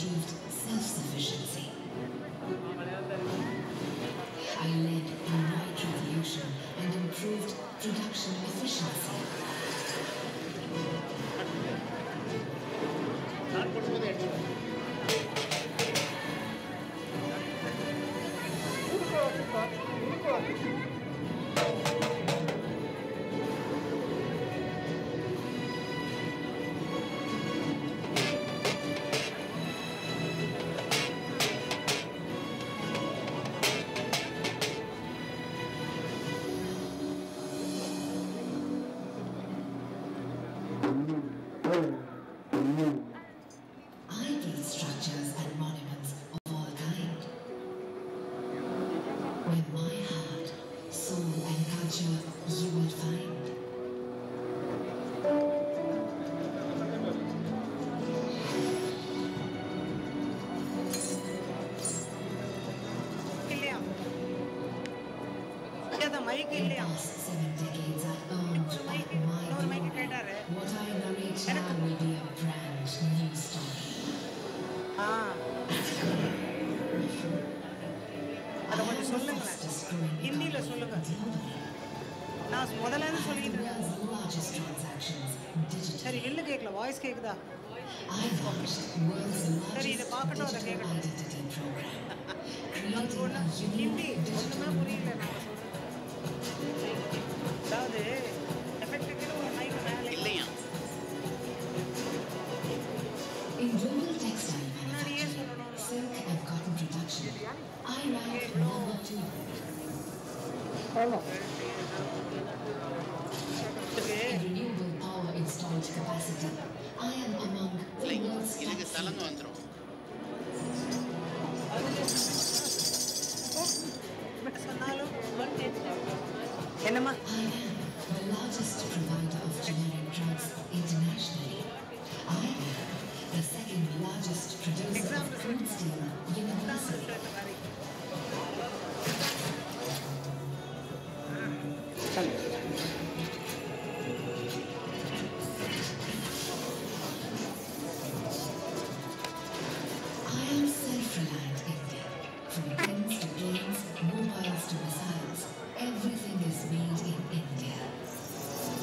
improved self-sufficiency. I led the night revolution and improved production efficiency. நான் கொடுக்கும்போது எடுத்துக்கோ I built structures and monuments of all kind. When my heart, soul and culture you will find. இல்லையா இந்த mic In இல்லையா past seven decades I earned back my இன்னொரு mic glory. கேட்டாரு What I narrate now will be a brand new story. ஆ அதை I கொஞ்சம் am the சொல்லுங்களேன் fastest growing ஹிந்தியில economy சொல்லுங்க globally. நான் முதல்ல இருந்து I have சொல்லிட்டு the இருக்கேன் world's largest transactions சரி digitally. இல்ல கேட்கல வாய்ஸ் கேக்குதா I launched world's சரி, இதை largest பார்க்கட்டும், அதை digital கேட்கட்டும். identity program, நமக்கு creating ஒண்ணு a ஹிந்தி unique ஒண்ணுமே digital புரியல நாங்க சொல்றது அதாவது எஃபெக்ட்டுக்கு ஒரு மைக் மேலே இல்லையா In global textile முன்னாடியே manufacturing, சொல்லணும் silk and cotton production, I rank number two. In renewable power installed capacity, I am among the இல்லை world's இதுக்கு top சலங்க three. வந்துடும் சொன்னாலும் என்னம்மா I am the largest provider of generic drugs internationally. I am the second largest producer of crude steel universally. I am self-reliant India. From pens to planes, mobiles to missiles, everything is made in India.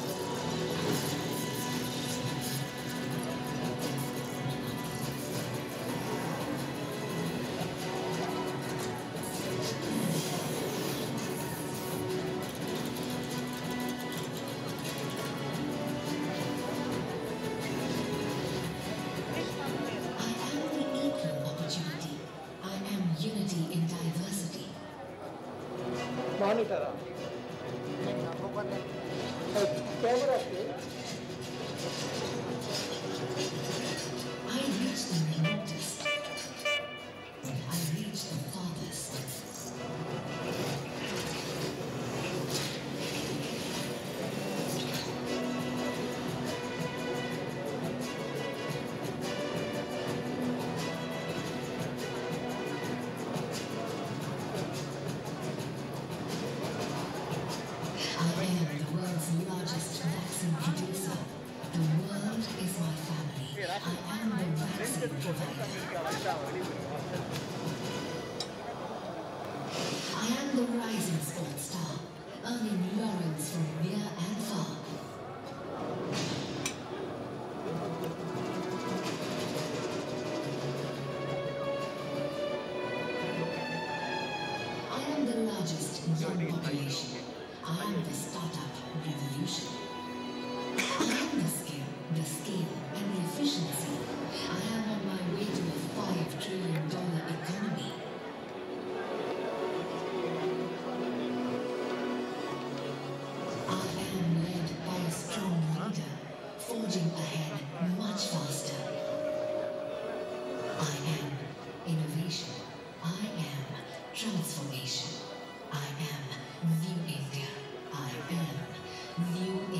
I am the equal opportunity. I am unity in diversity. மானிட்டரா கேமராக்கு I reach the remotest. I reach the farthest. I am the world's largest vaccine producer. The world is my family. I am the vaccine provider. I am the rising sports star, earning laurels from near and far. I am the largest young population. I am the startup revolution. I am the skill, the scale, and the efficiency. I am on my way to a five trillion dollar economy. I am led by a strong leader, forging ahead much faster. I am innovation. I am transformation. I am new India. I am new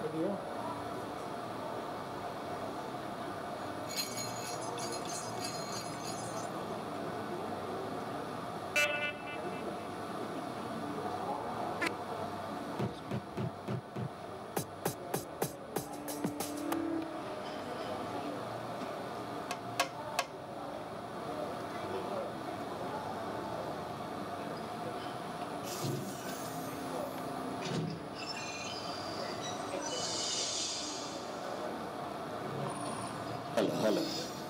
कर दिया Hello, hello.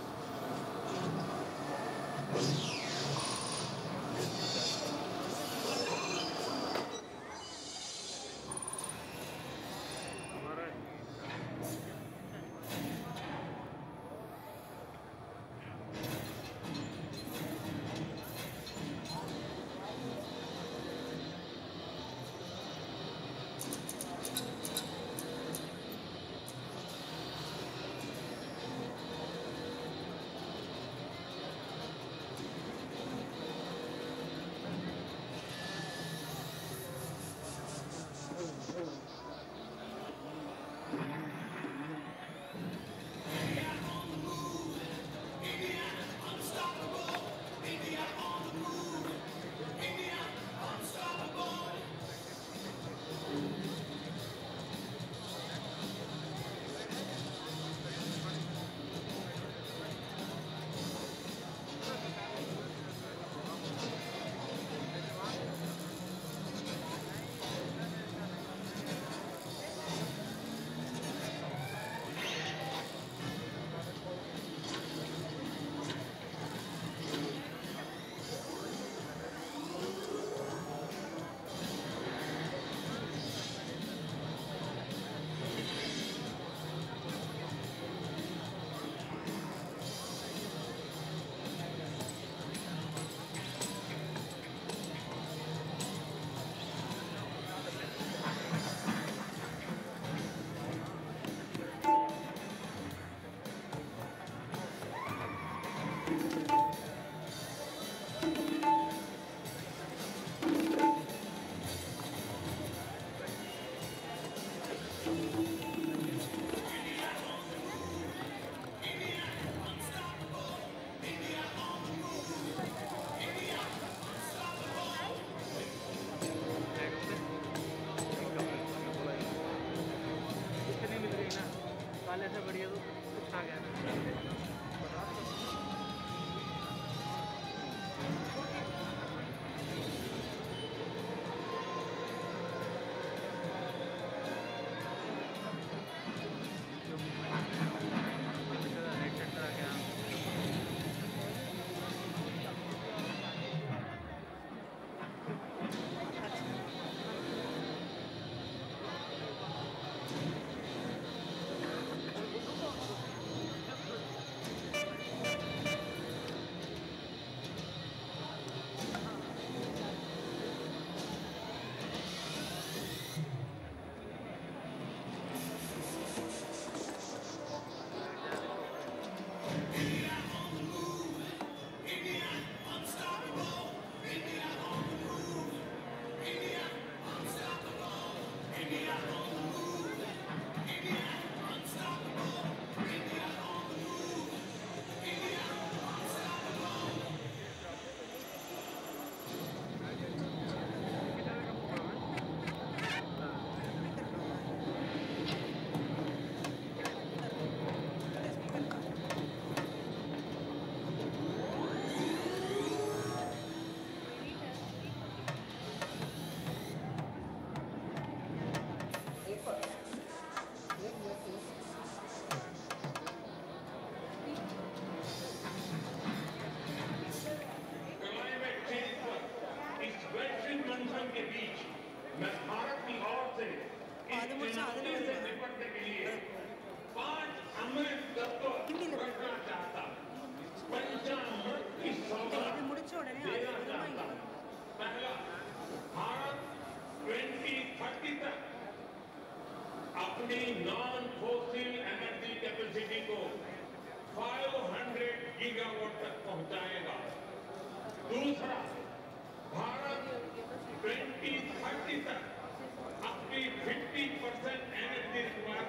इतनी मिल गई ना काले से बढ़िया तो कुछ आ गया ना हेडसेट करा के क्लाइमेट चेंज पर इस वैश्विक मंथन के बीच मैं भारत की ओर से इस चुनौती से निपटने के लिए पांच अमृत तत्व रखना चाहता हूं। पंचामृत की सौगात முடிச்ச உடனே देना அது चाहता हूं। पहला भारत 2030 तक अपनी नॉन फोसिल एनर्जी कैपेसिटी को 500 गीगावाट तक पहुंचाएगा दूसरा भारत 2030 तक अपनी 50 परसेंट एनर्जी रिक्वायरमेंट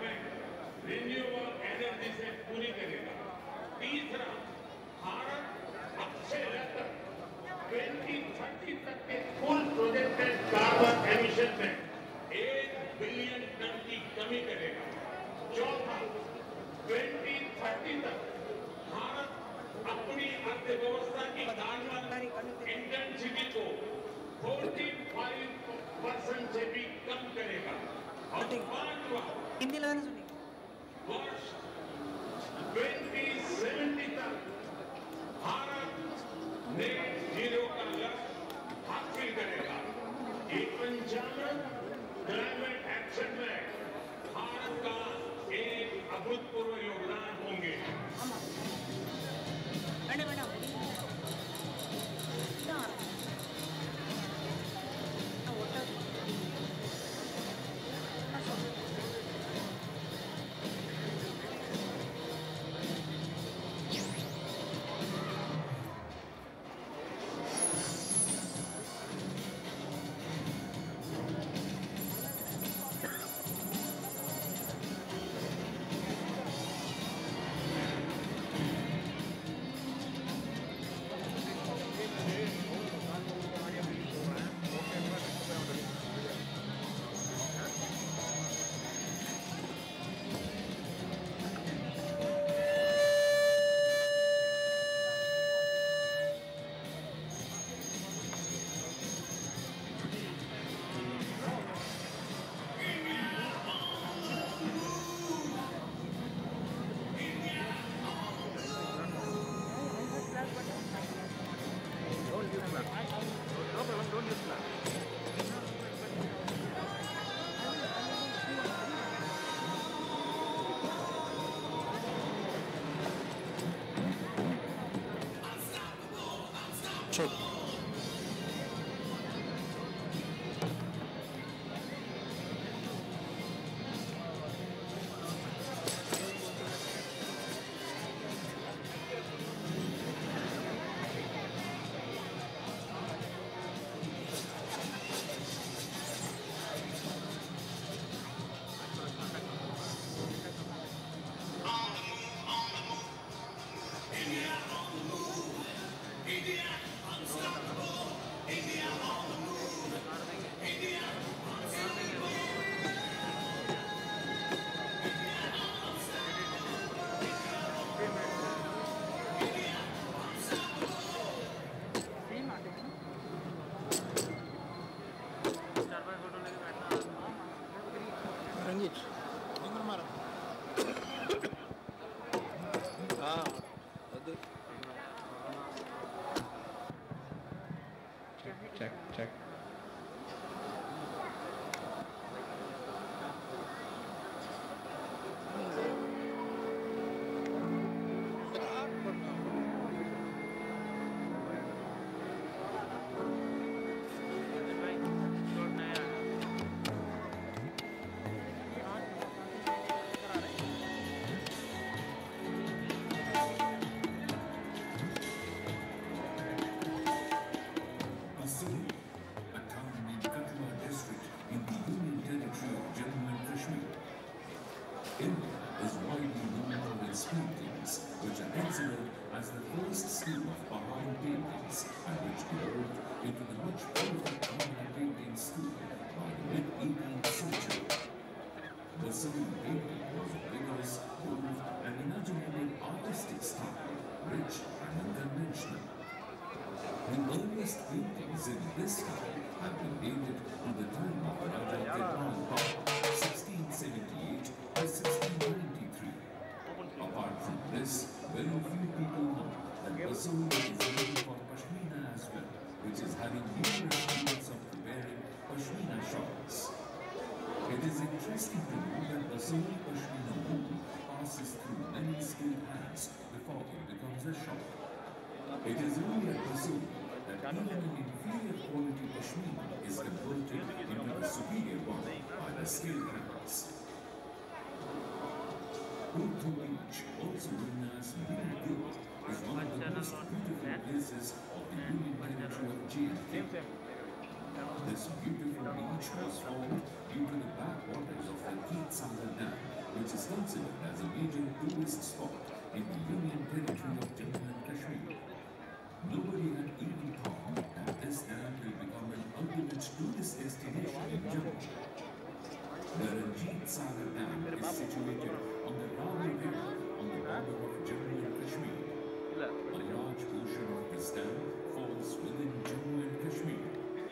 कमी करेगा चौथा 2030 तक भारत अपनी अर्थव्यवस्था की कार्बन इंटेंसिटी को 45 परसेंट से भी कम करेगा और पांचवा ஹிந்தியில் தானே சொன்னீங்க वर्ष 2070 तक भारत नेट जीरो का लक्ष्य हासिल करेगा ये पंचानवे क्लाइमेट एक्शन में भारत का एक अभूतपूर्व योगदान होंगे ஆமாம் வேண்டாம் வேண்டாம் இதான் நான் ஒட்டாது நான் சொல்றேன் Check. रंजीत हाँ ಅದು check check Massouli, a town in Kathua district in the Union territory of Jammu and Kashmir. India is widely known for its paintings, which are considered as the first school of Pahari paintings and which evolved into the much powerful Kannada painting school by the mid-18th century. Massouli painting was a vigorous, bold, and imaginative artistic style, rich and unconventional. The earliest paintings in this style have been dated to the time of Raja Kirpal Pal, 1678 to 1693. Apart from this, very few people know that Bassouli is known for Pashmina as well, which is having numerous fields of preparing Pashmina shawls. It is interesting to know that Bassouli Pashmina wool passes through many skilled hands before it becomes a shawl. It is only at Bassouli that even an inferior quality Pashmina is converted into the superior one by the skilled hands. Urdu Beach, also known as Mini Gill, is one of the most beautiful places of the Union Territory of J&K. This beautiful beach was formed due to the backwaters of the Keet Sagar Dam, which is considered as a major tourist spot in the Union Territory of Jammu and Kashmir. Nobody had even thought that this dam will become an ultimate tourist destination in Jammu. The Ranjit Sagar Dam is situated on the Ravli River on the border of Jammu and Kashmir. இல்லை A large portion of this dam falls within Jammu and Kashmir.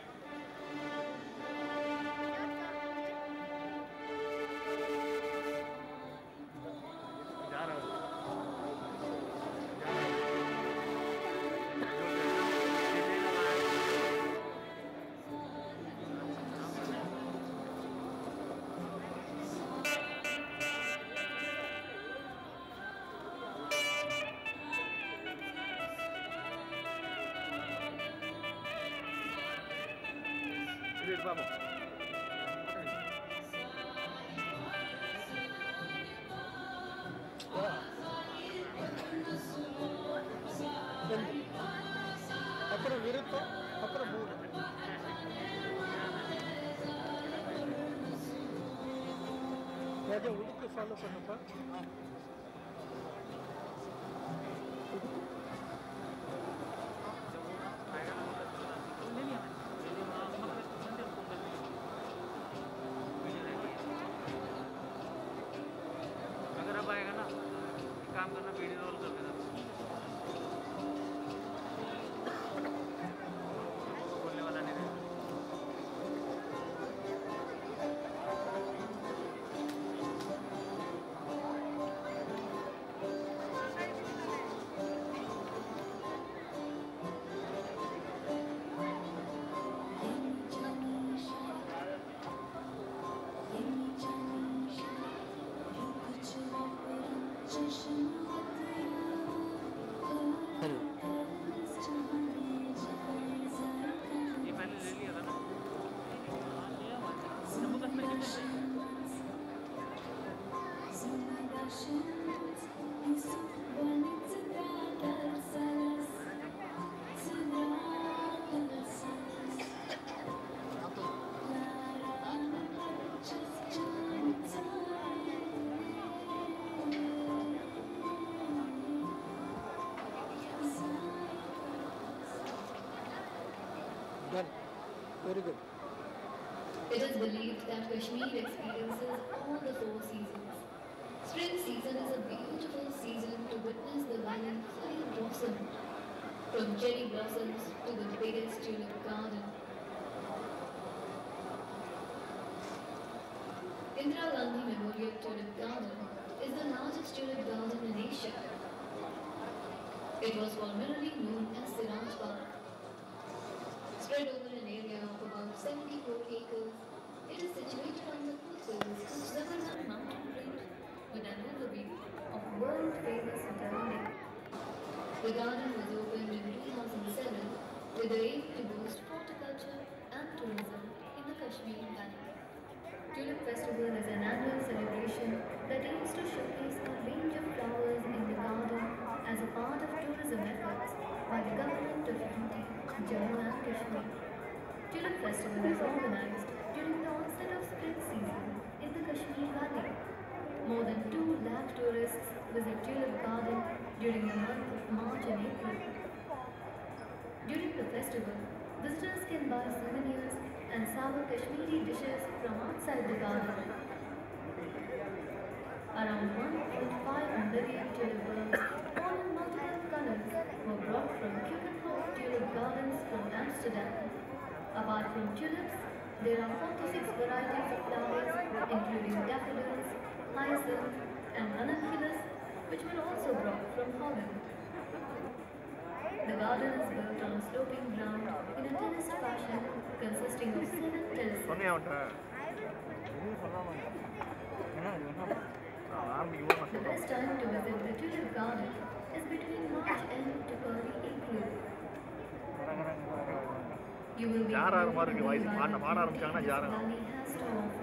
இது எடுத்து பார்ப்போம் ரெண்டு அப்புறம் விருப்பம் அப்புறம் மூணு ராஜா உடுக்கு follow பண்ணப்பா अगर अब आएगा ना काम करना वीडियो रोल कर देना बोलने वाला नहीं रहेगा ये पहले ले लिया था ना जम्मू कश्मीर के कितने டன் very good It is believed that Kashmir experiences all the four seasons. Spring season is a beautiful season to witness the valley fully blossom, from cherry blossoms to the biggest tulip garden. Indira Gandhi Memorial Tulip Garden is the largest tulip garden in Asia. It was formerly known as Siraj Park. Spread over an area of about 74 acres, it is situated on the foothills of Zabarnath mountain range with an overview of world-famous Dal Lake. The garden was opened in 2007 with the aim to boost horticulture and tourism in the Kashmir Valley. Tulip Festival is an annual celebration that aims to showcase a range of flowers in the garden as a part of tourism efforts by the government of UT, Jammu and Kashmir. Tulip Festival is organized during the onset of spring season in the Kashmir Valley. More than 2 lakh tourists visit Tulip Garden during the month of March and April. During the festival, visitors can buy souvenirs and sour Kashmiri dishes from outside the garden. Around 1.5 million tulip bulbs, all in multiple colors, were brought from Keukenhof Tulip Gardens from Amsterdam. Apart from tulips, there are 46 varieties of flowers, including daffodils, hyacinth, and ranunculus, which were also brought from Holland. The garden is built on a sloping ground in a terraced fashion consisting of seven terraces. சொன்னேன் அவன்கிட்ட எதுவும் சொல்லாம ஏன்னா இது வேணா ஆரம்பிக்கும் The best time to visit the tulip garden is between March end to early April. You will be ஜார் ஆகிற மாதிரி இருக்கு blown வாய்ஸ் away பாட by பாட the ஆரம்பிச்சாங்கன்னா beauty ஜார் this ஆகும் valley has to offer.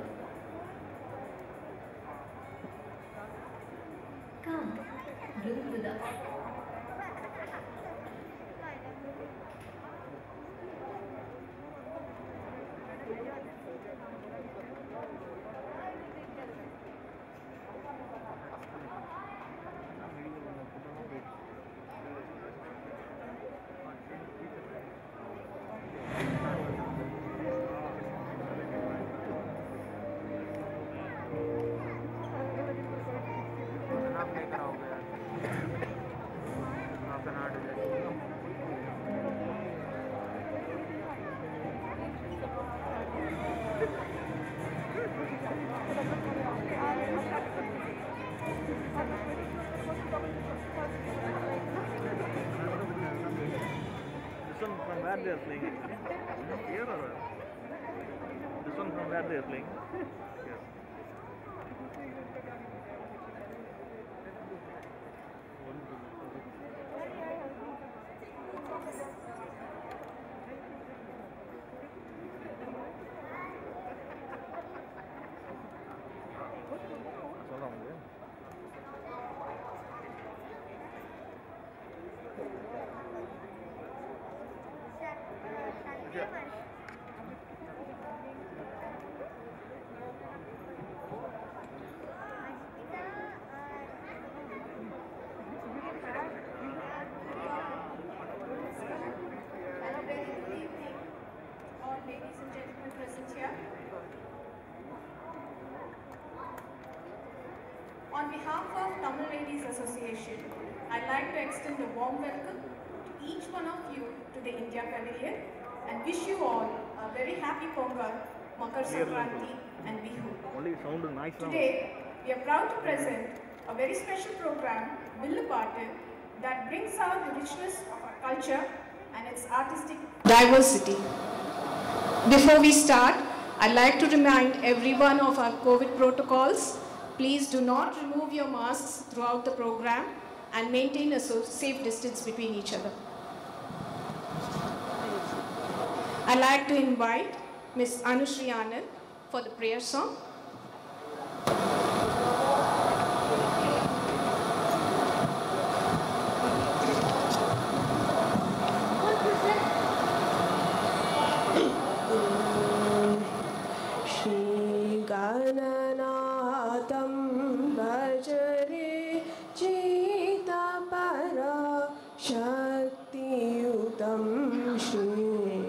Come, bloom with us. where they are playing actually? Here or where? This one from where they are playing? Here. சொல்லலாம் உங்களுக்கு Hello, very good evening, all ladies and gentlemen present here. On behalf of Tamil Ladies Association, I'd like to extend a warm welcome to each one of you to the India Pavilion and wish you all a very happy Pongal, Makar Sankranti and Bihu. only sound nice now. Today, we are proud to present a very special program, Billu Paatu, that brings out the richness of our culture and its artistic diversity. Before we start, I'd like to remind everyone of our COVID protocols. Please do not remove your masks throughout the program and maintain a so- safe distance between each other. I'd like to invite Ms. Anushri Anand for the prayer song. श्रीगणनाथं भजरे चेतपर शक्तियुतं Shri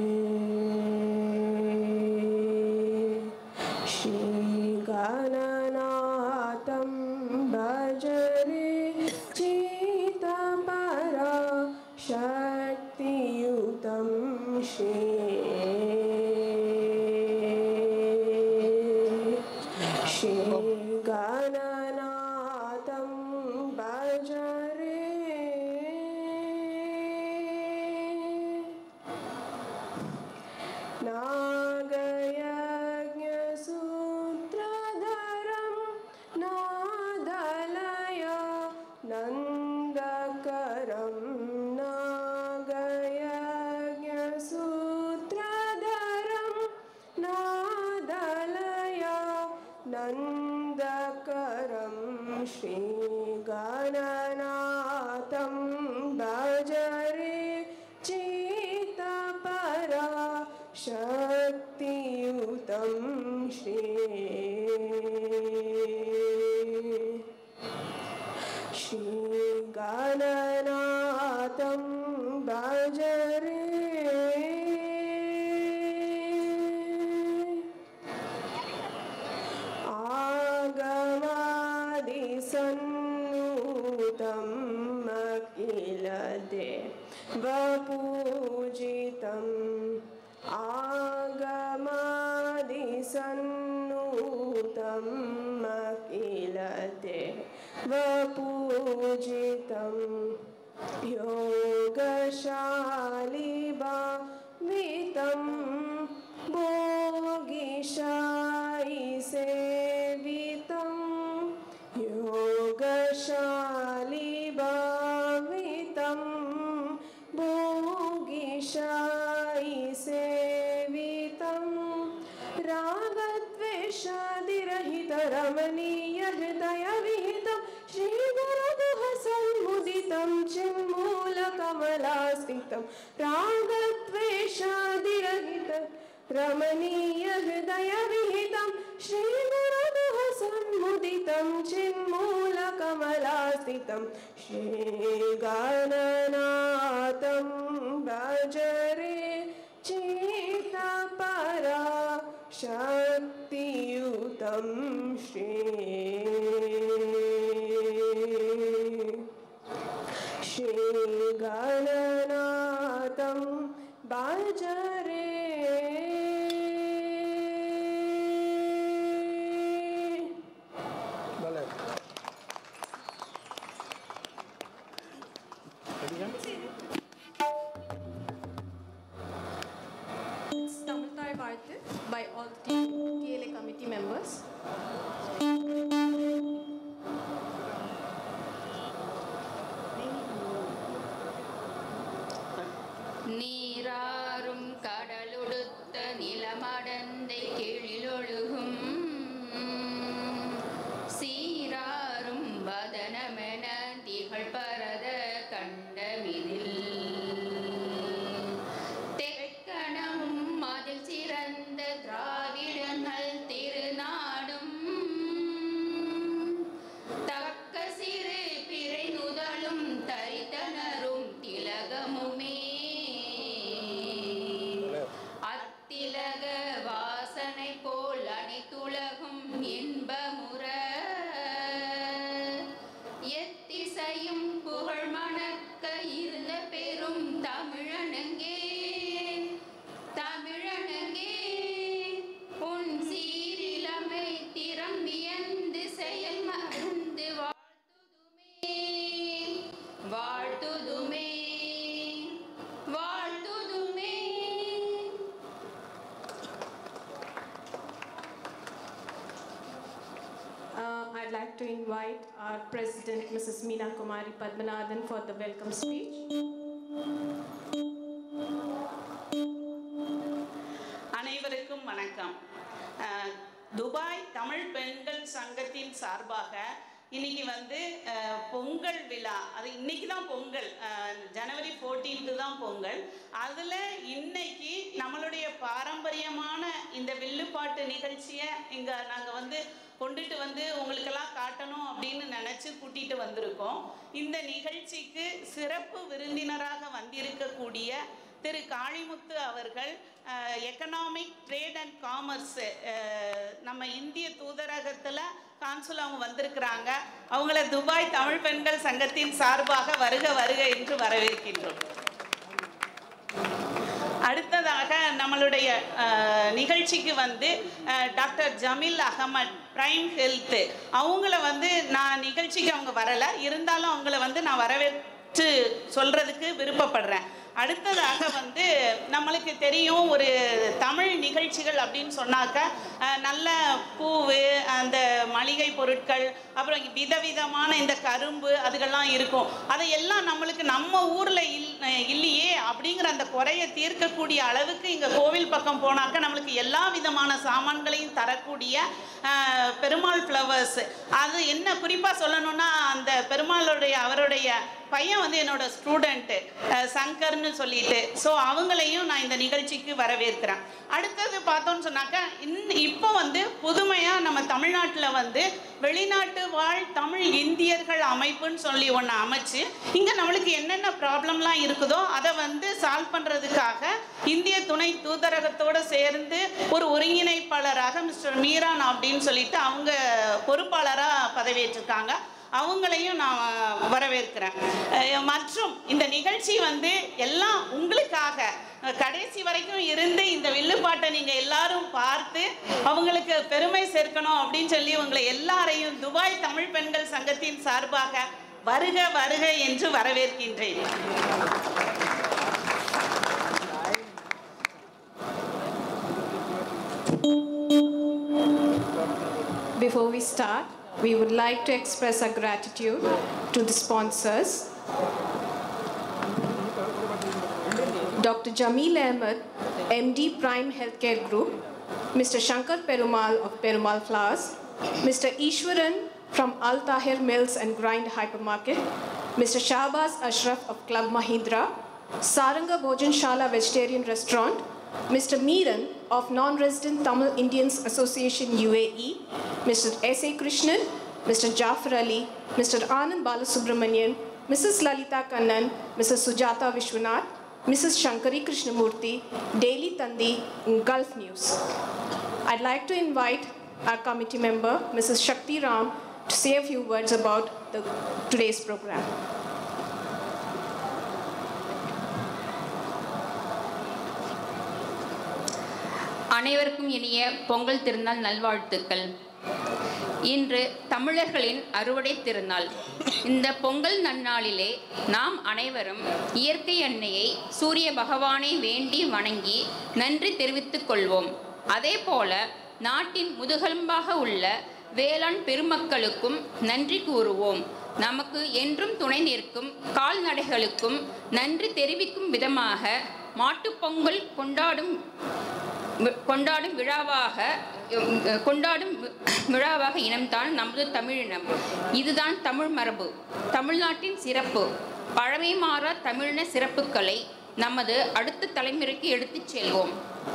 श्रीगणनाथं भजरे चेतपर शक्तियुतं Shri श्रीगणनाथं भजरे नागयज्ञसूत्रधरं नादलय नन्दकरं नागयज्ञसूत्रधरं नादलय नन्दकरं श्रीगणनाथं भजरे चितपरा शक्तियुतं Shri श्रीगणनाथं भजरे आगमादिसन्नुतम् अखिल देवपूजितम् आगमादिसन्नुतम् अखिल देवपूजितं योगशालिभावितं भोगिशायि सेवितं योगशालिभावितं भोगिशायि सेवितं रागद्वेषादिरहितरमणीयहृदयविहितं श्रीगुरुगुह सन्मुदितं चिन्मूलकमलास्थितं रागद्वेषादिरहित रमणीयहृदयविहितं श्रीगुरुगुह सन्मुदितं चिन्मूलकमलास्थितं श्रीगणनाथं भजरे चेतपरा शक्तियुतं श्री श्रीगणनाथं भजरे நல்லா I'd like to invite our President, Mrs. Meena Kumari Padmanathan, for the welcome speech. அனைவருக்கும் வணக்கம் அஹ், Dubai Tamil பெண்கள் சங்கத்தின் சார்பாக இன்னைக்கு வந்து அஹ், பொங்கல் விழா அது இன்னைக்கு தான் பொங்கல் அஹ், ஜனவரி 14th தான் பொங்கல் அதில் இன்னைக்கு நம்மளுடைய பாரம்பரியமான இந்த வில்லுப்பாட்டு நிகழ்ச்சியை இங்கே நாங்கள் வந்து கொண்டுட்டு வந்து உங்களுக்கெல்லாம் காட்டணும் அப்படின்னு நினச்சி கூட்டிகிட்டு வந்திருக்கோம் இந்த நிகழ்ச்சிக்கு சிறப்பு விருந்தினராக வந்திருக்கக்கூடிய திரு காளிமுத்து அவர்கள் எக்கனாமிக் ட்ரேட் அண்ட் காமர்ஸ் நம்ம இந்திய தூதரகத்தில் கான்சுல் அவங்க வந்திருக்கிறாங்க அவங்கள துபாய் தமிழ் பெண்கள் சங்கத்தின் சார்பாக வருக வருக என்று வரவேற்கின்றோம் அடுத்ததாக நம்மளுடைய அஹ், நிகழ்ச்சிக்கு வந்து அஹ், doctor Jameel Ahmed prime health அவங்கள வந்து நான் நிகழ்ச்சிக்கு அவங்க வரலை இருந்தாலும் அவங்கள வந்து நான் வரவேற்று சொல்றதுக்கு விருப்பப்படுறேன் அடுத்ததாக வந்து நம்மளுக்கு தெரியும் ஒரு தமிழ் நிகழ்ச்சிகள் அப்படின்னு சொன்னாக்க அஹ், நல்ல பூவு அந்த மளிகை பொருட்கள் அப்புறம் விதவிதமான இந்த கரும்பு அதுகள்லாம் இருக்கும் அதையெல்லாம் நம்மளுக்கு நம்ம ஊரில் இல் அஹ் இல்லையே அப்படிங்கிற அந்த குறையை தீர்க்கக்கூடிய அளவுக்கு இங்கே கோவில் பக்கம் போனாக்க நம்மளுக்கு எல்லா விதமான சாமான்களையும் தரக்கூடிய அஹ், பெருமாள் ஃப்ளவர்ஸ் அது என்ன குறிப்பாக சொல்லணும்னா அந்த பெருமாளுடைய அவருடைய பையன் வந்து என்னோட ஸ்டூடெண்ட்டு சங்கர்னு சொல்லிட்டு ஸோ அவங்களையும் நான் இந்த நிகழ்ச்சிக்கு வரவேற்கிறேன் அடுத்தது பார்த்தோன்னு சொன்னாக்க இன் இப்போ வந்து புதுமையாக நம்ம தமிழ்நாட்டில் வந்து வெளிநாட்டு வாழ் தமிழ் இந்தியர்கள் அமைப்புன்னு சொல்லி ஒன்று அமைச்சு இங்கே நம்மளுக்கு என்னென்ன ப்ராப்ளம்லாம் இருக்குதோ அதை வந்து சால்வ் பண்ணுறதுக்காக இந்திய துணை தூதரகத்தோடு சேர்ந்து ஒரு ஒருங்கிணைப்பாளராக மிஸ்டர் மீரான் அப்படின்னு சொல்லிட்டு அவங்க பொறுப்பாளராக பதவியேற்றிருக்காங்க அவங்களையும் நான் வரவேற்கிறேன் அஹ் மற்றும் இந்த நிகழ்ச்சி வந்து எல்லாம் உங்களுக்காக அஹ் கடைசி வரைக்கும் இருந்து இந்த வில்லுப்பாட்டை நீங்கள் எல்லாரும் பார்த்து அவங்களுக்கு பெருமை சேர்க்கணும் அப்படின்னு சொல்லி உங்களை எல்லாரையும் துபாய் தமிழ் பெண்கள் சங்கத்தின் சார்பாக வருக வருக என்று வரவேற்கின்றேன் Before we start, we would like to express our gratitude to the sponsors. Dr. Jameel Ahmed, MD Prime Healthcare Group, Mr. Shankar Perumal of Perumal Flowers, Mr. Ishwaran from Al Tahir Mills and Grind Hypermarket, Mr. Shahbaz Ashraf of Club Mahindra, Saranga Bhojan Shala Vegetarian Restaurant, Mr. Meeran of Non-Resident Tamil Indians Association UAE, Mr. S.A. Krishnan, Mr. Jafar Ali, Mr. Anand Balasubramanian, Mrs. Lalita Kannan, Mrs. Sujata Vishwanath, Mrs. Shankari Krishnamurthy, Daily Tandi, Gulf News. I'd like to invite our committee member, Mrs. Shakti Ram, to say a few words about the, today's program. அனைவருக்கும் இனிய பொங்கல் திருநாள் நல்வாழ்த்துக்கள் இன்று தமிழர்களின் அறுவடை திருநாள் இந்த பொங்கல் நன்னாளிலே நாம் அனைவரும் இயற்கை அன்னையை சூரிய பகவானை வேண்டி வணங்கி நன்றி தெரிவித்துக் கொள்வோம் அதேபோல நாட்டின் முதுகெலும்பாக உள்ள வேளாண் பெருமக்களுக்கும் நன்றி கூறுவோம் நமக்கு என்றும் துணை நிற்கும் கால்நடைகளுக்கும் நன்றி தெரிவிக்கும் விதமாக மாட்டுப்பொங்கல் கொண்டாடும் வி- கொண்டாடும் விழாவாக உம், கொண்டாடும் வி- விழாவாக இனம்தான் நமது தமிழினம் இதுதான் தமிழ் மரபு தமிழ்நாட்டின் சிறப்பு பழமை மாறா தமிழின சிறப்புகளை நமது அடுத்த தலைமுறைக்கு எடுத்துச் செல்வோம்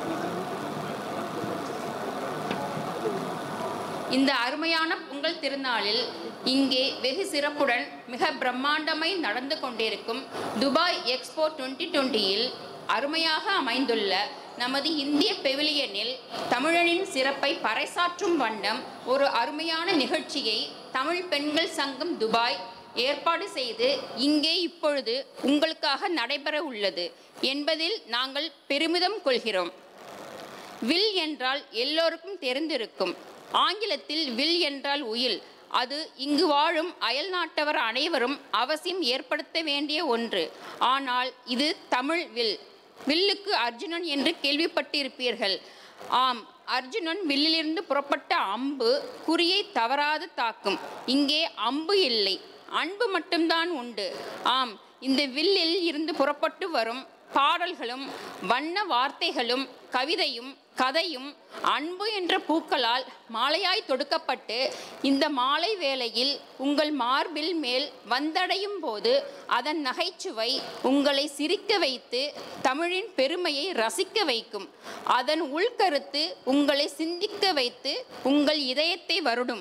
இந்த அருமையான பொங்கல் திருநாளில் இங்கே வெகு சிறப்புடன் மிக பிரம்மாண்டமாய் நடந்து கொண்டிருக்கும் துபாய் எக்ஸ்போ டுவெண்ட்டி டுவெண்ட்டியில் அருமையாக அமைந்துள்ள நமது இந்திய பெவிலியனில் தமிழனின் சிறப்பை பறைசாற்றும் வண்ணம் ஒரு அருமையான நிகழ்ச்சியை தமிழ் பெண்கள் சங்கம் துபாய் ஏற்பாடு செய்து இங்கே இப்பொழுது உங்களுக்காக நடைபெற உள்ளது என்பதில் நாங்கள் பெருமிதம் கொள்கிறோம் வில் என்றால் எல்லோருக்கும் தெரிந்திருக்கும் ஆங்கிலத்தில் வில் என்றால் உயில் அது இங்கு வாழும் அயல் நாட்டவர் அனைவரும் அவசியம் ஏற்படுத்த வேண்டிய ஒன்று ஆனால் இது தமிழ் வில் வில்லுக்கு அர்ஜுனன் என்று கேள்விப்பட்டிருப்பீர்கள் ஆம் அர்ஜுனன் வில்லிலிருந்து புறப்பட்ட அம்பு குறியை தவறாது தாக்கும் இங்கே அம்பு இல்லை அன்பு மட்டும்தான் உண்டு ஆம் இந்த வில்லில் இருந்து புறப்பட்டு வரும் பாடல்களும் வண்ண வார்த்தைகளும் கவிதையும் கதையும் அன்பு என்ற பூக்களால் மாலையாய் தொடுக்கப்பட்டு இந்த மாலை வேளையில் உங்கள் மார்பில் மேல் வந்தடையும் போது அதன் நகைச்சுவை உங்களை சிரிக்க வைத்து தமிழின் பெருமையை ரசிக்க வைக்கும் அதன் உள்கருத்து உங்களை சிந்திக்க வைத்து உங்கள் இதயத்தை வருடும்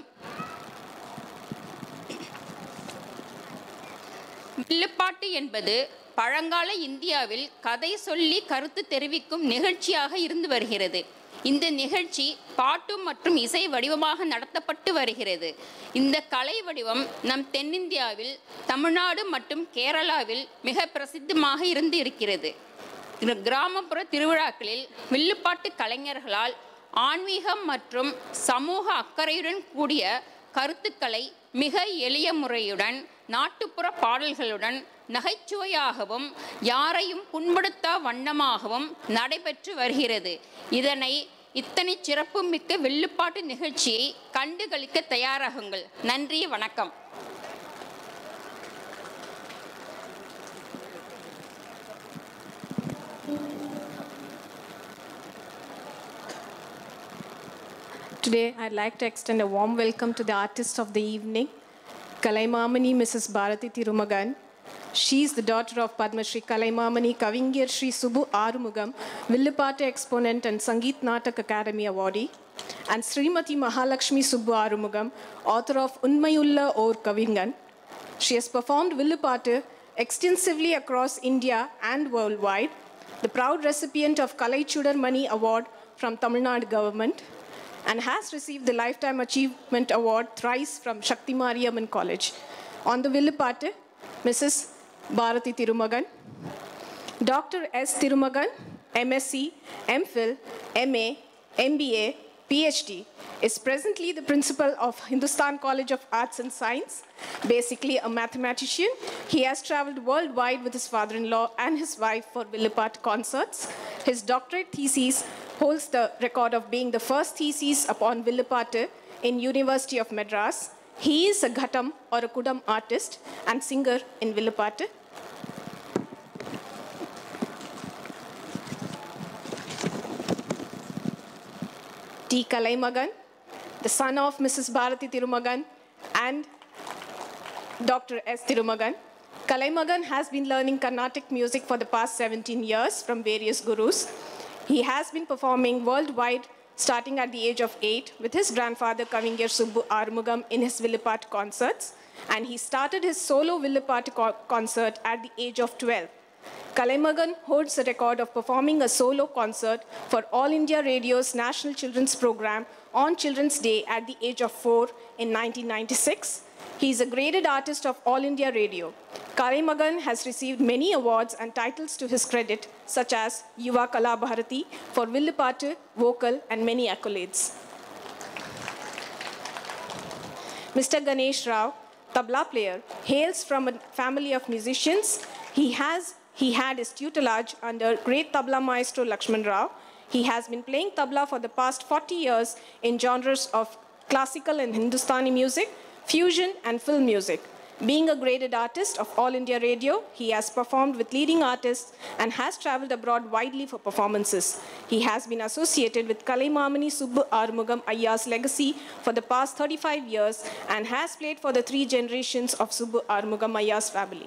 வில்லுப்பாட்டு என்பது பழங்கால இந்தியாவில் கதை சொல்லி கருத்து தெரிவிக்கும் நிகழ்ச்சியாக இருந்து வருகிறது இந்த நிகழ்ச்சி பாட்டு மற்றும் இசை வடிவமாக நடத்தப்பட்டு வருகிறது இந்த கலை வடிவம் நம் தென்னிந்தியாவில் தமிழ்நாடு மற்றும் கேரளாவில் மிக பிரசித்தமாக இருந்து இருக்கிறது கிர- கிராமப்புற திருவிழாக்களில் வில்லுப்பாட்டு கலைஞர்களால் ஆன்மீகம் மற்றும் சமூக அக்கறையுடன் கூடிய கருத்துக்களை மிக எளிய முறையுடன் நாட்டுப்புற பாடல்களுடன் நகைச்சுவையாகவும் யாரையும் புண்படுத்தா வண்ணமாகவும் நடைபெற்று வருகிறது இதனை இத்தனை சிறப்புமிக்க வில்லுப்பாட்டு நிகழ்ச்சியை கண்டுகளிக்க தயாராகுங்கள் நன்றி வணக்கம் Today, I'd like to extend a warm welcome to the artist of the evening, Kalaimamani Mrs. Bharati Tirumagan. She is the daughter of Padma Shri Kalaimamani Kavingir Shri Subbu Arumugam, Villupata exponent and Sangeet Natak Academy awardee, and Srimati Mahalakshmi Subbu Arumugam, author of Unmayulla or Kavingan. She has performed Villupata extensively across India and worldwide, the proud recipient of Kalai Chudar Mani Award from Tamil Nadu government, and has received the Lifetime Achievement Award thrice from Shakti Mariamman College. On the Villupate, Mrs. Bharati Tirumagan, Dr. S. Tirumagan, MSc, MPhil, MA, MBA, PhD, is presently the principal of Hindustan College of Arts and Science, basically a mathematician. He has traveled worldwide with his father-in-law and his wife for Villapart concerts. His doctorate thesis holds the record of being the first thesis upon Villapate in University of Madras. He is a Ghatam or a Kudam artist and singer in Villapate. T. Kalaimagan, the son of Mrs. Bharati Tirumagan and Dr. S. Tirumagan. Kalaimagan has been learning Carnatic music for the past 17 years from various gurus. He has been performing worldwide starting at the age of 8 with his grandfather Kavingir Subbu Armugam in his Villapart concerts. And he started his solo Villapart co- concert at the age of 12. Kalaimagan holds the record of performing a solo concert for All India Radio's National Children's Program on Children's Day at the age of four in 1996. He is a graded artist of All India Radio. Kalaimagan has received many awards and titles to his credit, such as Yuva Kala Bharati for Villipatu, vocal, and many accolades. Mr. Ganesh Rao, tabla player, hails from a family of musicians. He has he had his tutelage under great tabla maestro Lakshman Rao. He has been playing tabla for the past 40 years in genres of classical and Hindustani music, fusion, and film music. Being a graded artist of All India Radio, he has performed with leading artists and has traveled abroad widely for performances. He has been associated with Kalaimamani Subbu Armugam Ayya's legacy for the past 35 years and has played for the three generations of Subbu Armugam Ayya's family.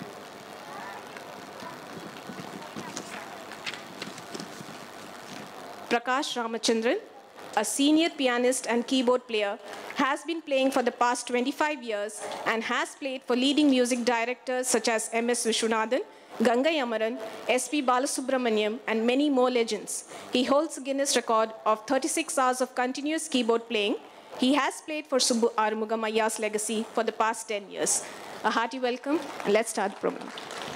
Prakash Ramachandran, a senior pianist and keyboard player, has been playing for the past 25 years and has played for leading music directors such as M.S. Vishwanathan, Ganga Yamaran, S.P. Balasubramaniam, and many more legends. He holds a Guinness record of 36 hours of continuous keyboard playing. He has played for Subbu Arumugam Ayya's legacy for the past 10 years. A hearty welcome, and let's start the program.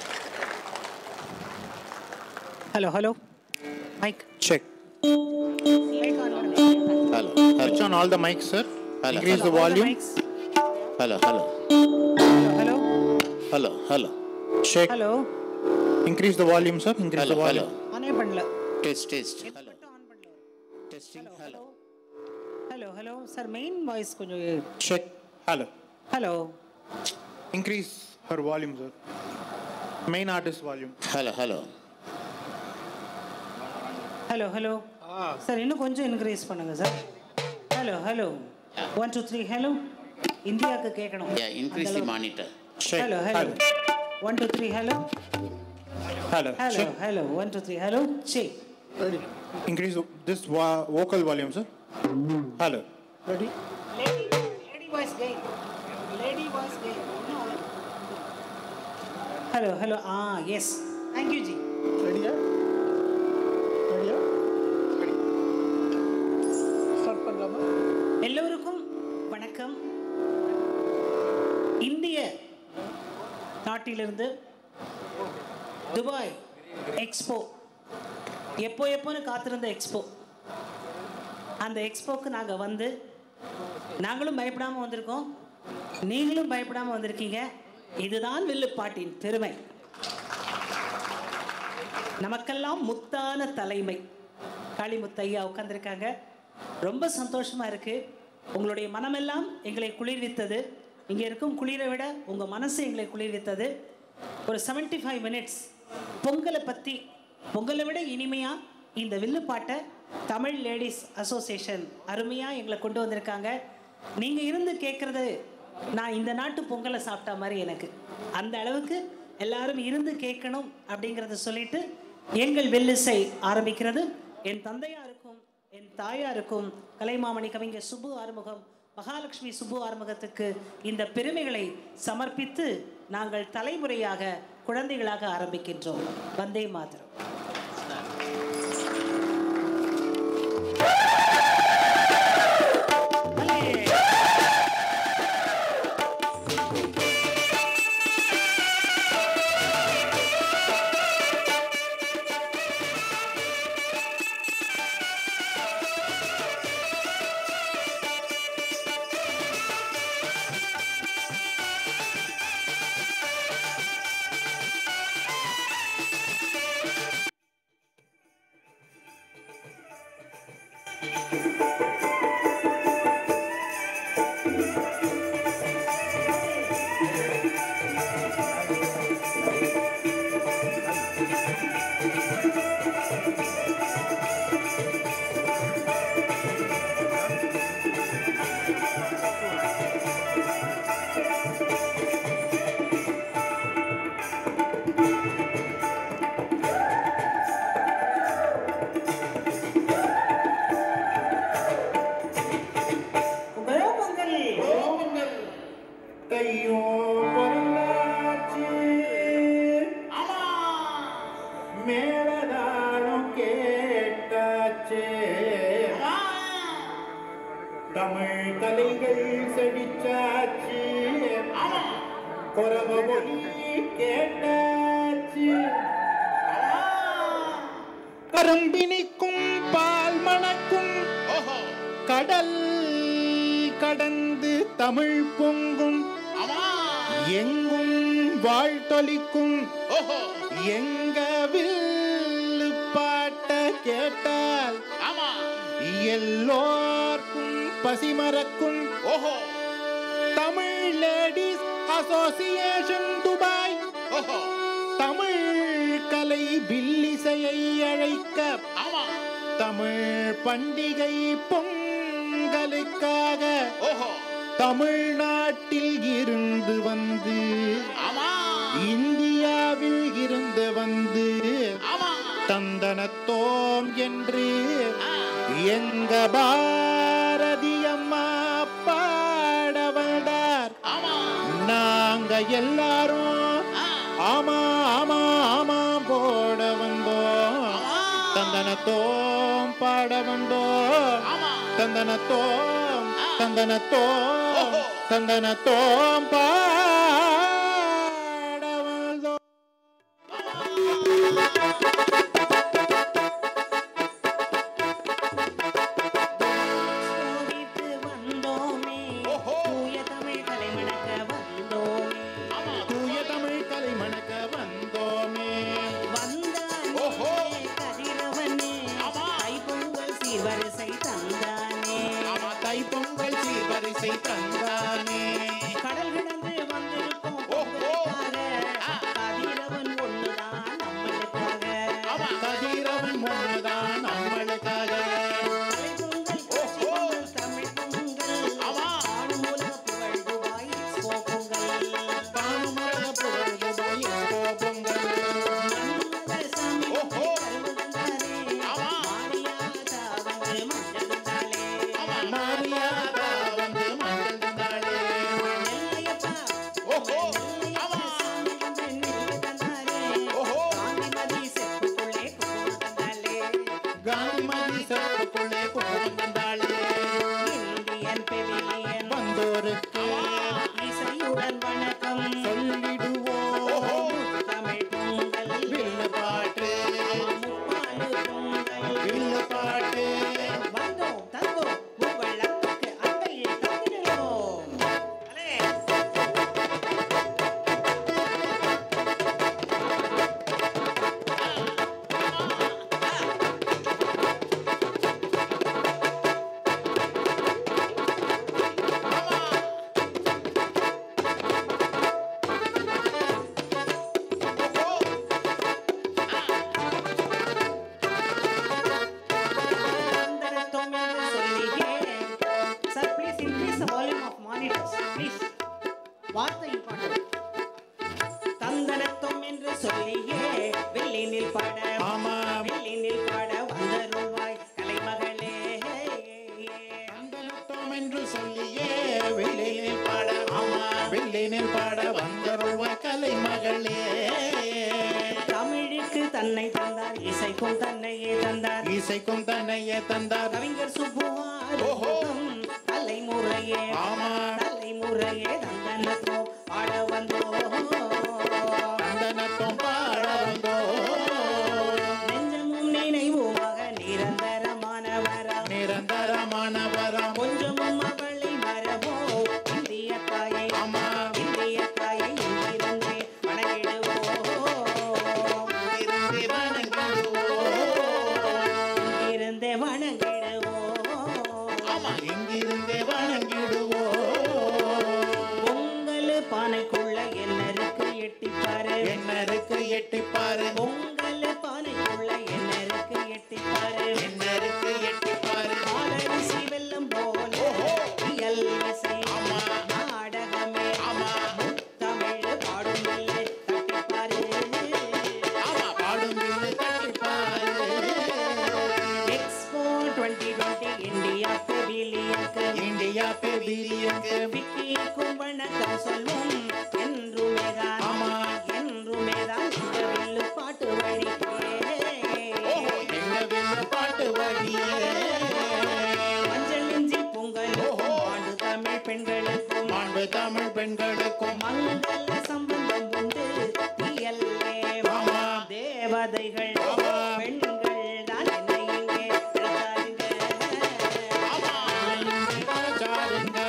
Hello, hello. Mic. Check. Hello. Switch on all the mics, sir. Hello, Increase hello. the volume. Hello, hello. Hello. Hello, hello. Check. Hello. Increase the volume, sir. Increase Hello, the volume. hello. ஆனே பண்ணல Test, test. Hello. Testing hello hello hello sir main voice கொஞ்சம் Check. Hello. Hello Increase her volume, sir. Main artist volume. Hello hello hello hello sir இன்னும் கொஞ்சம் இன்க்ரீஸ் பண்ணுங்க sir hello hello one two three hello இந்தியாவுக்கு கேட்கணும் யா increase the monitor Check. Hello hello one two three hello Hello. Hello Check. Hello one two three hello சி Increase this vo- vocal volume, sir. Hello. Ready lady voice gain lady voice gain hello hello ஆ yes thank you ji ரெடியா ரெடியா start பண்ணலாமா எல்லோருக்கும் வணக்கம் இந்திய நாட்டிலிருந்து Dubai expo எப்போ எப்போன்னு காத்திருந்த எக்ஸ்போ அந்த எக்ஸ்போக்கு நாங்கள் வந்து நாங்களும் பயப்படாமல் வந்திருக்கோம் நீங்களும் பயப்படாமல் வந்திருக்கீங்க இதுதான் வில்லுப்பாட்டின் பெருமை நமக்கெல்லாம் முத்தான தலைமை காளிமுத்து ஐயா உட்காந்துருக்காங்க ரொம்ப சந்தோஷமாக இருக்குது உங்களுடைய மனமெல்லாம் எங்களை குளிர்வித்தது இங்கே இருக்கும் குளிரை விட உங்கள் மனசு எங்களை குளிர்வித்தது ஒரு 75 ஃபைவ் மினிட்ஸ் பொங்கலை பற்றி பொங்கலை விட இனிமையாக இந்த வில்லுப்பாட்டை தமிழ் லேடிஸ் அசோசியேஷன் அருமையாக எங்களை கொண்டு வந்திருக்காங்க நீங்கள் இருந்து கேட்குறது நான் இந்த நாட்டு பொங்கலை சாப்பிட்ட மாதிரி எனக்கு அந்த அளவுக்கு எல்லாரும் இருந்து கேட்கணும் அப்படிங்கிறத சொல்லிட்டு எங்கள் வெல்லிசை ஆரம்பிக்கிறது என் தந்தையாருக்கும் என் தாயாருக்கும் கலைமாமணி கவிஞர் சுப்பு ஆறுமுகம் மகாலட்சுமி சுப்பு ஆறுமுகத்துக்கு இந்த பெருமைகளை சமர்ப்பித்து நாங்கள் தலைமுறையாக குழந்தைகளாக ஆரம்பிக்கின்றோம் வந்தே மாதரம் கையோ பொருளாச்சு மேலதாளம் கேட்டாச்சு தமிழ் கலைகள் செடிச்சாச்சு குறவ மொழி கேட்டாச்சு கரும்பினிக்கும் பால் மணக்கும் கடல் கடந்து தமிழ் பொங்கும் எங்கும் வாழ்த்தொலிக்கும் எங்க வில்லு பாட்ட கேட்டால் எல்லோர்க்கும் பசிமறக்கும் தமிழ் லேடிஸ் அசோசியேஷன் துபாய் தமிழ் கலை வில்லிசையை அழைக்க தமிழ் பண்டிகை பொங்கலுக்காக தமிழ்நாட்டில் இருந்து வந்து இந்தியாவில் இருந்து வந்து தந்தனத்தோம் என்று எங்க பாரதி அம்மா பாட வந்தார் நாங்க எல்லாரும் ஆமா ஆமா ஆமா போட வந்தோம் தந்தனத்தோம் பாட வந்தோம் தந்தனத்தோம் தந்தனத்தோம் தந்தனத்தோம் பாட வந்தோம் தூய தமிழ் கலை மணக்க வந்தோமே வரிசை இசை தந்தானே கடல் கிடந்து வந்திருக்கும் பொங்கலுக்காக கதிரவன் ஒண்ணுதான் நம்மளுக்காக கதிரவன் ஒண்ணுதான் நம்மளுக்காக தமிழ் பொங்கல் காணும் உலக புகழ் துபாய் எக்ஸ்போ பொங்கல் காணும் உலக புகழ் துபாய் எக்ஸ்போ பொங்கல் மன்மத சாமி கருவந்தாரே மாரியாதா வந்து மஞ்சள் தந்தாளே மாரியாதா வந்து மஞ்சள் தந்தாளே நெல்லையப்பா ஓஹோ சாமி வந்து நெல்லு தந்தாரே காந்திமதி செப்புக்குள்ளே குங்குமம் தந்தாளே காந்திமதி செப்புக்குள்ளே குங்குமம் தந்தாளே இந்தியன் பெவிலியன் வந்தோருக்கு இசையுடன் வணக்கம் சொல்லிடுவோம் தமிழ் பொங்கல் வில்லு பாட்டு வில்லு பாட்டு வந்தோம் தந்தோம் உங்கள் அன்புக்கு அன்பையை தந்திடுவோம் தந்தரத்தோம் என்று சொல்லியே sir please increase the volume of monitors please வார்த்தை இம்பார்ட்டன்ட் தந்தனத்தோம் என்று சொல்லியே வெள்ளினில் பாட ஆமா வெள்ளினில் பாட வந்தருள்வாய் கலைமகளே தந்தனத்தோம் என்று சொல்லியே வெள்ளினில் பாட ஆமா வெள்ளினில் பாட வந்தருள்வாய் கலை மகளே தமிழுக்கு தன்னை தந்தார் இசைக்கும் தன்னையே தந்தார் இசைக்கும் தன்னையே தந்தார் கவிஞர் சுப்புவார் ஓஹோ. தலைமுறையே ஆமா தலைமுறையே தந்தனத்தோம் பாட வந்தோம் தந்தனத்தோம் பாட வந்தோ நெஞ்சமும் நினைவுமாக நிரந்தரமானவரா நிரந்தரமானவரம் கொஞ்சமும் அவளை மரபோ இந்திய தாயை ஆமா இந்திய தாயை இங்கிருந்தே வணங்கிடுவோம் இருந்து வணங்கிடுவோம் இங்கிருந்தே வணங்கிடுவோம் ஆமா இங்கிருந்தே வணங்கிடுவோம் பொங்கல் பானைக்குள்ள என்ன இருக்கு எட்டிப்பாரு என்ன இருக்கு எட்டிப்பாரு பொங்கல் பானைக்குள்ள என்ன இருக்கு எட்டிப்பாரு என்ன இருக்கு எட்டிப்பாரு பாலரிசி வெல்லம் போல ஓஹோ. இயல் இசை ஆமா நாடகமே ஆமா தமிழ் பாடும் வில்லு தட்டிப்பாரு ஆமா பாடும் வில்லு தட்டிப்பாரு எக்ஸ்போ டுவெண்ட்டி டுவெண்ட்டி இந்தியா பெவிலியனுக்கு இந்தியா பெவிலியனுக்கு விக்கிக்கும் வணக்கம் சொல்வோம் என்றுமே தான் ஆமா. என்றுமே தான் இந்த வில்லு பாட்டு வழிக்கே ஓஹோ எங்க வில்லு பாட்டு வழியே மஞ்சள் இஞ்சி பொங்கல் ஓஹோ. ஆண்டு தமிழ் பெண்களுக்கும் மாண்பு தமிழ் பெண்களுக்கும் மங்கள சம்பந்தம் உண்டு இயல்லே ஆமா. தேவதைகள் ஆமா. பெண்கள் தான் என்னை இங்கே அழைத்தாருங்க. ஆமா இங்கே வச்சாருங்க.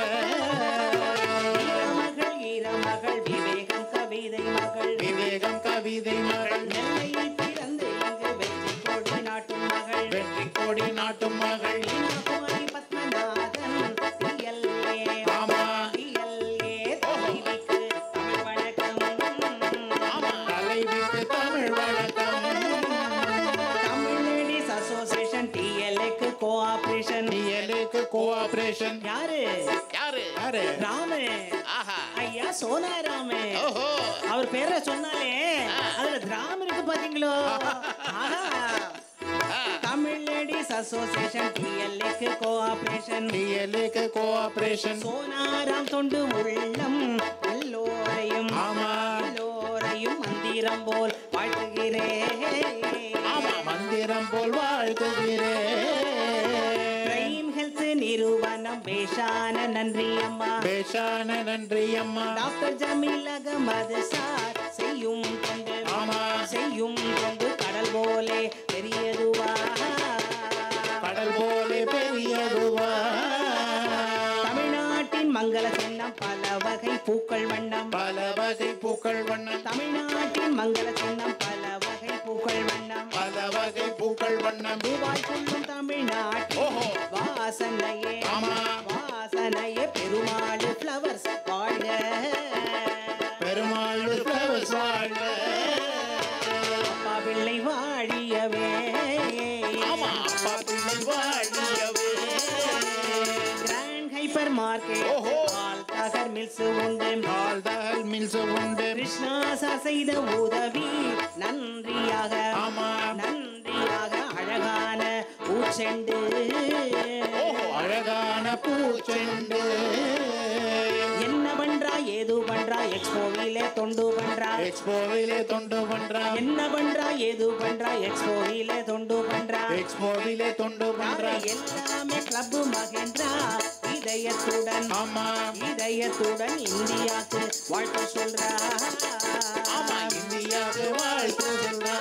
ஈரமகள் ஈரமகள் விவேகம் கவிதை மகள் விவேகம் கவிதை மகள் நெல்லையில் பிறந்து இங்கு வெற்றி கொடி நாட்டும் மகள் வெற்றி கோடி நாட்டும் மகள் மீனாகுமரி பத்மநாதன் இயல்லே ஆமா இயல்லே தலைவிக்கு தமிழ் வணக்கம் ஆமா தலைவிக்கு தமிழ் வணக்கம் தமிழ் லேடிஸ் அசோசியேஷன் டிஎல்ஏக்கு கோஆபரேஷன் டிஎல்ஏக்கு கோஆபரேஷன் யாரு யாரு யாரு ராமு ஆஹா ஐயா சோனாராமு ஓஹோ அவர் பேரை சொன்னாலே அதுல கிராமம் இருக்கு பாத்தீங்களோ ஆஹா. தமிழ் லேடிஸ் அசோசியேஷன் டிஎல்ஏக்கு கோஆபரேஷன் டிஎல்ஏக்கு கோஆபரேஷன் சோனாராம் தொண்டு உள்ளம் எல்லோரையும் ஆமா எல்லோரையும் மந்திரம் போல் வாழ்த்துகிறேன் ஆமா மந்திரம் போல் வாழ்த்துகிறேன் பிரைம் ஹெல்த் நிறுவனம் பேஷான நன்றி அம்மா பேஷான நன்றி அம்மா டாக்டர் ஜமீல் அகமது சார் செய்யும் தொண்டு ஆமா செய்யும் தொண்டு கடல் போலே பெரியதுவா கடல் போலே பெரியதுவா தமிழ்நாட்டின் மங்கள சின்னம் பல வகை பூக்கள் வண்ணம் பல வகை பூக்கள் வண்ணம் தமிழ்நாட்டின் மங்கள சின்னம் பல வகை பூக்கள் வண்ணம் பல வகை பூக்கள் வண்ணம் ரூபாய் கொள்ளும் தமிழ்நாட்டின் ஓஹோ வாசனையே ஆமா. வாசனை அரண்மனையே பெருமாள் ஃப்ளவர்ஸ் வாழ்க பெருமாள் flowers வாழ்க அப்பா பிள்ளை வாழியவே ஆமா அப்பா பிள்ளை வாழியவே கிராண்ட் ஹைப்பர் மார்க்கெட் ஓஹோ. பால் தகர் மில்ஸ் உண்டு பால் தகல் மில்ஸ் உண்டு கிருஷ்ணா சார் செய்த உதவி நன்றியாக ஆமா நன்றியாக அழகான பூச்செண்டு ஓஹோ அழகான பூச்செண்டு என்ன பண்றா ஏது பண்றா எக்ஸ்போவிலே தொண்டு பண்றா எக்ஸ்போவிலே தொண்டு பண்றா என்ன பண்றா ஏது பண்றா எக்ஸ்போவிலே தொண்டு பண்றா எக்ஸ்போவிலே தொண்டு பண்றா எல்லாமே கிளப் மகேந்திரா இதயத்துடன் ஆமா இதயத்துடன் இந்தியாக்கு வாழ்த்து சொல்றா ஆமா இந்தியாவுக்கு வாழ்த்து சொல்றா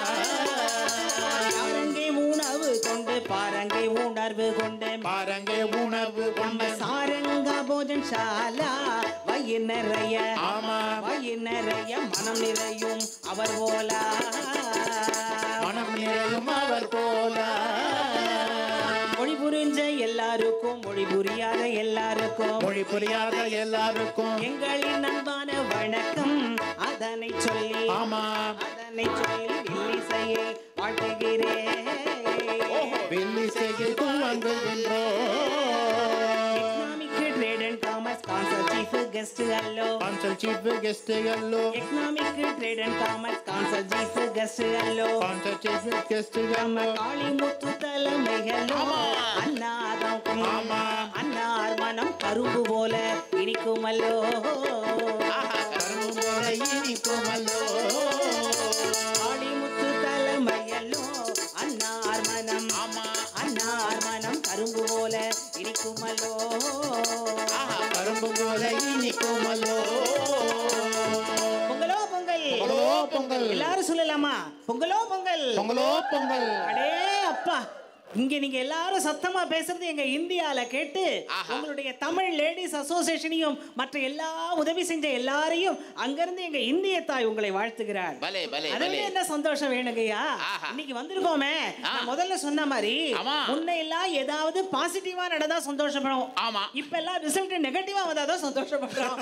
பாரங்கே உணவு கொண்டு பாரங்கே உணர்வு கொண்டு பாருங்க உணவு கொண்டு சாரங்க போஜன் சாலா வயிறு நிறைய ஆமா வயிறு நிறைய மனம் நிறையும் அவர் போலா மனம் நிறையும் அவர் போல மொழி புரிஞ்ச எல்லாருக்கும் மொழி புரியாத எல்லாருக்கும் மொழி புரியாத எல்லாருக்கும் எங்களின் அன்பான வணக்கம் அதனை சொல்லி ஆமா அதனை சொல்லி வில்லிசையை வாழ்த்துகிறேன் வெள்ளிசையில் துவங்குகின்றோம் economic trade and commerce council chief guest அல்லோ கான்சல் சீஃப் கெஸ்டுகளோ economic trade and commerce council chief guest அல்லோ கான்சல் சீஃப் கெஸ்டுகளோ நம்ம காளிமுத்து தலைமைகளோ அன்னாதம் ஆமா. அன்னார் மனம் கரும்பு போல இனிக்குமல்லோ கரும்பு போல இனிக்குமல்லோ காளிமுத்து தலைமையல்லோ அன்னார் மனம் ஆமா அன்னார் மனம் கரும்பு போல இனிக்குமல்லோ கரும்பு போல இனிக்குமல்லோ பொங்கலோ பொங்கல் பொங்கலோ பொங்கல் எல்லாரும் சொல்லலாமா பொங்கலோ பொங்கல் பொங்கலோ பொங்கல் அடே அப்பா இங்க நீங்க எல்லாரும் சத்தமா பேசுறது எங்க இந்தியால கேட்டு ஆஹா. உங்களுடைய தமிழ் லேடிஸ் அசோசியேஷனையும் மற்ற எல்லா உதவி செஞ்ச எல்லாரையும் அங்கிருந்து எங்க இந்திய தாய் உங்களை வாழ்த்துகிறார் பலே பலே அதை விட பலே என்ன சந்தோஷம் வேணுங்கய்யா ஆஹா. இன்னைக்கு வந்திருக்கோமே ஆ. நான் முதல்ல சொன்ன மாதிரி ஆமா. முன்ன எல்லாம் ஏதாவது பாசிட்டிவா நடந்தா சந்தோஷப்படும் ஆமா இப்ப எல்லாம் ரிசல்ட் நெகட்டிவா வந்தாதான் சந்தோஷப்படுறோம்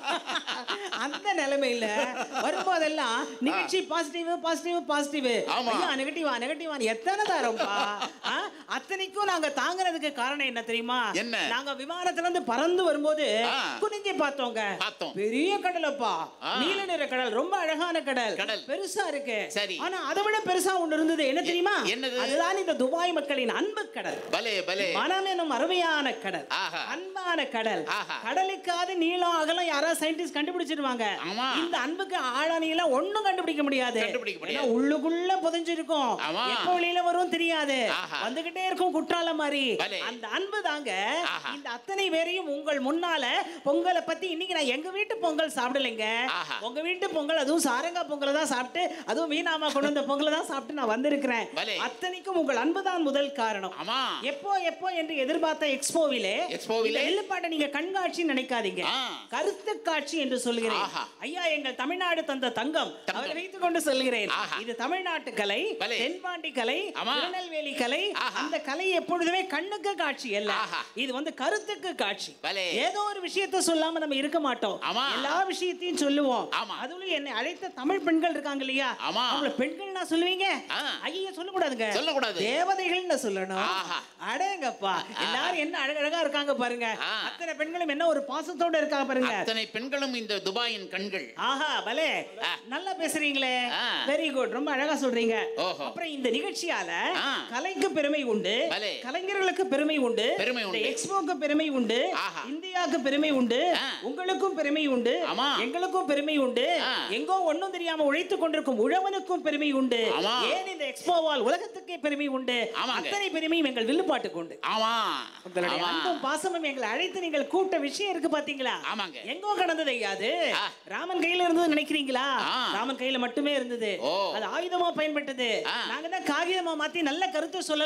அந்த நிலைமையில வரும்போதெல்லாம் நிகழ்ச்சி பாசிட்டிவ் பாசிட்டிவ் பாசிட்டிவ் ஆமா. ஐயா நெகட்டிவா நெகட்டிவா எத்தனை தரோம்ப்பா ஆ? அத்தனைக்கும் நாங்க தாங்குறதுக்கு காரணம் என்ன தெரியுமா என்ன? நாங்க விமானத்துல இருந்து பறந்து வரும்போது ஆ. குனிஞ்சு பார்த்தோங்க பார்த்தோம். பெரிய கடலப்பா ஆ. நீல நிற கடல் ரொம்ப அழகான கடல் கடல். பெருசா இருக்கு சரி. ஆனா அதை விட பெருசா ஒண்ணு இருந்தது என்ன தெரியுமா என்னது? அதுதான் இந்த துபாய் மக்களின் அன்பு கடல் பலே பலே மனம் எனும் அருமையான கடல் ஆஹா. அன்பான கடல் ஆஹா. கடலுக்காவது நீளம் அகலம் யாராவது சயின்டிஸ்ட் கண்டுபிடிச்சிருவாங்க ஆமா. இந்த அன்புக்கு ஆழ நீளம் ஒண்ணும் கண்டுபிடிக்க முடியாது கண்டுபிடிக்க முடியாது. ஏன்னா உள்ளுக்குள்ள புதைஞ்சிருக்கும் ஆமா. எப்ப வெளியில வரும் தெரியாது ஆஹா. வந்துகிட்டே இருக்கும் குற்றால மாதிரி பலே. அந்த அன்பு தாங்க ஆஹா. இந்த அத்தனை பேரையும் உங்கள் முன்னால பொங்கலை பத்தி இன்னைக்கு நான் எங்க வீட்டு பொங்கல் சாப்பிடலைங்க ஆஹா. உங்க வீட்டு பொங்கல் அதுவும் சாரங்கா பொங்கலை தான் சாப்பிட்டு அதுவும் மீனாமா கொண்டு வந்த பொங்கலை தான் சாப்பிட்டு நான் வந்திருக்கிறேன் பலே. அத்தனைக்கும் உங்கள் அன்பு தான் முதல் காரணம் ஆமா எப்போ எப்போ என்று எதிர்பார்த்த எக்ஸ்போவிலே எக்ஸ்போவிலே? இந்த வில்லுப்பாட்டை நீங்க கண்காட்சி நினைக்காதீங்க ஆ. கருத்து காட்சி என்று சொல்கிறேன் ஆஹா. ஐயா எங்கள் தமிழ்நாடு தந்த தங்கம் தங்கம். அவரை வைத்துக் கொண்டு சொல்கிறேன் ஆஹா. இது தமிழ்நாட்டு கலை பலே. தென்பாண்டி கலை ஆமா. திருநெல்வேலி கலை ஆஹா. அந்த கலை எப்பொழுதுமே கண்ணுக்கு காட்சி அல்ல ஆஹா. இது வந்து கருத்துக்கு காட்சி பலே. ஏதோ ஒரு விஷயத்தை சொல்லாம நம்ம இருக்க மாட்டோம் ஆமா. எல்லா விஷயத்தையும் சொல்லுவோம் ஆமா. அதுல என்னை அழைத்த தமிழ் பெண்கள் இருக்காங்க இல்லையா ஆமா. அவங்கள பெண்கள் நான் சொல்லுவீங்க ஆ. ஐயா சொல்லக்கூடாதுங்க சொல்லக்கூடாது. தேவதைகள்னு சொல்லணும் ஆஹா. அடேங்கப்பா எல்லாரும் என்ன அழகழகா இருக்காங்க பாருங்க ஆ. அத்தனை பெண்களும் என்ன ஒரு பாசத்தோட இருக்காங்க பாருங்க அத்தனை பெண்களும் இந்த துபாயின் கண்கள் ஆஹா பலே ஆ. நல்லா பேசுறீங்களே ஆ. வெரி குட் ரொம்ப அழகா சொல்றீங்க ஓஹோ. அப்புறம் இந்த நிகழ்ச்சியால ஆ. கலைக்கு பெருமை உண்டு பலே. கலைஞர்களுக்கு பெருமை உண்டு பெருமை இந்த உண்டு. எக்ஸ்போக்கு பெருமை உண்டு ஆஹா. இந்தியாவுக்கு பெருமை உண்டு ஆ. உங்களுக்கும் பெருமை உண்டு ஆமா. எங்களுக்கும் பெருமை உண்டு ஆ. எங்கோ ஒண்ணும் தெரியாம உழைத்துக் கொண்டிருக்கும் உழவனுக்கும் பெருமை உண்டு ஆமா. ஏன் இந்த எக்ஸ்போவால் உலகத்துக்கே பெருமை உண்டு ஆமாங்க. அத்தனை பெருமையும் எங்கள் வில்லுப்பாட்டுக்கு உண்டு ஆமா உங்களுடைய ஆமா. அன்பும் பாசமும் எங்களை அழைத்து நீங்கள் கூட்ட விஷயம் இருக்கு பாத்தீங்களா ஆமாங்க. எங்கோ கடந்தது ஐயா அது ஆ. ராமன் கையில இருந்தது நினைக்கிறீங்களா ஆ. ராமன் கையில மட்டுமே இருந்தது ஓ. அது ஆயுதமா பயன்பட்டது ஆ. நாங்க தான் காகிதமா மாத்தி நல்ல கருத்து சொல்லலாம்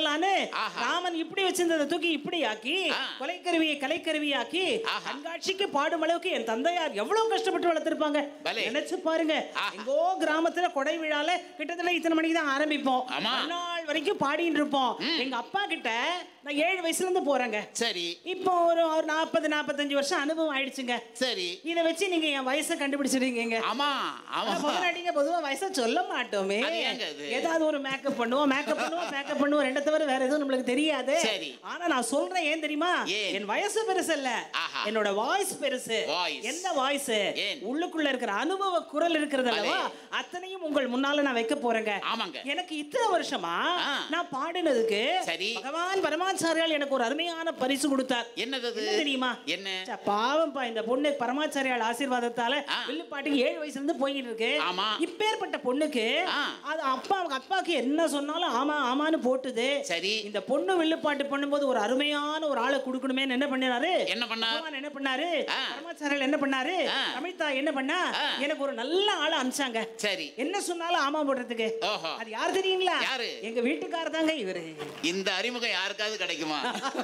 பண்ணலான்னு ராமன் இப்படி வச்சிருந்ததை தூக்கி இப்படி ஆக்கி கொலைக்கருவியை கலைக்கருவியாக்கி கண்காட்சிக்கு பாடும் அளவுக்கு என் தந்தையார் எவ்வளவு கஷ்டப்பட்டு வளர்த்திருப்பாங்க நினைச்சு பாருங்க எங்கோ கிராமத்துல கொடை விழால கிட்டத்தட்ட இத்தனை மணிக்கு தான் ஆரம்பிப்போம் நாள் வரைக்கும் பாடிட்டு இருப்போம் எங்க அப்பா கிட்ட நான் ஏழு வயசுல இருந்து போறேங்க சரி இப்போ ஒரு ஒரு நாற்பது நாற்பத்தஞ்சு வருஷம் அனுபவம் ஆயிடுச்சுங்க சரி இதை வச்சு நீங்க என் வயசை கண்டுபிடிச்சிருக்கீங்க ஆமா ஆமா முதலாளிங்க பொதுவா வயசை சொல்ல மாட்டோமே அது ஏங்க அது? ஏதாவது ஒரு மேக்கப் பண்ணுவோம் மேக்கப் பண்ணுவோம் மேக்கப் பண்ணுவோம் ரெண்டு தவிர வேற எதுவும் நம்மளுக்கு தெரியாது சரி. ஆனா நான் சொல்றேன் ஏன் தெரியுமா என் வயசு பெருசு இல்ல என்னோட வாய்ஸ் பெருசு Voice. எந்த வாய்ஸ் ஏன்? உள்ளுக்குள்ள இருக்கிற அனுபவ குரல் இருக்கிறது அல்லவா அத்தனையும் உங்கள் முன்னால நான் வைக்க போறேங்க ஆமாங்க எனக்கு இத்தனை வருஷமா நான் பாடினதுக்கு சரி. பகவான் பரமாச்சாரியால் எனக்கு ஒரு அருமையான பரிசு கொடுத்தார் என்னது அது? என்ன தெரியுமா என்ன ச்ச, பாவம்ப்பா இந்த பொண்ணு பரமாச்சாரியால் ஆசீர்வாதத்தால வில்லுப்பாட்டுக்கு ஏழு வயசுல இருந்து போயிட்டு இருக்கு ஆமா. இப்பேற்பட்ட பொண்ணுக்கு அது அப்பா அவங்க அப்பாவுக்கு என்ன சொன்னாலும் ஆமா ஆமான்னு போட்டுது சரி இந்த பொண்ணு வில்லுப்பாட்டு பண்ணும்போது ஒரு அருமையான ஒரு ஆளை கொடுக்கணுமே என்ன பண்ணாரு என்ன பண்ணார்? பகவான் என்ன பண்ணாரு பரமாச்சாரியால் என்ன பண்ணாரு தமிழ்தா என்ன பண்ணா எனக்கு ஒரு நல்ல ஆளை அனுப்பிச்சாங்க சரி என்ன சொன்னாலும் ஆமா போடுறதுக்கு ஓஹோ அது யார் தெரியுங்களா யாரு? எங்க வீட்டுக்காரர் தாங்க இவரு இந்த அறிமுகம் யாருக்காவது கிடைக்குமா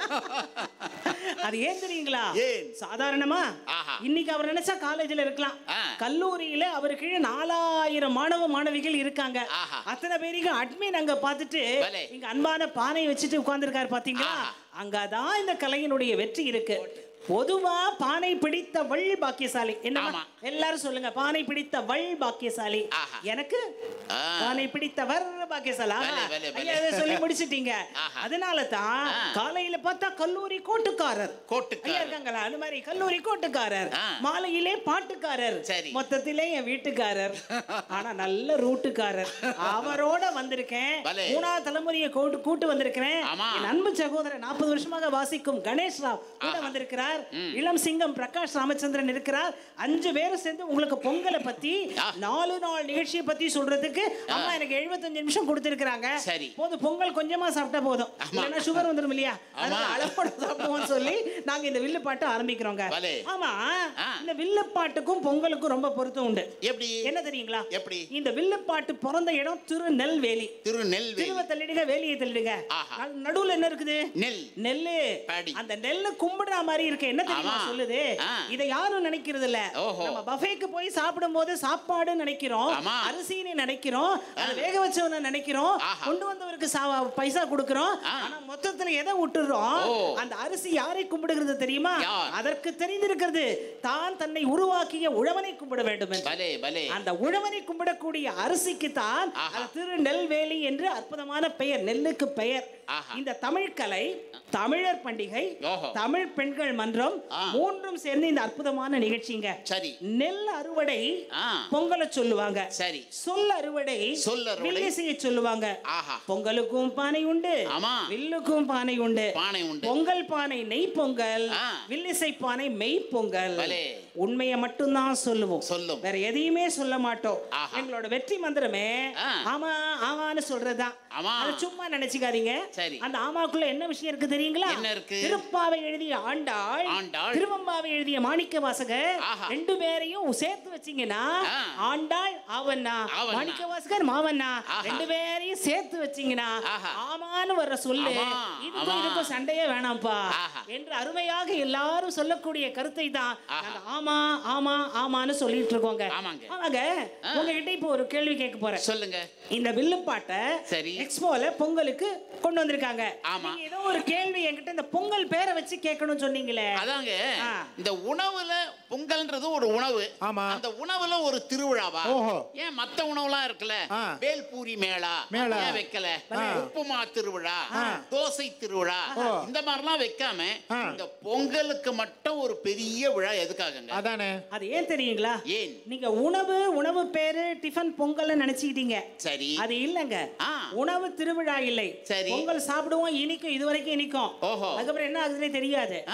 அது ஏன் தெரியுங்களா ஏன்? சாதாரணமா ஆஹா. இன்னைக்கு அவர் நினைச்சா காலேஜ்ல இருக்கலாம் கல்லூரியில அவர் கீழே நாலாயிரம் மாணவ மாணவிகள் இருக்காங்க அத்தனை பேரையும் அட்மின் அங்க பார்த்துட்டு பலே. இங்க அன்பான பானை வச்சுட்டு உட்கார்ந்திருக்காரு பாத்தீங்களா அங்கதான் இந்த கலையினுடைய வெற்றி இருக்கு பொதுவா பானை பிடித்த வள் பாக்கியசாலி என்னமா எல்லாரும் சொல்லுங்க பானை பிடித்த வள் பாக்கியசாலி எனக்கு பானை பிடித்தவர் பாக்கியசாலி ஆஹா. பலே, பலே, பலே. ஐயா, இதை சொல்லி முடிச்சிட்டீங்க அதனால தான் காலையில பார்த்தா கல்லூரி கோட்டுக்காரர் ஐயா இருக்காங்களா அந்த மாதிரி கல்லூரி கோட்டுக்காரர் மாலையிலே பாட்டுக்காரர் சரி. மொத்தத்திலே என் வீட்டுக்காரர் ஆனா நல்ல ரூட்டுக்காரர் அவரோட வந்திருக்கேன் பலே. மூணாவது தலைமுறையை கூட்டு கூட்டு வந்திருக்கிறேன் ஆமா. என் அன்பு சகோதரர் நாற்பது வருஷமாக வாசிக்கும் கணேஷ் ராவ் கூட வந்திருக்கிறார் இளம் சிங்கம் பிரகாஷ் ராமச்சந்திரன் இருக்கிறார் அஞ்சு பேரும் சேர்ந்து உங்களுக்கு பொங்கலை பத்தி நாலு நாள் நிகழ்ச்சியை பத்தி சொல்றதுக்கு அம்மா எனக்கு 75 நிமிஷம் கொடுத்திருக்கிறாங்க சரி. போதும் பொங்கல் கொஞ்சமா சாப்பிட்டா போதும் இல்லைன்னா சுகர் வந்துடும் இல்லையா அதனால அளவோட சாப்பிடுவோம்னு சொல்லி நாங்க இந்த வில்லு பாட்டு ஆரம்பிக்கிறோங்க பலே. ஆமா இந்த வில்லு பாட்டுக்கும் பொங்கலுக்கும் ரொம்ப பொருத்தம் உண்டு எப்படி என்ன தெரியுங்களா எப்படி இந்த வில்லு பாட்டு பிறந்த இடம் திருநெல்வேலி திருநெல்வேலி திருவ தள்ளிடுங்க வேலியை தள்ளிடுங்க நடு- நடுவுல என்ன இருக்குது நெல் நெல்லு அந்த நெல்லு கும்பிடுற மாதிரி இருக்கு என்ன தெரியுமா ஆமா. சொல்லுது ஆ. இதை யாரும் நினைக்கிறது இல்ல ஓஹோ. நம்ம பஃபேக்கு போய் சாப்பிடும் போது சாப்பாடு நினைக்கிறோம் ஆமா. அரிசின்னு நினைக்கிறோம் அதை வேக வச்சவன நினைக்கிறோம் கொண்டு வந்தவருக்கு சா- பைசா கொடுக்கிறோம் ஆனா மொத்தத்துல எதை விட்டுறோம் ஓ. அந்த அரிசி யாரை கும்பிடுகிறது தெரியுமா யார்? அதற்கு தெரிந்திருக்கிறது தான் தன்னை உருவாக்கிய உழவனை கும்பிட வேண்டும் என்று. பலே பலே அந்த உழவனை கும்பிடக்கூடிய அரிசிக்கு தான் அது திருநெல்வேலி என்று அற்புதமான பெயர் நெல்லுக்கு பெயர் இந்த தமிழ் கலை தமிழர் பண்டிகை ஓஹோ. தமிழ் பெண்கள் மன்றம் மூன்றும் சேர்ந்து இந்த அற்புதமான நிகழ்ச்சிங்க சரி நெல் அறுவடை ஆ. பொங்கலை சொல்லுவாங்க சரி சொல் அறுவடை சொல் அறுவடை. வில்லிசையை சொல்லுவாங்க ஆஹா பொங்கலுக்கும் பானை உண்டு ஆமா. வில்லுக்கும் பானை உண்டு பானை உண்டு பொங்கல் பானை நெய் பொங்கல் ஆ. வில்லிசை பானை மெய் பொங்கல் பலே. உண்மையை மட்டும்தான் சொல்லுவோம் சொல்லும். வேற எதையுமே சொல்ல மாட்டோம் ஆஹா. எங்களோட வெற்றி மந்திரமே ஆ. ஆமா ஆமான்னு சொல்றதுதான் ஆமா. அது சும்மா நினைச்சுக்காதீங்க சரி. அந்த ஆமாக்குள்ள என்ன விஷயம் இருக்கு தெரியுங்களா என்ன இருக்கு? திருப்பாவை எழுதிய ஆண்டாள் ஆண்டாள். திருவம்பாவை எழுதிய மாணிக்க வாசகர் ஆஹா. ரெண்டு பேரையும் சேர்த்து வச்சீங்கன்னா ஆ. ஆண்டாள் ஆவண்ணா ஆவண்ணா. மாணிக்க வாசகர் மாவண்ணா ஆஹா. ரெண்டு பேரையும் சேர்த்து வச்சீங்கன்னா ஆஹா. ஆமான்னு வர்ற சொல்லு ஆமா, இதுக்கும் ஆமா. இதுக்கும் சண்டையே வேணாம்ப்பா ஆஹா. என்று அருமையாக எல்லாரும் சொல்லக்கூடிய கருத்தை தான் நாங்க ஆமா ஆமா ஆமான்னு சொல்லிட்டு இருக்கோங்க ஆமாங்க. ஆமாங்க உங்ககிட்ட இப்போ ஒரு கேள்வி கேட்க போறேன் சொல்லுங்க இந்த வில்லுப்பாட்டை சரி. எக்ஸ்போல பொங்கலுக்கு கொண்டு வந்திருக்காங்க ஆமா. நீங்க ஏதோ ஒரு கேள்வி என்கிட்ட இந்த பொங்கல் பேரை வச்சு கேட்கணும்னு சொன்னீங்களே அதாங்க ஆ. இந்த உணவுல பொங்கல்ன்றது ஒரு உணவு ஆமா. அந்த உணவுல ஒரு திருவிழாவா ஓஹோ. ஏன் மத்த உணவுலாம் இருக்குல்ல ஆ. வேல்பூரி மேளா மேளா. ஏன் வைக்கல ஆ. உப்புமா திருவிழா தோசை திருவிழா ஓ. இந்த மாதிரிலாம் வைக்காம ஆ. இந்த பொங்கலுக்கு மட்டும் ஒரு பெரிய விழா எதுக்காகங்க அதானே அது ஏன் தெரியுங்களா ஏன் நீங்க உணவு உணவு பேரு டிஃபன் பொங்கல்னு நினைச்சுக்கிட்டீங்க சரி அது இல்லங்க ஆ. உணவு திருவிழா இல்லை சரி. பொங்கல் சாப்பிடுவோம் இனிக்கும் இது வரைக்கும் இனிக்கும் ஓஹோ. அதுக்கப்புறம் என்ன ஆகுதுன்னே தெரியாது ஆ. ஆனா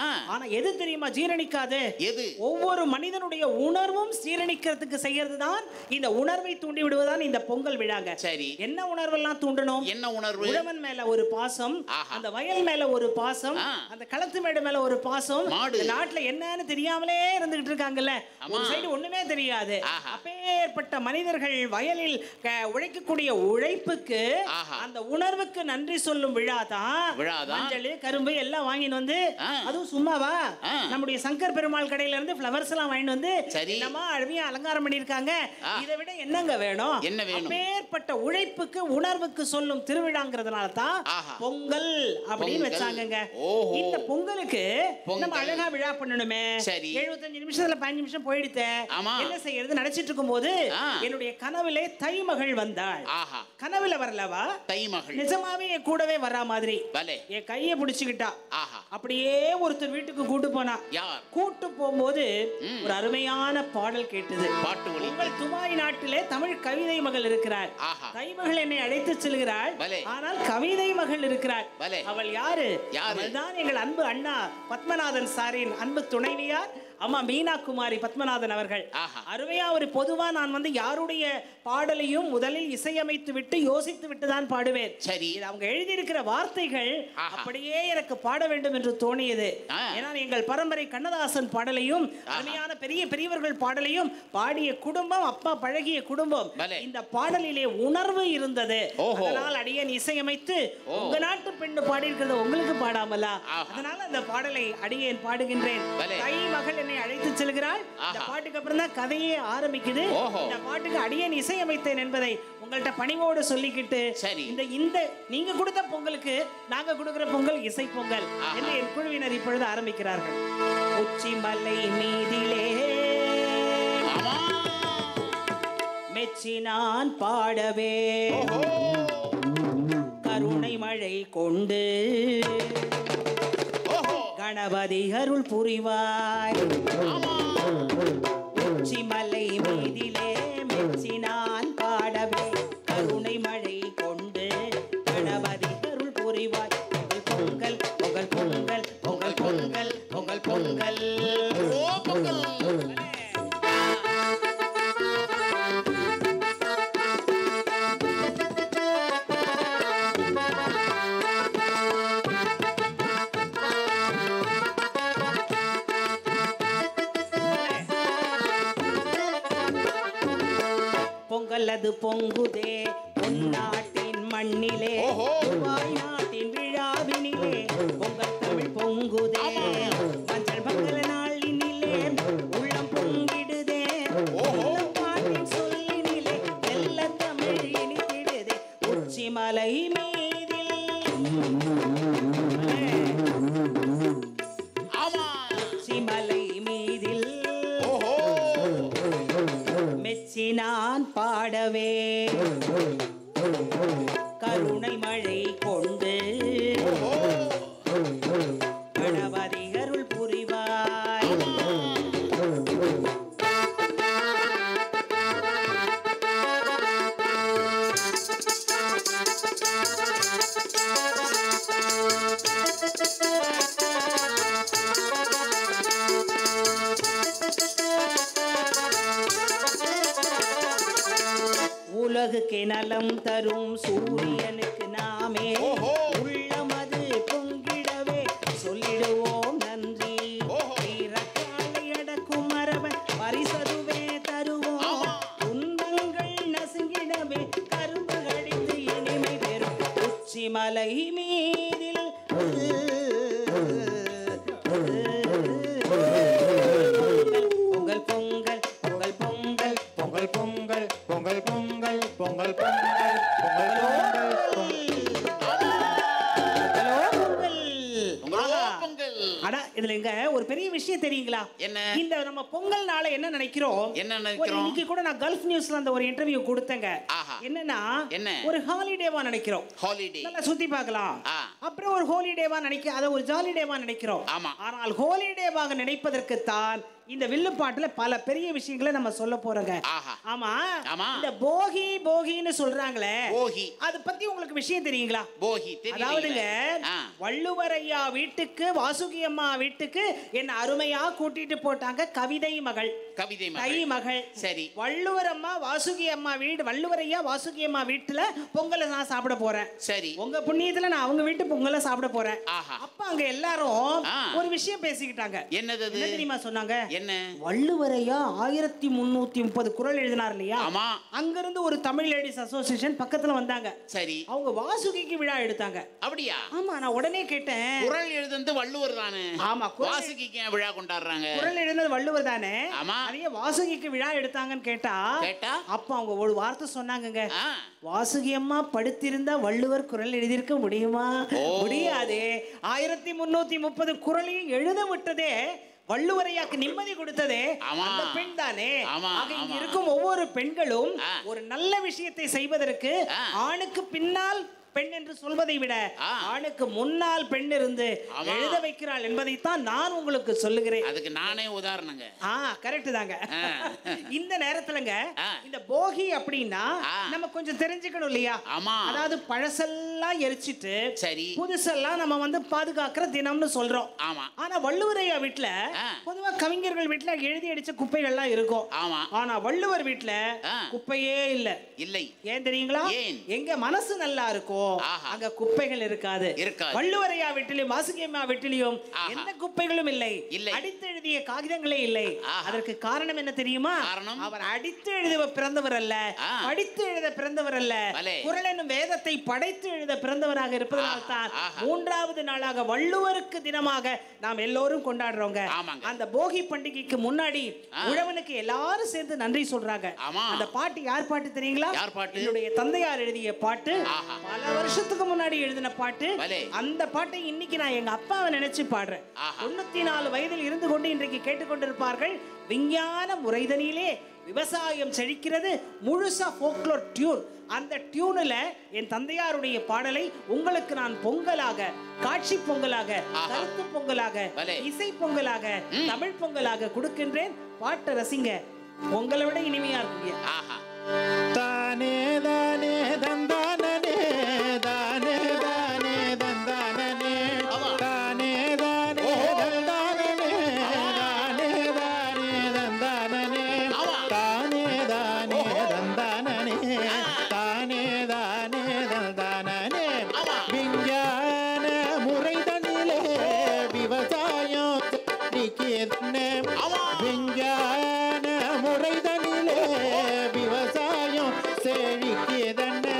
ஆனா எது தெரியுமா ஜீரணிக்காது எது ஒவ்வொரு மனிதனுடைய உணர்வும் ஜீரணிக்கிறதுக்கு செய்யறது தான் இந்த உணர்வை தூண்டி விடுவதுதான் இந்த பொங்கல் விழாங்க சரி என்ன உணர்வெல்லாம் தூண்டணும் என்ன உணர்வு உழவன் மேல ஒரு பாசம் அந்த வயல் மேல ஒரு பாசம் அந்த களத்து மேடு மேல ஒரு பாசம் மாடு. இந்த நாட்டுல என்னன்னு தெரியாமலே இருந்துகிட்டு இருக்காங்கல்ல ஆமா. ஒரு சைடு ஒண்ணுமே தெரியாது அப்பேற்பட்ட மனிதர்கள் வயலில் க- உழைக்கக்கூடிய உழைப்புக்கு அந்த உணர்வுக்கு நன்றி சொல்லும் விழா தான் விழாதான். மஞ்சள் கரும்பு எல்லாம் வாங்கிட்டு வந்து அதுவும் சும்மாவா நம்முடைய சங்கர் பெருமாள் கடையில இருந்து ஃப்ளவர்ஸ் எல்லாம் வாங்கிட்டு வந்து சரி. என்னமா அருமையா அலங்காரம் பண்ணிருக்காங்க இதை விட என்னங்க வேணும் என்ன வேணும்? அப்பேற்பட்ட உழைப்புக்கு உணர்வுக்கு சொல்லும் திருவிழாங்கிறதுனால தான் பொங்கல் அப்படின்னு பொங்கல். வச்சாங்கங்க ஓஹோ. இந்த பொங்கலுக்கு பொங்கல். நம்ம அழகா விழா பண்ணணுமே சரி. 75 நிமிஷத்துல பதினஞ்சு நிமிஷம் போயிடுத்து ஆமா. என்ன செய்யறது நினைச்சிட்டு இருக்கும்போது என்னுடைய கனவிலே தைமகள் வந்தாள் ஆஹா கனவுல வரலவா தைமகள் நிஜமாவே என் கூடவே வரா மாதிரி பலே என் கையை பிடிச்சுக்கிட்டா ஆஹா அப்படியே ஒருத்தர் வீட்டுக்கு கூட்டு போனா யார் கூட்டு போகும்போது ஒரு அருமையான பாடல் கேட்டது பாட்டு ஒளி உங்கள் துபாய் நாட்டிலே தமிழ் கவிதை மகள் இருக்கிறார் ஆஹா தைமகள் என்னை அழைத்து செல்கிறாள் பலே. ஆனால் கவிதை மகள் இருக்கிறார் பலே. அவள் யாரு யாரு? அவள்தான் எங்கள் அன்பு அண்ணா பத்மநாதன் சாரின் அன்பு துணைவியார் அம்மா மீனா குமாரி பத்மநாதன் அவர்கள் ஆஹா. அருமையா ஒரு பொதுவா நான் வந்து யாருடைய பாடலையும் முதலில் இசையமைத்து விட்டு யோசித்து விட்டு தான் பாடுவேன் சரி இது அவங்க எழுதியிருக்கிற வார்த்தைகள் ஆஹா. அப்படியே எனக்கு பாட வேண்டும் என்று தோணியது ஆ. ஏன்னா எங்கள் பரம்பரை கண்ணதாசன் பாடலையும் அருமையான பெரிய பெரியவர்கள் பாடலையும் பாடிய குடும்பம் அப்பா பழகிய குடும்பம் பலே. இந்த பாடலிலே உணர்வு இருந்தது ஓஹோ. அதனால் அடியேன் இசையமைத்து ஓ. உங்க நாட்டு பெண்ணு பாடியிருக்கிறது உங்களுக்கு பாடாமலா ஆஹா. அதனால அந்த பாடலை அடியேன் பாடுகின்றேன் பலே. கை மகள் என்னை அழைத்து செல்கிறாள் இந்த ஆஹா. பாட்டுக்கு அப்புறம் தான் கதையே ஆரம்பிக்குது ஓஹோ. இந்த பாட்டுக்கு அடியேன் இசையமைத்தேன் என்பதை உங்கள்ட்ட பணிவோடு சொல்லிக்கிட்டு சரி. இந்த இந்த நீங்க கொடுத்த பொங்கலுக்கு நாங்க கொடுக்கிற பொங்கல் இசை பொங்கல் ஆஹா. என்று என் குழுவினர் இப்பொழுது ஆரம்பிக்கிறார்கள் உச்சி மலை மீதிலே ஆமா மெச்சி நான் பாடவே கருணை மழை கொண்டு ஓஹோ கணபதி அருள் புரிவாய் உச்சி மலை மீதிலே மெச்சி நான் பாடவே கருணை மழை கொண்டு கணபதி அருள் புரிவாய் பொங்கல் பொங்கல் பொங்கல் பொங்கல் பொங்கல் பொங்கல் பொங்கல் ஓ பொங்கல் பொங்கல் அது பொங்குதே பொன்னாட்டின் மண்ணிலே ஓஹோ. துபாய் நாட்டின் விழாவினிலே பொங்கல் தமிழ் பொங்குதே மஞ்சள் மங்கள நாளினிலே உள்ளம் பொங்கிடுதே உள்ளம் பாட்டின் சொல்லினிலே வெள்ள தமிழ் இனித்திடுதே உச்சி மலை மீதில் ஆமா உச்சி மலை மீதில் ஓஹோ மெச்சி நான் பாடவே கருணை மழை கொண்டு கணபதி அருள் புரிவாய் உலகுக்கு நலம் தரும் சூரியனுக்கு நாமே ஓஹோ. உள்ளமது பொங்கிடவே சொல்லிடுவோம் நன்றி ஓஹோ. வீரக்காலை அடக்கும் மரபன் பரிசதுவே தருவோம் துன்பங்கள் நசுங்கிடவே கரும்பு கடித்து இனிமை பெறும் உச்சி மலை மீதில் பொங்கல் பொங்கல் பொங்கல் பொங்கல் பொங்கல் பொங்கல் பொங்கல் பொங்கல் பொங்கல் பொங்கல் பொங்கல் பொங்கல் ஹலோ பொங்கல் பொங்கலோ ஆஹா. பொங்கல் அடா இதுல இங்க ஒரு பெரிய விஷயம் தெரியுங்களா என்ன? இந்த நம்ம பொங்கல் நாள என்ன நினைக்கிறோம் என்ன ஒரு நினைக்கிறோம்? இன்னைக்கு கூட நான் கல்ஃப் நியூஸ்ல அந்த ஒரு இன்டர்வியூ கொடுத்தேங்க ஆஹா. என்னன்னா என்ன? ஒரு ஹாலிடேவா நினைக்கிறோம் ஹாலிடே நல்லா சுத்தி பார்க்கலாம் ஆ. அப்புறம் ஒரு ஹாலிடேவா நினைக்க அதை ஒரு ஜாலி டேவா நினைக்கிறோம் ஆமா. ஆனால் ஹாலிடேவாக நினைப்பதற்கு தான் இந்த வில்லு பாட்டுல பல பெரிய விஷயங்களை நம்ம சொல்ல போறோங்க ஆஹா ஆமா ஆமா. இந்த போகி போகின்னு சொல்றாங்களே போகி அது பத்தி உங்களுக்கு விஷயம் தெரியுங்களா போகி அதாவதுங்க தெரியல ஆ. வள்ளுவரையா வீட்டுக்கு வாசுகி அம்மா வீட்டுக்கு என்ன அருமையா கூட்டிட்டு போட்டாங்க கவிதை மகள் கவிதை தை மகள் மகள் சரி வள்ளுவர் அம்மா வாசுகி அம்மா வீடு வள்ளுவரையா வாசுகி அம்மா வீட்டுல பொங்கலை நான் சாப்பிட போறேன் சரி உங்க புண்ணியத்துல நான் அவங்க வீட்டு பொங்கலை சாப்பிட போறேன் ஆஹா அப்ப அங்க எல்லாரும் ஆ. ஒரு விஷயம் பேசிக்கிட்டாங்க என்னது அது? என்ன தெரியுமா சொன்னாங்க என்ன வள்ளுவரையா ஆயிரத்தி முன்னூத்தி முப்பது குறள் எழுதினார் இல்லையா ஆமா அங்கிருந்து ஒரு தமிழ் லேடிஸ் அசோசியேஷன் பக்கத்துல வந்தாங்க சரி அவங்க வாசுகிக்கு விழா எடுத்தாங்க அப்படியா ஆமா நான் உடனே கேட்டேன் குரல் எழுதுந்து வள்ளுவர் தானே ஆமா குறள் வாசுகிக்கு ஏன் விழா கொண்டாடுறாங்க குறள் எழுதினது வள்ளுவர் தானே ஆமா. அதையே வாசுகிக்கு விழா எடுத்தாங்கன்னு கேட்டா கேட்டா? அப்ப அவங்க ஒரு வார்த்தை சொன்னாங்கங்க ஆ. வாசுகி அம்மா படுத்திருந்தா வள்ளுவர் குரல் எழுதியிருக்க முடியுமா ஓ. முடியாது ஆயிரத்தி முன்னூத்தி முப்பது குரலையும் எழுத விட்டதே வள்ளுவரையாக்கு நிம்மதி கொடுத்ததே ஆமா. அந்த பெண் தானே ஆமா, ஆக இங்க ஆமா. இருக்கும் ஒவ்வொரு பெண்களும் ஆ. ஒரு நல்ல விஷயத்தை செய்வதற்கு ஆ. ஆணுக்கு பின்னால் பெண் என்று சொல்வதை விட ஆ. ஆணுக்கு முன்னால் பெண் இருந்து ஆமா. எழுத வைக்கிறாள் என்பதைத்தான் நான் உங்களுக்கு சொல்லுகிறேன் அதுக்கு நானே உதாரணங்க ஆ கரெக்ட் தாங்க ஆ. இந்த நேரத்துலங்க ஆ. இந்த போகி அப்படின்னா ஆ. நம்ம கொஞ்சம் தெரிஞ்சுக்கணும் இல்லையா ஆமா அதாவது பழசெல்லாம் எரிச்சிட்டு சரி புதுசெல்லாம் நம்ம வந்து பாதுகாக்கிற தினம்னு சொல்றோம் ஆமா ஆனா வள்ளுவரையா வீட்ல ஆ. பொதுவா கவிஞர்கள் வீட்ல எழுதி அடிச்ச குப்பைகள்லாம் இருக்கும் ஆமா ஆனா வள்ளுவர் வீட்ல ஆ. குப்பையே இல்ல இல்லை ஏன் தெரியுங்களா ஏன்? எங்க மனசு நல்லா இருக்கும் ஆஹா. அங்க குப்பைகள் இருக்காது இருக்காது. வள்ளுவரையா வீட்டிலும் வாசுகியம்மா வீட்டிலும் ஆஹா. எந்த குப்பைகளும் இல்லை இல்லை. அடித்து எழுதிய காகிதங்களே இல்லை ஆஹா. அதற்கு காரணம் என்ன தெரியுமா காரணம்? அவர் அடித்து எழுத பிறந்தவர் அல்ல ஆ. படித்து எழுத பிறந்தவர் அல்ல பலே. குரல் என்னும் வேதத்தை படைத்து எழுத பிறந்தவராக இருப்பதனால் தான் ஆஹா. மூன்றாவது நாளாக வள்ளுவருக்கு தினமாக நாம் எல்லோரும் கொண்டாடுறோங்க ஆமாங்க. அந்த போகி பண்டிகைக்கு முன்னாடி ஆ. உழவனுக்கு எல்லாரும் சேர்ந்து நன்றி சொல்றாங்க ஆமா. அந்த பாட்டு யார் பாட்டு தெரியுங்களா யார் பாட்டு? என்னுடைய தந்தையார் எழுதிய பாட்டு ஆஹா. பல வருஷத்துக்கு முன்னாடி எழுதின பாட்டு பலே. அந்த பாட்டை இன்னைக்கு நான் எங்க அப்பாவை நினைச்சு பாடுறேன் ஆஹா. தொண்ணூத்தி நாலு வயதில் இருந்து கொண்டு இன்றைக்கு கேட்டுக்கொண்டிருப்பார்கள் விஞ்ஞான முறைதனிலே விவசாயம் செழிக்கிறது முழுசா ஃபோக்லோர் டியூன் அந்த டியூனில் என் தந்தையாருடைய பாடலை உங்களுக்கு நான் பொங்கலாக காட்சி பொங்கலாக ஆஹா. கருத்து பொங்கலாக பலே. இசை பொங்கலாக ம். தமிழ் பொங்கலாக கொடுக்கின்றேன் பாட்டை ரசிங்க உங்களை விட இனிமையா இருக்குங்க ஆஹா தானே தானே தந்தானே தானே தானே தந்தானே தானே தானே தந்தானே தானே தானே தந்தானே தானே தானே தந்தானே தானே தானே தந்தானே விஞ்ஞான முறை தண்ணிலே விவசாயம் செழிக்கிறனே. விஞ்ஞான முறை தண்ணிலே விவசாயம் செழிக்கிறனே.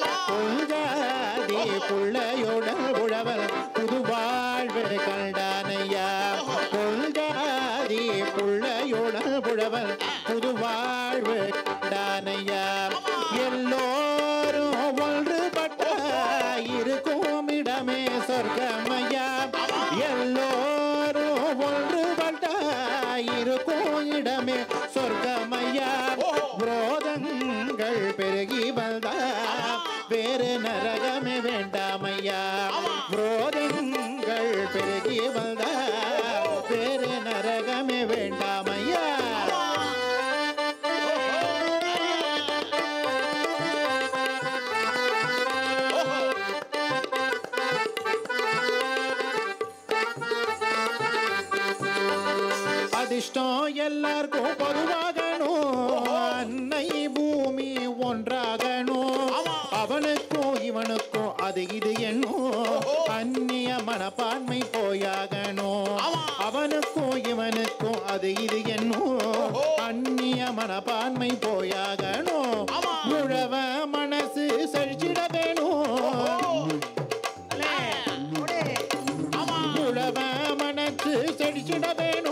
பொஞ்சாதி புள்ளையோட உழவர் புது வாழ்வு கண்டானையா பொஞ்சாதி புள்ளையோட உழவர் புது வாழ்வு கண்டானையா எல்லோரும் ஒன்றுபட்ட இருக்கும் இடமே சொர்க்கமையா எல்லோரும் ஒன்றுபட்ட இருக்கும் இடமே சொர்க்கமையா விரோதங்கள் பெருகி வந்தா வேறு நரகமே வேண்டாமையா விரோதங்கள் பெருகி வந்தா வேறு நரகமே வேண்டாமையா அதிர்ஷ்டம் எல்லாருக்கும் பொதுவாகணும் அன்னை பூமி ஒன்றாகணும் அவனுக்கும் இவனுக்கும் அது இது என்னும் அந்நிய மனப்பான்மை போயாகணும் அவனுக்கும் இவனுக்கும் அது இது என்னும் அந்நிய மனப்பான்மை போயாகணும் உழவ மனசு செழிச்சிட வேணும் உழவ மனசு செழிச்சிட வேணும்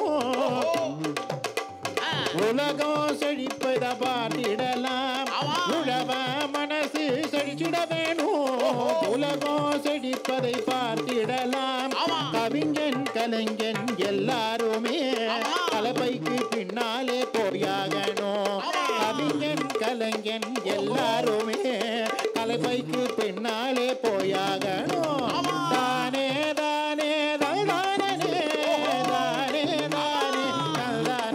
உலகம் செழிப்பத பார்த்திடலாம் உழவ மனசு செழிச்சிட வேணும் உலகம் செழிப்பதை பார்த்திடலாம் கவிஞன் கலைஞன் எல்லாருமே கலப்பைக்கு பின்னாலே போயாகணும் கவிஞன் கலைஞன் எல்லாருமே கலப்பைக்கு பின்னாலே போயாகணும் தானே தானே தானே தானே தானே தானே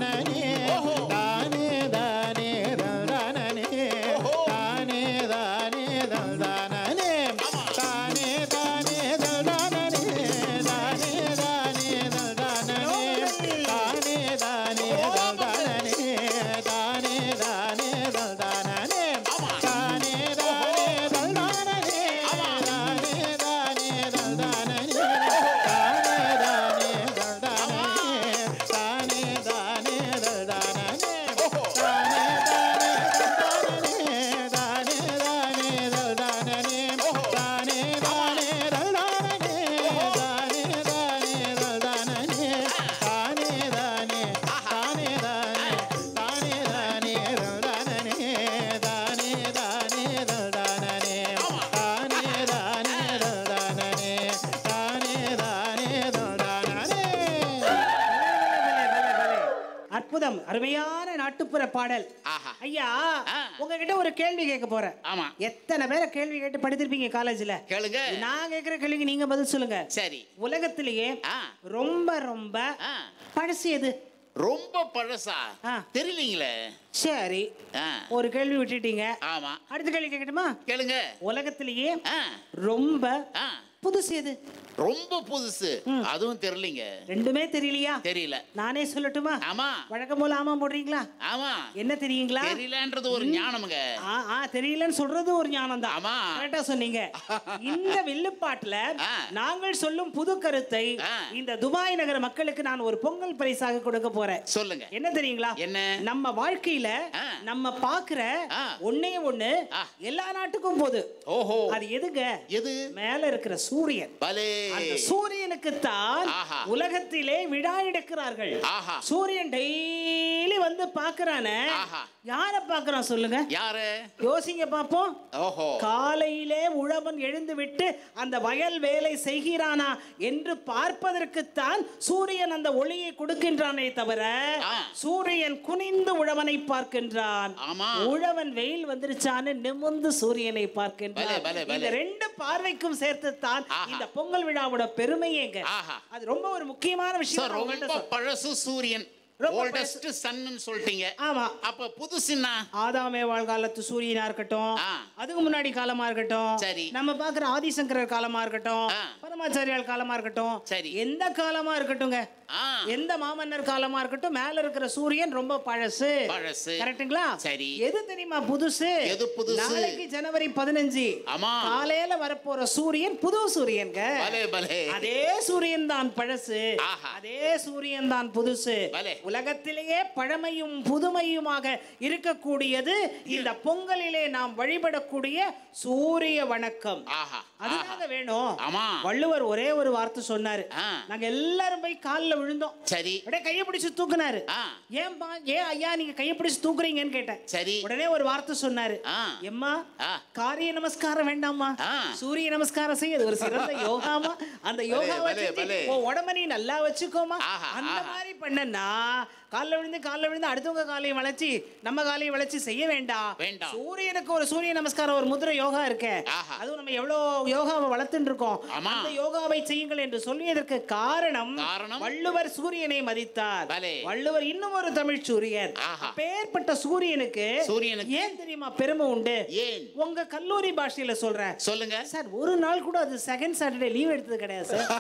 அருமையான நாட்டுப்புற பாடல் ஆஹா ஐயா உங்ககிட்ட ஒரு கேள்வி கேட்க போறேன் ஆமா எத்தனை பேரை கேள்வி கேட்டு படித்திருப்பீங்க காலேஜ்ல கேளுங்க நான் கேட்கிற கேள்விக்கு நீங்க பதில் சொல்லுங்க சரி உலகத்திலேயே ரொம்ப ரொம்ப பழசு எது ரொம்ப பழசா தெரியலீங்களே சரி ஆ. ஒரு கேள்வி விட்டுட்டீங்க ஆமா அடுத்த கேள்வி கேட்கட்டுமா கேளுங்க உலகத்திலேயே ரொம்ப புதுசு எது ரொம்ப புதுசு அதுவும் தெரியலீங்க ரெண்டுமே தெரியலையா தெரியல நானே சொல்லட்டுமா ஆமா வழக்கம் போல ஆமா போடுறீங்களா ஆமா என்ன தெரியுங்களா தெரியலன்றது ஒரு ஞானமுங்க ஆ ஆ தெரியலன்னு சொல்றது ஒரு ஞானம் தான் ஆமா கரெக்டா சொன்னீங்க இந்த வில்லுப்பாட்டுல நாங்கள் சொல்லும் புது கருத்தை இந்த துபாய் நகர மக்களுக்கு நான் ஒரு பொங்கல் பரிசாக கொடுக்க போறேன் சொல்லுங்க என்ன தெரியுங்களா என்ன நம்ம வாழ்க்கையில நம்ம பாக்குற ஒண்ணே ஒண்ணு எல்லா நாட்டுக்கும் போது ஓஹோ அது எதுங்க எது மேல இருக்கிற சூரியன் பலே அந்த சூரியனுக்கு தான் ஆஹா. உலகத்திலே விழா எடுக்கிறார்கள் ஆஹா. சூரியன் டெய்லி வந்து பாக்குறானே ஆஹா. யார பாக்குறான் சொல்லுங்க யாரு யோசிங்க பாப்போம் ஓஹோ காலையிலே உழவன் எழுந்து விட்டு அந்த வயல் வேலை செய்கிறானா என்று பார்ப்பதற்குத்தான் சூரியன் அந்த ஒளியை கொடுக்கின்றானே தவிர சூரியன் குனிந்து உழவனை பார்க்கின்றான் ஆமா. உழவன் வெயில் வந்துருச்சான்னு நிமிர்ந்து சூரியனை பலே, பார்க்கின்றான் பலே, பலே. இந்த ரெண்டு பார்வைக்கும் சேர்த்துத்தான் இந்த பொங்கல் விழாவோட பெருமையேங்க அது ரொம்ப ஒரு முக்கியமான விஷயம் சார் நான் உங்கள்ட்ட ரொம்ப சொல்றேன். பழசு சூரியன் ரொம்ப ஓல்டஸ்ட் சன்னு சொல்லிட்டீங்க ஆமா அப்ப புதுசுன்னா ஆதாமே வாழ்காலத்து சூரியனா இருக்கட்டும் அதுக்கு முன்னாடி காலமா இருக்கட்டும் சரி. நம்ம பாக்குற ஆதிசங்கரர் காலமா இருக்கட்டும் பரமாச்சாரியால் காலமா இருக்கட்டும் சரி. எந்த காலமா இருக்கட்டும்ங்க ஆ. எந்த மாமன்னர் காலமா இருக்கட்டும் மேல இருக்கிற சூரியன் ரொம்ப பழசு பழசு. கரெக்ட்டுங்களா சரி. எது தெரியுமா புதுசு எது புதுசு? நாளைக்கு ஜனவரி பதினஞ்சு ஆமா. காலையில வரப்போற சூரியன் புது சூரியன்ங்க பலே பலே அதே சூரியன் தான் பழசு ஆஹா. அதே சூரியன் தான் புதுசு பலே. உலகத்திலேயே பழமையும் புதுமையுமாக இருக்கக்கூடியது இந்த பொங்கலிலே நாம் வழிபடக்கூடிய சூரிய வணக்கம் ஆஹா அதுதாங்க வேணும் ஆமா. வள்ளுவர் ஒரே ஒரு வார்த்தை சொன்னாரு ஆ. நாங்க எல்லாரும் போய் கால்ல விழுந்தோம் சரி அப்படியே கையை பிடிச்சு தூக்குனாரு ஆ. ஏன்பா ஏன் ஐயா நீங்க கையை பிடிச்சு தூக்குறீங்கன்னு கேட்டேன் சரி உடனே ஒரு வார்த்தை சொன்னாரு ஆ. எம்மா ஆ. காரிய நமஸ்காரம் வேண்டாமா ஆ. சூரிய நமஸ்காரம் செய்ய அது ஒரு சிறந்த யோகாமா அந்த யோகாவை பலே, செஞ்சு பலே. உன் உடம்ப நீ நல்லா வச்சுக்கோமா ஆஹா, அந்த ஆஹா. மாதிரி பண்ணனா கால்ல விழுந்து கால்ல விழுந்து அடுத்தவங்க காலையும் வளைச்சு நம்ம காலையும் வளைச்சு செய்ய வேண்டாம் வேண்டாம். சூரியனுக்கு ஒரு சூரிய நமஸ்காரம் ஒரு முதிரை யோகா இருக்கே ஆஹா. அதுவும் நம்ம எவ்வளவு யோகாவை வளர்த்துட்டு இருக்கோம் ஆமா. அந்த யோகாவை செய்யுங்கள் என்று சொல்லியதற்கு காரணம் காரணம்? வள்ளுவர் சூரியனை மதித்தார் பலே. வள்ளுவர் இன்னும் ஒரு தமிழ் சூரியன் ஆஹா. அப்பேற்பட்ட சூரியனுக்கு சூரியனுக்கு ஏன் தெரியுமா பெருமை உண்டு ஏன் உங்க கல்லூரி பாஷையில சொல்றேன் சொல்லுங்க சார் ஒரு நாள் கூட அது செகண்ட் சாட்டர்டே லீவ் எடுத்தது கிடையாது sir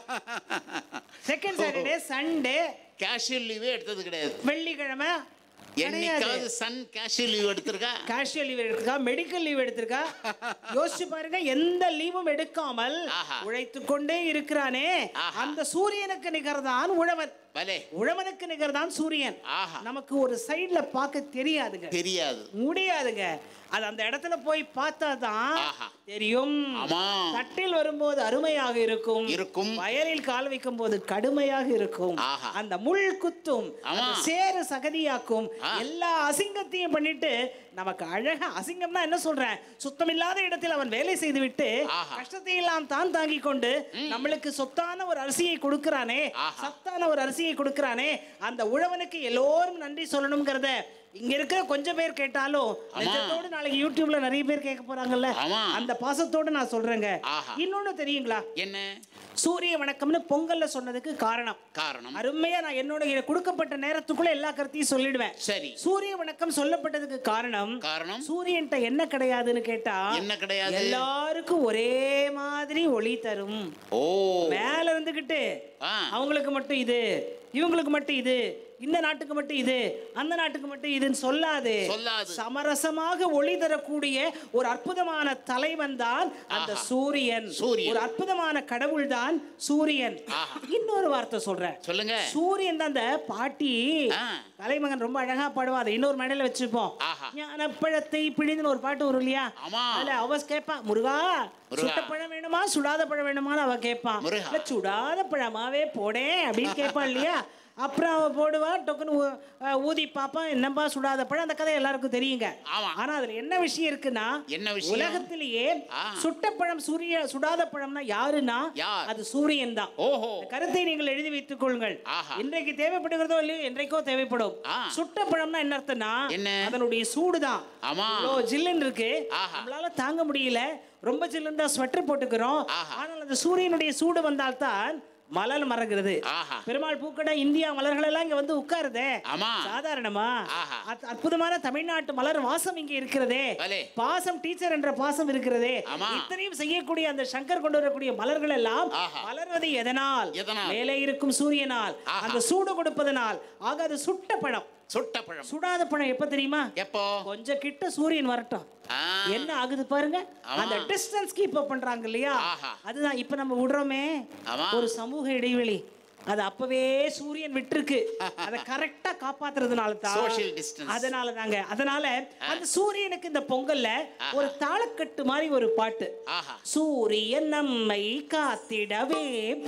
second Saturday Sunday casual லீவே எடுத்தது கிடையாது வெள்ளிக்கிழமை என்னைக்காவது சன் கேஷுவல் லீவ் எடுத்திருக்கா கேஷுவல் லீவ் எடுத்திருக்கா மெடிக்கல் லீவ் எடுத்திருக்கா யோசிச்சு பாருங்க எந்த லீவும் எடுக்காமல் ஆஹா. உழைத்து கொண்டே இருக்கிறானே ஆஹா. அந்த சூரியனுக்கு நிகர்தான் உழவன் பலே உழவனுக்கு நிகர்தான் சூரியன் ஆஹா நமக்கு ஒரு சைடுல பார்க்க தெரியாதுங்க தெரியாது முடியாதுங்க அது அந்த இடத்துல போய் பார்த்தா தான் ஆஹா. தெரியும் ஆமா. தட்டில் வரும்போது அருமையாக இருக்கும் இருக்கும். வயலில் கால் வைக்கும் போது கடுமையாக இருக்கும் ஆஹா. அந்த முள் குத்தும் ஆமா. அந்த சேறு சகதியாக்கும் ஆ. எல்லா அசிங்கத்தையும் பண்ணிட்டு நமக்கு அழகா அசிங்கம்னா என்ன சொல்றேன் சுத்தமில்லாத இடத்தில் அவன் வேலை செய்து விட்டு ஆஹா. கஷ்டத்தை எல்லாம் தான் தாங்கிக் கொண்டு நம்மளுக்கு சொத்தான ஒரு அரிசியை கொடுக்கிறானே ஆஹா. சத்தான ஒரு அரிசியை கொடுக்கிறானே அந்த உழவனுக்கு எல்லோரும் நன்றி சொல்லணுங்கிறத இங்க இருக்கிற கொஞ்சம் பேர் கேட்டாலும் நிஜத்தோடு நாளைக்கு யூடியூப்ல நிறைய பேர் கேட்க போறாங்கல்ல ஆமா. அந்த பாசத்தோடு நான் சொல்றேங்க ஆஹா. இன்னொன்னு தெரியுங்களா என்ன சூரிய வணக்கம்னு பொங்கல்ல சொன்னதுக்கு காரணம் காரணம் அருமையா நான் என்னோட எனக்கு கொடுக்கப்பட்ட நேரத்துக்குள்ள எல்லா கருத்தையும் சொல்லிடுவேன் சரி சூரிய வணக்கம் சொல்லப்பட்டதுக்கு காரணம் காரணம் சூரியன்ட்ட என்ன கிடையாதுன்னு கேட்டா என்ன கிடையாது? எல்லாருக்கும் ஒரே மாதிரி ஒளி தரும் ஓ மேல இருந்துகிட்டு ஆ. அவங்களுக்கு மட்டும் இது இவங்களுக்கு மட்டும் இது இந்த நாட்டுக்கு மட்டும் இது அந்த நாட்டுக்கு மட்டும் இதுன்னு சொல்லாது சொல்லாது. சமரசமாக ஒளி தரக்கூடிய ஒரு அற்புதமான தலைவன் தான் அந்த ஆஹா. சூரியன் சூரியன். ஒரு அற்புதமான கடவுள் தான் சூரியன் ஆஹா. இன்னொரு வார்த்தை சொல்றேன் சொல்லுங்க சூரியன் தான் அந்த பாட்டி ஆ. தலைமகன் ரொம்ப அழகா பாடுவா அதை இன்னொரு மேடையில வச்சிருப்போம் ஆஹா. ஞானப்பழத்தை பிழிந்துன்னு ஒரு பாட்டு வரும் இல்லையா ஆமா. அதுல அவ கேட்பா முருகா முருகா. சுட்ட பழம் வேணுமா சுடாத பழம் வேணுமான்னு அவ கேட்பான் முருகா. இல்ல சுடாத பழமாவே போடே அப்படின்னு கேட்பான் இல்லையா அப்புறம் அவன் போடுவா டொக்குன்னு ஊ- அஹ் ஊதி பாப்பா என்னப்பா சுடாத பழம் அந்த கதை எல்லாருக்கும் தெரியுங்க ஆமா. ஆனா அதுல என்ன விஷயம் இருக்குன்னா என்ன விஷயம்? உலகத்திலேயே ஆ. சுட்ட பழம் சூரிய சுடாத பழம்னா யாருன்னா யார்? அது சூரியன் தான் ஓஹோ இந்த கருத்தை நீங்கள் எழுதி வைத்துக் கொள்ளுங்கள் ஆஹா. இன்றைக்கு தேவைப்படுகிறதோ இல்லையோ என்றைக்கோ தேவைப்படும் ஆ. சுட்ட பழம்னா என்ன அர்த்தம்னா என்ன? அதனுடைய சூடுதான் ஆமா. இவ்வளோ ஜில்லுன்னு இருக்கு ஆஹா. நம்மளால தாங்க முடியல ரொம்ப ஜில்லுன்னு தான் ஸ்வெட்டர் போட்டுக்கிறோம் ஆஹா. ஆனால் அந்த சூரியனுடைய சூடு வந்தால்தான் மலர் மறக்கிறது ஆஹா. பெருமாள் பூக்கடை இந்தியா மலர்கள் எல்லாம் இங்க வந்து உட்காருதே ஆமா. சாதாரணமா ஆஹா. அத்- அற்புதமான தமிழ்நாட்டு மலர் வாசம் இங்க இருக்கிறதே பலே. பாசம் டீச்சர் என்ற பாசம் இருக்கிறதே ஆமா. இத்தனையும் செய்யக்கூடிய அந்த சங்கர் கொண்டு வரக்கூடிய மலர்கள் எல்லாம் ஆஹா. மலர்வது எதனால் எதனால்? மேலே இருக்கும் சூரியனால் ஆஹா. அந்த சூடு கொடுப்பதனால் ஆக அது சுட்ட பழம் சுட்ட பழம் சுடாத பழம் எப்ப தெரியுமா எப்போ கொஞ்சம் கிட்ட சூரியன் வரட்டும் ஆ. என்ன ஆகுது பாருங்க ஆமா. அந்த டிஸ்டன்ஸ் கீப் அப் பண்றாங்க இல்லையா ஆஹா. அதுதான் இப்ப நம்ம விடுறோமே ஆமா. ஒரு சமூக இடைவெளி அது அப்பவே சூரியன் விட்டுருக்கு அதை கரெக்டா காப்பாத்துறதுனால தான் Social distance. அதனால தாங்க அதனால அந்த சூரியனுக்கு இந்த பொங்கல்ல ஒரு தாளக்கட்டு மாதிரி ஒரு பாட்டு ஆஹா சூரியன் நம்மை காத்திடவே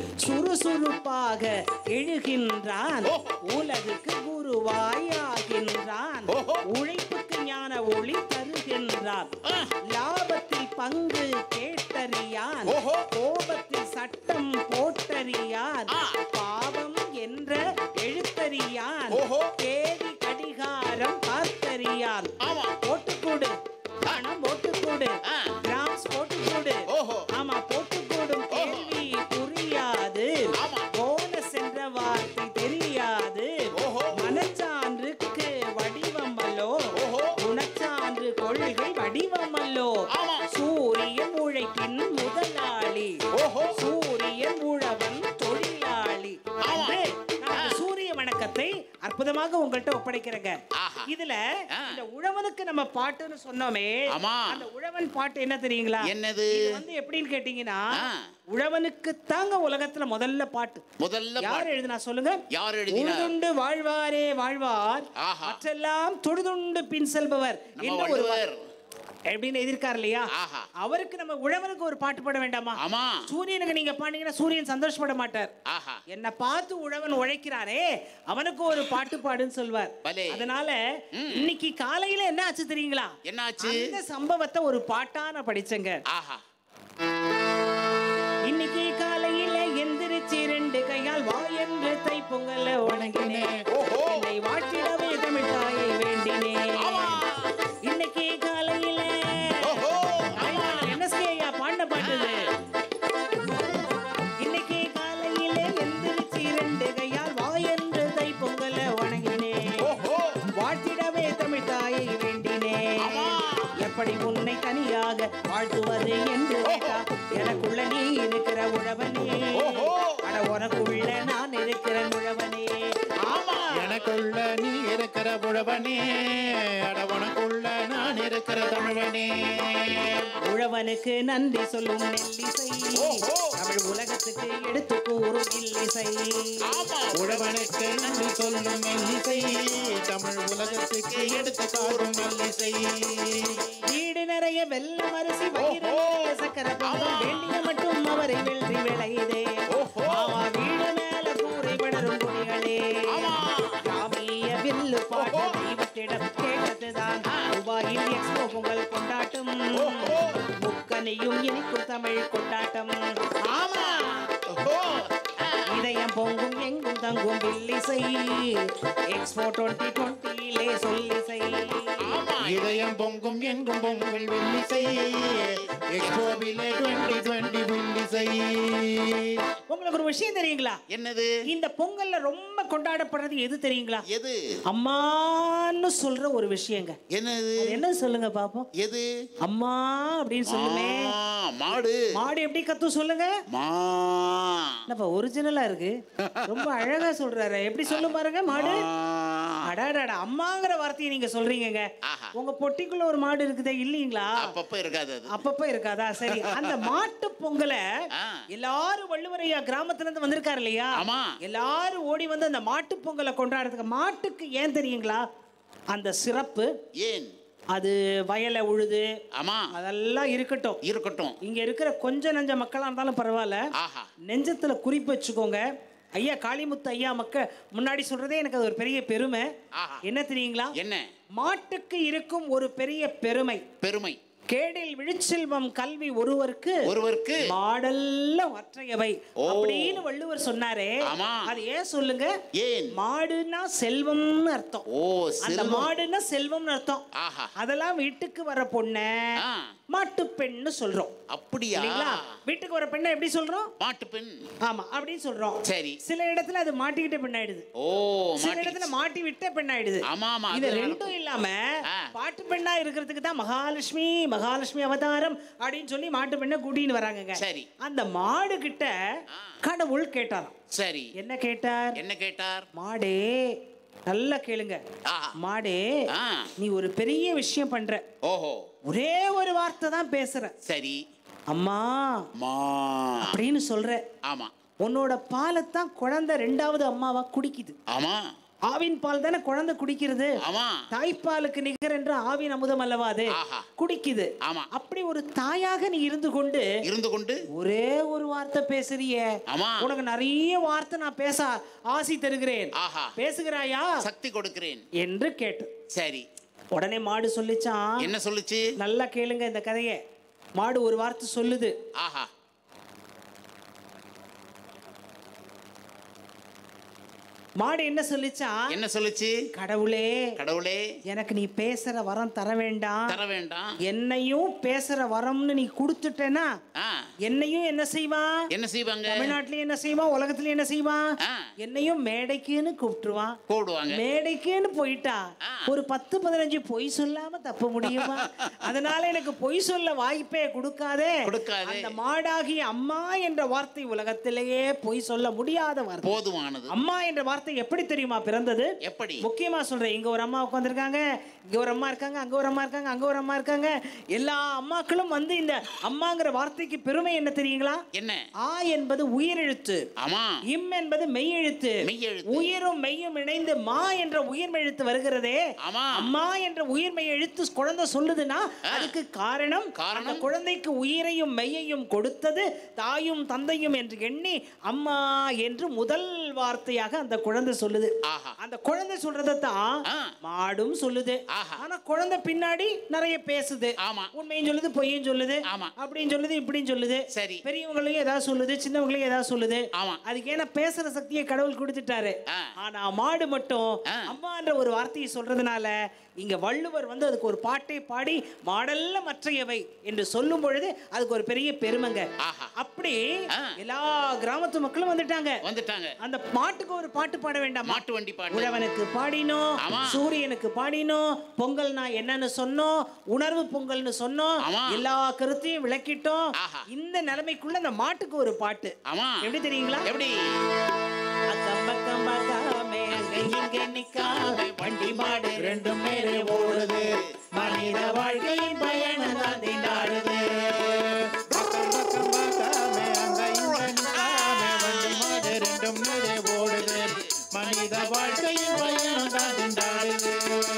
சுறுசுறுப்பாக எழுகின்றான் உலகுக்கு குருவாயாகின்றான் ஓஹோ. உழைப்புக்கு ஞான ஒளி தருகின்றான் லாபத்தில் பங்கு கேட்டறியான் ஓஹோ. கோபத்தில் சட்டம் போட்டறியான் ஆ. பாவம் என்ற எழுத்தறியான் ஓஹோ. தேதி கடிகாரம் பார்த்தறியான் ஆமா போட்டுக்கூடு பணம் போட்டுக்கூடு ஆ. கிராம்ஸ் போட்டுக்கூடு ஓஹோ. ஆமா போட்டுக்கூடும் கேள்வி புரியாது ஆமா. போனஸ் என்ற வார்த்தை தெரியாது ஓஹோ. மனச்சான்றுக்கு வடிவம் அல்லோ ஓஹோ. குணச்சான்று கொள்கை வடிவம் அல்லோ ஆமா. சூரியன் உழைப்பின் முதலாளி ஓஹோ. சூரியன் உழவன் தொழிலாளி ஆமா. என்று நான் அந்த சூரிய வணக்கத்தை அற்புதமாக உங்கள்கிட்ட ஒப்படைக்கிறேங்க ஆஹா. இதுல ஆ. இந்த உழவனுக்கு நம்ம பாட்டுன்னு சொன்னோமே ஆமா. அந்த உழவன் பாட்டு என்ன தெரியுங்களா என்னது? இது வந்து எப்படின்னு கேட்டீங்கன்னா ஆ. உழவனுக்கு தாங்க உலகத்துல முதல்ல பாட்டு முதல்ல யார் பாட்டு. எழுதினா சொல்லுங்க யார் எழுதினார்? உழுதுண்டு வாழ்வாரே வாழ்வார் ஆஹா. மற்றெல்லாம் தொழுதுண்டு பின் செல்பவர் நம்ம என்ன ஒரு வள்ளுவர். எப்படின்னு எதிர்க்கார் இல்லையா ஆஹா. அவருக்கு நம்ம உழவனுக்கு ஒரு பாட்டு பாட வேண்டாமா ஆமா சூரியனுக்கு நீங்க பாண்டீங்கன்னா சூரியன் சந்தோஷப்பட மாட்டார் ஆஹா என்ன பார்த்து உழவன் உழைக்கிறாரே அவனுக்கு ஒரு பாட்டு பாடுன்னு சொல்வார் பலே. அதனால இன்னைக்கு காலையில என்ன ஆச்சு தெரியுங்களா என்னாச்சு அந்த சம்பவத்தை ஒரு பாட்டா நான் படிச்சேங்க ஆஹா இன்னைக்கு காலையில எந்திரிச்சு ரெண்டு கையால் வா என்று தை பொங்கல வணங்கினேன் ஓஹோ. என்னை வாழ்த்திடவே தமிழ் தாயை வேண்டினேன் ஆமா. இன்னைக்கு காலையில ஓஹோ. என்எஸ்கே ஐயா பாடின பாட்டு இது. இன்னைக்கு காலையில எந்திரிச்சு ரெண்டு கையால் வா என்று தை பொங்கல வணங்கினேன் ஓஹோ வாழ்த்திடவே தமிழ் தாயை வேண்டினேன் ஆமா. எப்படி உன்னை தனியாக வாழ்த்துவது என்று கேட்டா எனக்குள்ள நீ இருக்கிற உழவனே ஓஹோ. அட உனக்குள்ள நான் இருக்கிற உழவனே ஆமா எனக்குள்ள நீ இருக்கிற புழவனே அட உனக்குள்ள நான் இருக்கிற தமிழனே உழவனுக்கு நன்றி சொல்லும் நெல்லிசை ஓஹோ. தமிழ் உலகத்துக்கு எடுத்து கூறும் இல்லிசை ஆமா உழவனுக்கு நன்றி சொல்லும் மெல்லிசை தமிழ் உலகத்துக்கு எடுத்து காரும் மெல்லிசை வீடு நிறைய வெள்ளம் அரிசி வயிறு ஓஹோ. நிறைய சக்கரை பொங்கல் வேண்டிய மட்டும் அவரை வெள்ளி விளையுதே ஓஹோ. ஆமா வீடு மேல கூரை படரும் குடிகளே ஆமா. கிராமிய வில்லு பாட்டு ஓஹோ. தெய்வத்திடம் கேட்டதுதான் துபாயில் எக்ஸ்போ பொங்கல் கொண்டாட்டம் ஓஹோ. முக்கனியும் இனிக்கும் தமிழ் கொண்டாட்டம் ஆமா ஓஹோ இதயம் பொங்கும் எங்கும் தங்கும் வில்லிசை எக்ஸ்போ டுவெண்ட்டி டுவெண்ட்டியிலே சொல்லிசை ஆமா இதயம் பொங்கும் எங்கும் பொங்கல் வில்லிசை எக்ஸ்போவிலே டுவெண்ட்டி டுவெண்ட்டி வில்லிசை உங்களுக்கு ஒரு விஷயம் தெரியுங்களா என்னது இந்த பொங்கல்ல ரொம்ப கொண்டாடப்படுறது எது தெரியுங்களா எது அம்மான்னு சொல்ற ஒரு விஷயங்க என்னது அது என்ன சொல்லுங்க பாப்போம் எது அம்மா அப்படின்னு சொல்லுமே ஆ, மாடு மாடு எப்படி கத்து சொல்லுங்க மா என்னப்பா ஒரிஜினலா இருக்கு ரொம்ப அழகா சொல்றாரு எப்படி சொல்லும் பாருங்க மாடு அடாடாடா அம்மாங்கிற வார்த்தையை நீங்க சொல்றீங்கங்க ஆஹா. உங்க பொட்டிக்குள்ள ஒரு மாடு இருக்குதே இல்லீங்களா அப்பப்ப இருக்காது அது அப்பப்ப இருக்காதா சரி அந்த மாட்டு பொங்கலை ஆ. எல்லாரும் வள்ளுவரையா கிராமத்துல இருந்து வந்திருக்காரு இல்லையா ஆமா. எல்லாரும் ஓடி வந்து அந்த மாட்டு பொங்கலை கொண்டாடுறதுக்கு மாட்டுக்கு ஏன் தெரியுங்களா அந்த சிறப்பு ஏன் அது வயலை உழுது ஆமா அதெல்லாம் இருக்கட்டும் இருக்கட்டும் இங்க இருக்கிற கொஞ்ச நஞ்ச மக்களா இருந்தாலும் பரவாயில்ல ஆஹா நெஞ்சத்துல குறிப்பு வச்சுக்கோங்க ஐயா காளிமுத்து ஐயா மக்க முன்னாடி சொல்றதே எனக்கு அது ஒரு பெரிய பெருமை என்ன தெரியுங்களா என்ன மாட்டுக்கு இருக்கும் ஒரு பெரிய பெருமை பெருமை கேடில் விழுச்செல்வம் கல்வி ஒருவருக்கு ஒருவருக்கு மாடல்ல மற்றையவை ஓ. அப்படின்னு வள்ளுவர் சொன்னாரே ஆமா. அது ஏன் சொல்லுங்க ஏன் மாடுனா செல்வம்னு அர்த்தம் ஓ அந்த செல்வம் மாடுனா செல்வம்னு அர்த்தம் ஆஹா அதெல்லாம் வீட்டுக்கு வர பொண்ண ஆ. மாட்டு பெண்ணு சொல்றோம் அப்படியா இல்லைங்களா வீட்டுக்கு வர பெண்ணை எப்படி சொல்றோம் மாட்டு பெண் ஆமா அப்படின்னு சொல்றோம் சரி சில இடத்துல அது மாட்டிக்கிட்ட பெண்ணாயிடுது ஓ சில மாட்டி இடத்துல மாட்டி விட்ட பெண்ணாயிடுது ஆமா ஆமா இது அது ரெண்டும் இல்லாம ஆ. பாட்டு பெண்ணா இருக்கிறதுக்கு தான் மகாலட்சுமி மகாலட்சுமி அவதாரம் அப்படின்னு சொல்லி மாட்டு பெண்ணை கூட்டின்னு வராங்கங்க சரி. அந்த மாடு கிட்ட கடவுள் கேட்டாராம் சரி என்ன கேட்டார் என்ன கேட்டார் மாடே நல்லா கேளுங்க ஆ. மாடே ஆ. நீ ஒரு பெரிய விஷயம் பண்ற ஓஹோ ஒரே ஒரு வார்த்தை தான் பேசுற சரி அம்மா மா அப்படின்னு சொல்ற ஆமா உன்னோட பாலைத்தான் குழந்தை ரெண்டாவது அம்மாவா குடிக்குது ஆமா ஆவின் பால் தானே குழந்தை குடிக்கிறது ஆமா தாய்ப்பாலுக்கு நிகர் என்ற ஆவின் அமுதம் அல்லவா அது ஆஹா. குடிக்குது ஆமா அப்படி ஒரு தாயாக நீ இருந்து கொண்டு இருந்து கொண்டு ஒரே ஒரு வார்த்தை பேசுறியே ஆமா உனக்கு நிறைய வார்த்தை நான் பேச ஆசி தருகிறேன் ஆஹா பேசுகிறாயா சக்தி கொடுக்கிறேன் என்று கேட்டு சரி உடனே மாடு சொல்லிச்சான் என்ன சொல்லுச்சு நல்லா கேளுங்க இந்த கதையை மாடு ஒரு வார்த்தை சொல்லுது ஆஹா மாடு என்ன சொல்லிச்சான் என்ன சொல்லுச்சு கடவுளே கடவுளே எனக்கு நீ பேசுற வரம் தர வேண்டாம் தர வேண்டாம் என்னையும் பேசுற வரம்னு நீ கொடுத்துட்டேன்னா ஆ என்னையும் என்ன செய்வான் என்ன செய்வாங்க தமிழ்நாட்டிலயும் என்ன செய்வான் உலகத்திலயும் என்ன செய்வான் ஆ. என்னையும் மேடைக்குன்னு கூப்பிட்டுருவான் கூடுவாங்க மேடைக்குன்னு போயிட்டா ஆ. ஒரு பத்து பதினஞ்சு பொய் சொல்லாம தப்ப முடியுமா அதனால எனக்கு பொய் சொல்ல வாய்ப்பே கொடுக்காதே கொடுக்காதே. அந்த மாடாகிய அம்மா என்ற வார்த்தை உலகத்திலேயே பொய் சொல்ல முடியாத வார்த்தை போதுமானது அம்மா என்ற வார்த்தை எப்படி தெரியுமா பிறந்தது எப்படி முக்கியமா சொல்றேன் இங்க ஒரு அம்மா உட்காந்துருக்காங்க இங்க ஒரு அம்மா இருக்காங்க அங்க ஒரு அம்மா இருக்காங்க அங்க ஒரு அம்மா இருக்காங்க எல்லா அம்மாக்களும் வந்து இந்த அம்மாங்கிற வார்த்தைக்கு பெருமை என்ன தெரியுங்களா என்ன ஆ என்பது உயிரெழுத்து ஆமா இம் என்பது மெய்யெழுத்து மெய்யெழுத்து. உயிரும் மெய்யும் இணைந்து மா என்ற உயிர்மெழுத்து வருகிறதே ஆமா. அம்மா என்ற உயிர்மெய் எழுத்து குழந்தை சொல்லுதுன்னா அதுக்கு காரணம் காரணம்? அந்த குழந்தைக்கு உயிரையும் மெய்யையும் கொடுத்தது தாயும் தந்தையும் என்று எண்ணி அம்மா என்று முதல் வார்த்தையாக அந்த குழந்தை சொல்லுது ஆஹா அந்த குழந்தை சொல்றதை தான் ஆ. மாடும் சொல்லுது ஆஹா. ஆனா குழந்தை பின்னாடி நிறைய பேசுது ஆமா. உண்மையும் சொல்லுது பொய்யும் சொல்லுது ஆமா. அப்படின்னு சொல்லுது இப்படின்னு சொல்லுது சரி. பெரியவங்களையும் ஏதாவது சொல்லுது சின்னவங்களையும் ஏதாவது சொல்லுது ஆமா. அதுக்கு ஏன்னா பேசுற சக்தியை கடவுள் கொடுத்துட்டாரு ஆ. ஆனா மாடு மட்டும் ஆ. அம்மான்ற ஒரு வார்த்தையை சொல்றதுனால இங்க வள்ளுவர் வந்து அதுக்கு ஒரு பாட்டை பாடி மாடல்ல மற்றையவை என்று சொல்லும் பொழுது அதுக்கு ஒரு பெரிய பெருமைங்க ஆஹா. அப்படி ஆ. எல்லா கிராமத்து மக்களும் வந்துட்டாங்க வந்துட்டாங்க அந்த மாட்டுக்கு ஒரு பாட்டு பாட வேண்டாமா மாட்டு வண்டி பாட்டு உழவனுக்கு பாடினோம் ஆமா. சூரியனுக்கு பாடினோம் பொங்கல்னா என்னன்னு சொன்னோம் உணர்வு பொங்கல்னு சொன்னோம் ஆமா. எல்லா கருத்தையும் விளக்கிட்டோம் ஆஹா. இந்த நிலைமைக்குள்ள அந்த மாட்டுக்கு ஒரு பாட்டு ஆமா எப்படி தெரியுங்களா எப்படி அக்கம் பக்கம் பார்க்காம அங்க இங்க நிக்காம வண்டி மாடு ரெண்டும் மேலே ஓடுது மனித வாழ்க்கையின் பயணம் தான் திண்டாடுது பக்கம் பக்கம் பார்க்காம அங்க இங்க நிக்காம வண்டி மாடு ரெண்டும் மேலே ஓடுது மனித வாழ்க்கையின் பயணம் தான் திண்டாடுது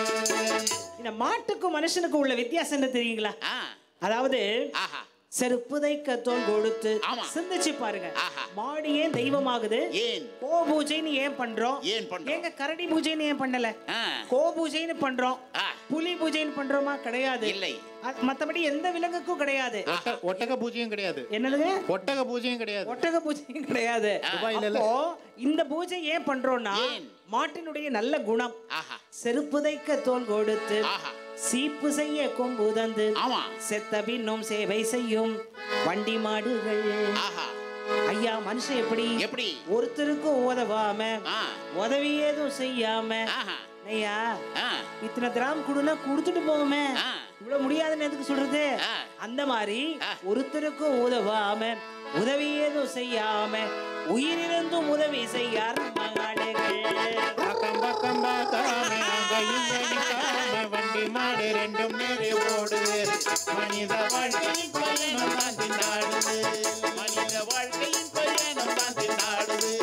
இந்த மாட்டுக்கும் மனுஷனுக்கும் உள்ள வித்தியாசம் என்ன தெரியுங்களா ஆ அதாவது ஆஹா செருப்பு தைக்க தோல் கொடுத்து ஆமா. சிந்திச்சு பாருங்க ஆஹா. மாடு ஏன் தெய்வமாகுது ஏன் கோ பூஜைன்னு ஏன் பண்றோம் ஏன் பண்றோம்? ஏங்க கரடி பூஜைன்னு ஏன் பண்ணல ஆ கோ பூஜைன்னு பண்றோம் ஆ. புலி பூஜைன்னு பண்றோமா கிடையாது இல்லை. அது மத்தபடி எந்த விலங்குக்கும் கிடையாது ஒட்ட- ஒட்டக பூஜையும் கிடையாது என்னதுங்க ஒட்டக பூஜையும் கிடையாது ஒட்டக பூஜையும் கிடையாது துபாயில இல்ல. அப்போ இந்த பூஜை ஏன் பண்றோம்னா ஏன்? மாட்டினுடைய நல்ல குணம் ஆஹா செருப்பு தைக்க தோல் கொடுத்து ஆஹா சீப்பு செய்ய கொம்பு தந்து ஆமா செத்த பின்னும் சேவை செய்யும் வண்டி மாடுகள் ஆஹா ஐயா மனுஷன் எப்படி எப்படி ஒருத்தருக்கும் உதவாம ஆ உதவி ஏதும் செய்யாம ஆஹா ஐயா ஆ இத்தனை கிராம் கொடுனா கொடுத்துட்டு போவோமே ஆ. இவ்வளவு முடியாதுன்னு எதுக்கு சொல்றது ஆ. அந்த மாதிரி ஆ. ஒருத்தருக்கும் உதவாம உதவி ஏதும் செய்யாம உயிரிழந்தும் உதவி செய்யார் மகாடுகள் பக்கம் பக்கம் பார்க்காம அங்க இங்க நிக்காம வண்டி மாடு ரெண்டும் மேலே ஓடுது மனித வாழ்க்கையின் பயணம் தான் திண்டாடுது மனித வாழ்க்கையின் பயணம் தான் திண்டாடுது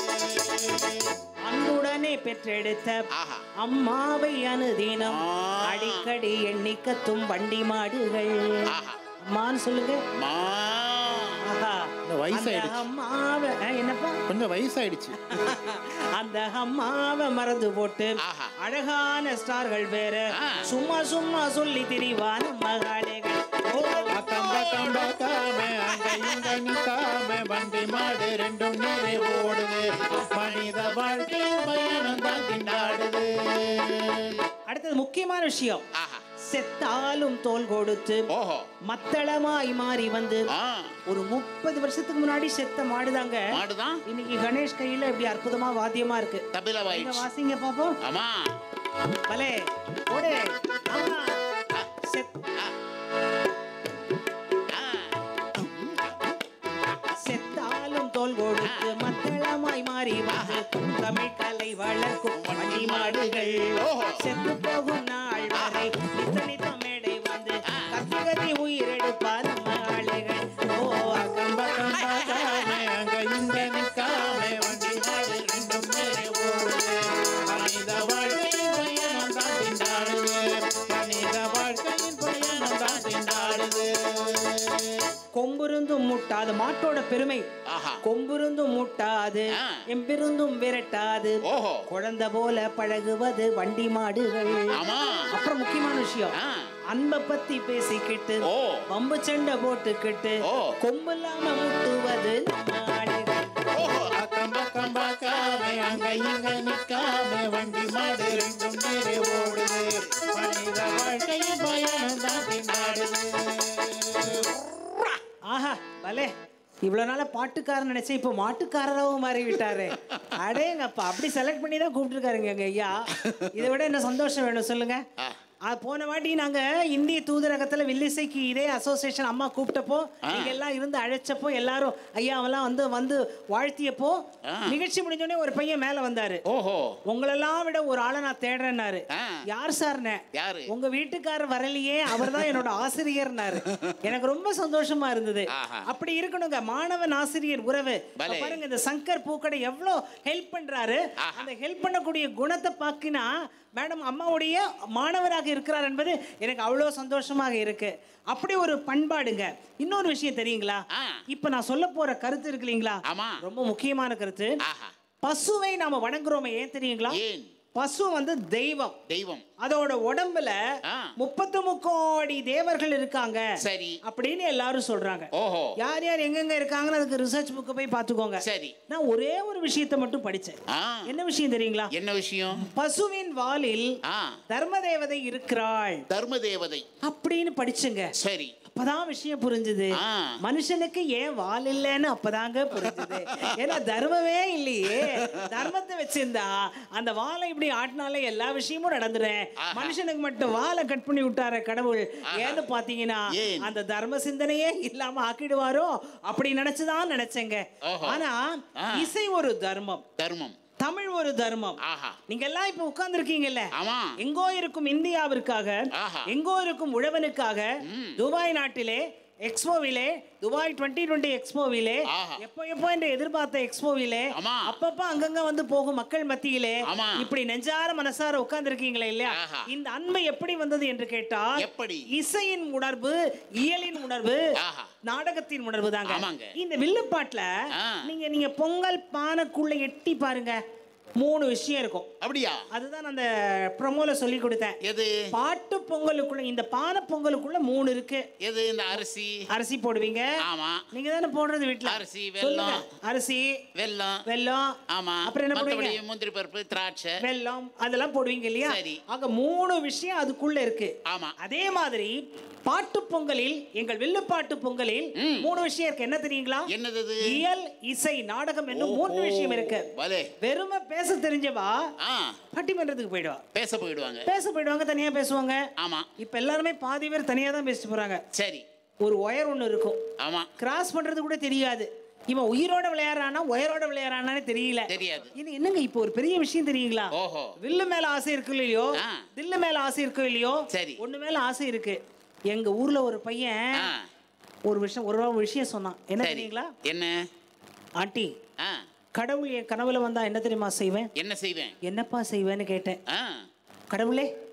அன்புடனே பெற்றெடுத்த ஆஹா அம்மாவை அனுதினம் ஆ. அடிக்கடி எண்ணிக்கத்தும் வண்டி மாடுகள் ஆஹா அம்மான்னு சொல்லுங்க மா ஆஹா. இந்த வயசாயிடுச்சு. அந்த அம்மாவை ஆ, என்னப்பா கொஞ்சம் வயசாயிடுச்சு அந்த அம்மாவை மறந்து போட்டு அழகான ஸ்டார்கள் வேற சும்மா சும்மா சொல்லி திரிவான மகாலேகள் அக்கம் பக்கம் பார்க்காம அங்க இங்க நிக்காம வண்டி மாடு ரெண்டும் நேரே ஓடுது மனித வாழ்க்கை பயணம் தான் திண்டாடுது அடுத்தது முக்கியமான விஷயம் செத்தாலும் தோல் கொடுத்து மத்தளமாய் மாறி வந்து ஒரு முப்பது வருஷத்துக்கு முன்னாடி செத்த மாடுதாங்க மாடுதான் இன்னைக்கு கணேஷ் கையில இப்படி அற்புதமா வாத்தியமா இருக்கு தபிலா இங்க வாயிடுச்சு வாசிங்க பாப்போம் ஆமா பலே ஓடு ஆமா செத்- செத்தாலும் தோல் கொடுத்து மத்தளமாய் மாறி வந்து தமிழ் கலை வளர்க்கும் வண்டி மாடுகள் செத்து போகும் நாள் வரை நித்த நித்த மேடை வந்து கத்தி கத்தி உயிரெடுப்பார் நம்ம ஆளுகள் ஓ அக்கம் பக்கம் பார்க்காம அங்க இங்க நிக்காம வண்டி மாடு ரெண்டும் நேரே ஓடுது மனித வாழ்க்கையின் பயணம் தான் திண்டாடுது மனித வாழ்க்கையின் பயணம் தான் திண்டாடுது கொம்பிருந்தும் முட்டாது மாட்டோட பெருமை கொம்பிருந்தும் முட்டாது எம்பிருந்தும் விரட்டாது குழந்தை போல பழகுவது வண்டி மாடுகள் அப்புறம் முக்கியமான விஷயம் அன்பை பத்தி பேசிக்கிட்டு பம்பு சண்டை போட்டுக்கிட்டு கொம்பு இல்லாம முட்டுவது நம்ம ஆடுகள் அக்கம் பக்கம் பார்க்காம அங்க இங்க நிக்காம வண்டி மாடு ரெண்டும் நேரே ஓடுது மனித வாழ்க்கையின் பயணம் தான் திண்டாடுது ஆஹா பலே இவ்வளவு நாளா பாட்டுக்காரன் நினைச்சேன் இப்போ மாட்டுக்காரராகவும் மாறி விட்டாரு அடேங்கப்பா அப்படி செலக்ட் பண்ணி தான் கூப்பிட்டுருக்காருங்க எங்க ஐயா இதை விட என்ன சந்தோஷம் வேணும் சொல்லுங்க அது போன வாட்டி நாங்க இந்திய தூதரகத்துல வில்லிசைக்கு இதே அசோசியேஷன் அம்மா கூப்பிட்டப்போ நீங்க எல்லாம் இருந்து அழைச்சப்போ எல்லாரும் ஐயாவெல்லாம் வந்து வந்து வாழ்த்தியப்போ நிகழ்ச்சி முடிஞ்சோடனே ஒரு பையன் மேல வந்தாரு ஓஹோ உங்களெல்லாம் விட ஒரு ஆளை நான் தேடுறேன்னாரு யார் சார்னே யாரு உங்க வீட்டுக்காரர் வரலையே அவர்தான் என்னோட ஆசிரியர்னாரு எனக்கு ரொம்ப சந்தோஷமா இருந்தது அப்படி இருக்கணுங்க மாணவன் ஆசிரியர் உறவு இப்ப பலே. பாருங்க இந்த சங்கர் பூக்கடை எவ்வளோ ஹெல்ப் பண்றாரு அந்த ஹெல்ப் பண்ணக்கூடிய குணத்தை பார்க்கினா மேடம் அம்மாவுடைய மாணவராக இருக்கிறார் என்பது எனக்கு அவ்வளோ சந்தோஷமாக இருக்கு அப்படி ஒரு பண்பாடுங்க இன்னொரு விஷயம் தெரியுங்களா இப்ப நான் சொல்ல போற கருத்து இருக்கு இல்லைங்களா ரொம்ப முக்கியமான கருத்து பசுவை நாம வணங்குறோமே ஏன் தெரியுங்களா பசு வந்து தெய்வம் தெய்வம் அதோட உடம்புல முப்பத்து முக்கோடி தேவர்கள் இருக்காங்க சரி அப்படின்னு எல்லாரும் சொல்றாங்க ஓஹோ யார் யார் எங்கெங்க இருக்காங்கன்னு அதுக்கு ரிசர்ச் புக்கை போய் பார்த்துக்கோங்க சரி நான் ஒரே ஒரு விஷயத்தை மட்டும் படிச்சேன் என்ன விஷயம் தெரியுங்களா என்ன விஷயம் பசுவின் வாலில் தர்ம தேவதை இருக்கிறாள் தர்ம தேவதை அப்படின்னு படிச்சுங்க சரி அப்பதான் விஷயம் புரிஞ்சுது மனுஷனுக்கு ஏன் வால் இல்லைன்னு அப்பதாங்க புரிஞ்சுது ஏன்னா தர்மமே இல்லையே தர்மத்தை வச்சிருந்தா அந்த வாலை இப்படி ஆட்டினாலே எல்லா விஷயமும் நடந்துடும் மனுஷனுக்கு மட்டும் வாலை கட் பண்ணி விட்டார கடவுள் ஏன்னு பாத்தீங்கன்னா அந்த தர்ம சிந்தனையே இல்லாம ஆக்கிடுவாரோ அப்படி நினைச்சுதான் நினைச்சேங்க ஓஹோ. ஆனா ஆ. இசை ஒரு தர்மம் தர்மம் தமிழ் ஒரு தர்மம் ஆஹா நீங்க எல்லாம் இப்ப உட்கார்ந்து இருக்கீங்கல்ல ஆமா எங்கோ இருக்கும் இந்தியாவிற்காக ஆஹா. எங்கோ இருக்கும் உழவனுக்காக துபாய் நாட்டிலே எக்ஸ்போவிலே துபாய் டுவெண்ட்டி டுவெண்ட்டி எக்ஸ்போவிலே எப்போ எப்போ என்று எதிர்பார்த்த எக்ஸ்போவிலே அப்பப்ப அங்கங்க வந்து போகும் மக்கள் மத்தியிலே இப்படி நெஞ்சார மனசார உட்கார்ந்து இருக்கீங்களே இல்லையா இந்த அன்பு எப்படி வந்தது என்று கேட்டால் எப்படி இசையின் உணர்வு இயலின் உணர்வு நாடகத்தின் உணர்வு தாங்க ஆமாங்க. இந்த வில்லுப்பாட்டுல நீங்க நீங்க பொங்கல் பானைக்குள்ள எட்டி பாருங்க மூணு விஷயம் இருக்கும் அப்படியா அதுதான் அந்த ப்ரொமோல சொல்லி கொடுத்தேன் எது பாட்டு பொங்கலுக்குள்ள இந்த பானை பொங்கலுக்குள்ள மூணு இருக்கு எது இந்த அரிசி அரிசி போடுவீங்க ஆமா நீங்க தானே போடுறது வீட்ல அரிசி சொல்லுங்க. வெல்லம் அரிசி வெல்லம் வெல்லம் ஆமா அப்புறம் என்ன மத்தபடி போடுவீங்க முந்திரி பருப்பு திராட்சை வெல்லம் அதெல்லாம் போடுவீங்க இல்லையா சரி. ஆக மூணு விஷயம் அதுக்குள்ள இருக்கு ஆமா அதே மாதிரி பாட்டு பொங்கலில் எங்கள் வில்லுப்பாட்டு பொங்கலில் மூணு விஷயம் இருக்கு என்ன தெரியுங்களா என்னது இது? இயல் இசை நாடகம் என்னும் மூன்று விஷயம் இருக்கு பலே வெறுமை பேச தெரிஞ்சவா ஆ பட்டிமன்றத்துக்கு போயிடுவா பேச போயிடுவாங்க பேச போயிடுவாங்க தனியா பேசுவாங்க ஆமா இப்ப எல்லாருமே பாதி பேர் தனியா தான் பேசிட்டு போறாங்க சரி ஒரு ஒயர் ஒண்ணு இருக்கும் ஆமா கிராஸ் பண்றது கூட தெரியாது இவன் உயிரோட விளையாடுறானா ஒயரோட விளையாடுறானே தெரியல தெரியாது இது என்னங்க இப்போ ஒரு பெரிய விஷயம் தெரியுங்களா ஓஹோ வில்லு மேல ஆசை இருக்கு இல்லையோ ஆ. தில்லு மேல ஆசை இருக்கு இல்லையோ சரி. ஒண்ணு மேல ஆசை இருக்கு எங்க ஊர்ல ஒரு பையன் ஆ ஒரு விஷயம் ஒரு ஒரு விஷயம் சொன்னான் என்ன சரி தெரியுங்களா என்ன ஆண்டி ஆ கடவுள் என் கனவுல வந்தா என்ன தெரியுமா செய்வேன் என்ன செய்வேன் என்னப்பா செய்வேன்னு கேட்டேன் ஆ கடவுளே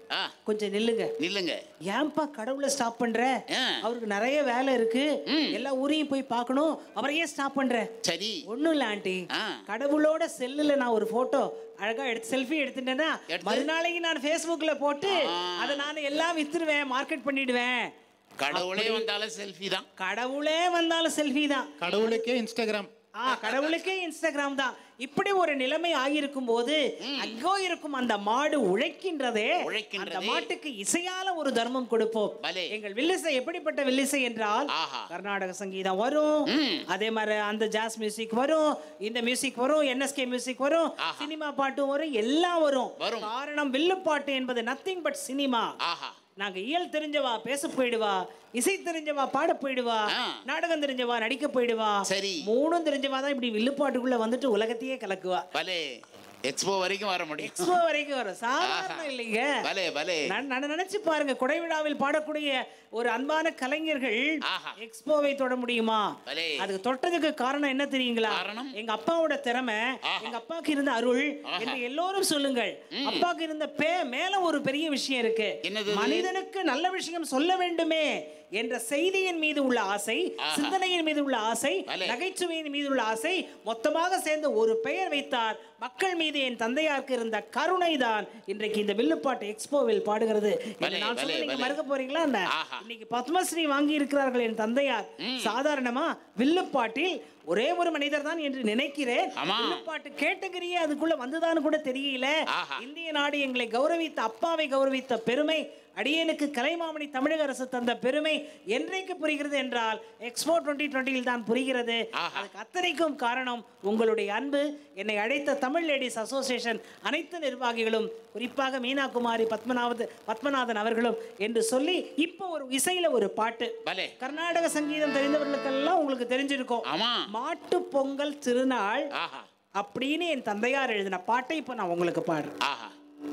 ஆ கொஞ்சம் நில்லுங்க நில்லுங்க ஏன்பா கடவுளை ஸ்டாப் பண்ற ஆ. அவருக்கு நிறைய வேலை இருக்கு எல்லா ஊரையும் போய் பார்க்கணும் அவரை ஏன் ஸ்டாப் பண்ற சரி ஒண்ணும் இல்ல ஆண்டி ஆ. கடவுளோட செல்லுல நான் ஒரு போட்டோ அழகா எடுத்து செல்ஃபி எடுத்துட்டேன்னா எடுத்து? மறுநாளைக்கு நான் ஃபேஸ்புக்ல போட்டு அதை நான் எல்லாம் வித்துருவேன் மார்க்கெட் பண்ணிடுவேன் கடவுளே அப்படி- வந்தாலும் செல்ஃபி தான் கடவுளே வந்தாலும் செல்ஃபி தான் கடவுளுக்கே இன்ஸ்டாகிராம் ஆ கடவுளுக்கே இன்ஸ்டாகிராம் தான் இப்படி ஒரு நிலைமை ஆகியிருக்கும் போது அங்கோ இருக்கும் அந்த மாடு உழைக்கின்றதே அந்த உழைக்கின்றதே. மாட்டுக்கு இசையால ஒரு தர்மம் கொடுப்போம் பலே. எங்கள் வில்லிசை எப்படிப்பட்ட வில்லிசை என்றால் ஆஹா. கர்நாடக சங்கீதம் வரும் ம். அதே மாதிரி அந்த ஜாஸ் மியூசிக் வரும் இந்த மியூசிக் வரும் என்எஸ்கே மியூசிக் வரும் ஆஹா. சினிமா பாட்டும் வரும் எல்லாம் வரும் வரும். காரணம் வில்லுப்பாட்டு என்பது நத்திங் பட் சினிமா ஆஹா நாங்க இயல் தெரிஞ்சவா பேச போயிடுவா இசை தெரிஞ்சவா பாட போயிடுவா ஆ. நாடகம் தெரிஞ்சவா நடிக்க போயிடுவா சரி. மூணும் தெரிஞ்சவா தான் இப்படி வில்லுப்பாட்டுக்குள்ள வந்துட்டு உலகத்தையே கலக்குவா பலே எக்ஸ்போ வரைக்கும் வர முடியும் எக்ஸ்போ வரைக்கும் வரும் சாதாரண ஆஹா. இல்லைங்க பலே பலே நான் நான் நினைச்சு பாருங்க கொடை விழாவில் பாடக்கூடிய ஒரு அன்பான கலைஞர்கள் ஆஹா. எக்ஸ்போவை தொட முடியுமா பலே. அதுக்கு தொட்டதுக்கு காரணம் என்ன தெரியுங்களா காரணம்? எங்க அப்பாவோட திறமை ஆஹா. எங்க அப்பாவுக்கு இருந்த அருள் ஆஹா. என்று எல்லோரும் சொல்லுங்கள் அப்பாவுக்கு இருந்த பே மேல ஒரு பெரிய விஷயம் இருக்கு என்னது அது? மனிதனுக்கு நல்ல விஷயம் சொல்ல வேண்டுமே என்ற செய்தியின் மீது உள்ள ஆசை ஆஹா. சிந்தனையின் மீது உள்ள ஆசை பலே. நகைச்சுவையின் மீது உள்ள ஆசை மொத்தமாக சேர்ந்து ஒரு பெயர் வைத்தார் மக்கள் மீது என் தந்தையாருக்கு இருந்த கருணை தான் இன்றைக்கு இந்த வில்லுப்பாட்டு எக்ஸ்போவில் பாடுகிறது என்று பலே, நான் பலே, சொல்ல நீங்க பலே. மறுக்க போறீங்களா என்ன ஆஹா. இன்னைக்கு பத்மஸ்ரீ வாங்கி இருக்கிறார்கள் என் தந்தையார் சாதாரணமா வில்லுப்பாட்டில் ஒரே ஒரு மனிதர் தான் என்று நினைக்கிறேன் ஆமா. வில்லுப்பாட்டு கேட்டகரியே அதுக்குள்ள வந்துதான்னு கூட தெரியல ஆஹா. இந்திய நாடு எங்களை கௌரவித்த அப்பாவை கௌரவித்த பெருமை அடியேனுக்கு கலைமாமணி தமிழக அரசு தந்த பெருமை என்றைக்கு புரிகிறது என்றால் எக்ஸ்போ டுவெண்ட்டி டுவெண்ட்டியில் தான் புரிகிறது ஆஹா. அதுக்கு அத்தனைக்கும் காரணம் உங்களுடைய அன்பு என்னை அழைத்த தமிழ் லேடிஸ் அசோசியேஷன் அனைத்து நிர்வாகிகளும் குறிப்பாக மீனா குமாரி பத்மநாபத் பத்மநாதன் அவர்களும் என்று சொல்லி இப்போ ஒரு இசையில ஒரு பாட்டு பலே கர்நாடக சங்கீதம் தெரிந்தவர்களுக்கெல்லாம் உங்களுக்கு தெரிஞ்சிருக்கும் ஆமா மாட்டு பொங்கல் திருநாள் ஆஹா அப்படின்னு என் தந்தையார் எழுதின பாட்டை இப்போ நான் உங்களுக்கு பாடுறேன் ஆஹா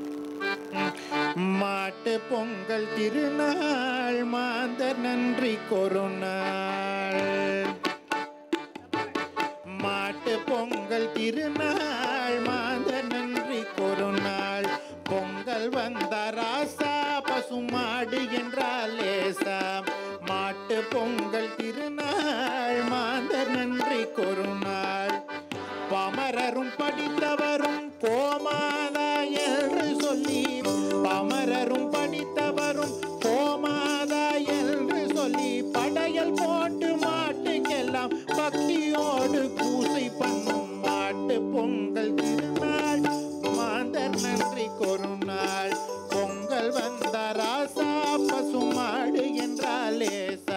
மாட்டு பொங்கல் திருநாள் மாந்தர் நன்றி கொருநாள் மாட்டு பொங்கல் திருநாள் மாந்தர் நன்றி கொருநாள் பொங்கல் வந்த ராசா பசுமாடு என்றால் லேசா மாட்டு பொங்கல் திருநாள் மாந்தர் நன்றி கொருநாள் பமரரும் படித்தவரும் கோமாதா என்று சொல்லி பமரரும் படித்தவரும் கோமாதா என்று சொல்லி படையல் போட்டு மாட்டுக்கெல்லாம் பக்தியோடு பூசை பண்ணும் மாட்டு பொங்கல் திருநாள் மாந்தர் நன்றி கொருநாள் பொங்கல் வந்த ராசா பசுமாடு என்றால் லேசா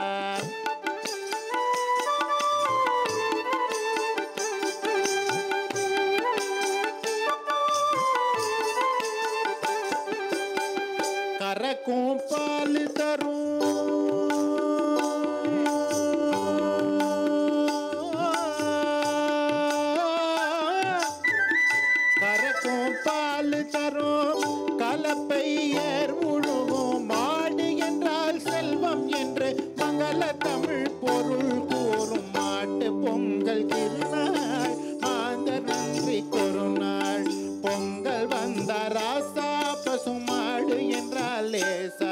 கறக்கும் பால் தரும் கறக்கும் பால் தரும் கலப்பை ஏர் உழுவும் மாடு என்றால் செல்வம் என்று மங்கள தமிழ் பொருள் கூறும் மாட்டு பொங்கல் திருநாள் மாந்தர் நன்றி கொருநாள் பொங்கல் வந்த ராசா பசுமாடு என்றால் லேசா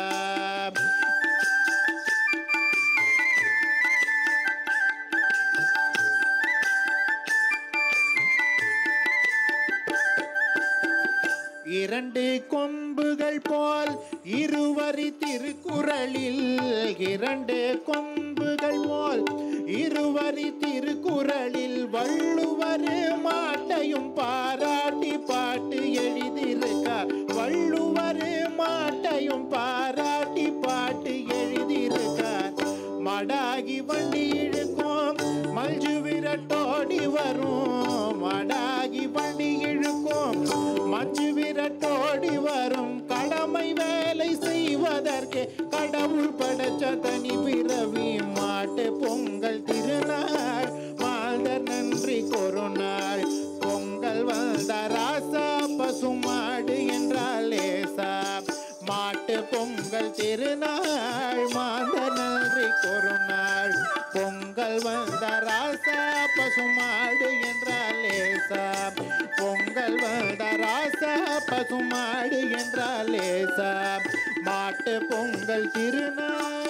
இரண்டு கொம்புகள் போல் இருவரி திருக்குறளில் இரண்டு கொம்புகள் போல் இருவரி திருக்குறளில் வள்ளுவர் மாட்டையும் பாராட்டி பாட்டு எழுதியிருக்கார் வள்ளுவர் மாட்டையும் பாராட்டி பாட்டு எழுதியிருக்கார் மடாகி வண்டி இழுக்கும் மஞ்சு விரட்டோடி வரும் மடாகி வண்டி இழுக்கும் மஞ்சு விரட்டோடி வரும் கடமை வேலை செய்வதற்கு கடவுள் படைச்ச தனி பிறவி மாட்டு பொங்கல் திருநாள் மால்தர் நன்றி கொருநாள் பொங்கல் வந்த ராசா பசுமாடு என்றால் லேசா மாட்டு பொங்கல் திருநாள் மாந்த நன்றி கொருநாள் பொங்கல் வந்த ராசா பசுமாடு என்றால் லேசா பொங்கல் பொங்கல் வந்த ராசா பசுமாடு என்றால் லேசா மாட்டு பொங்கல் திருநாள்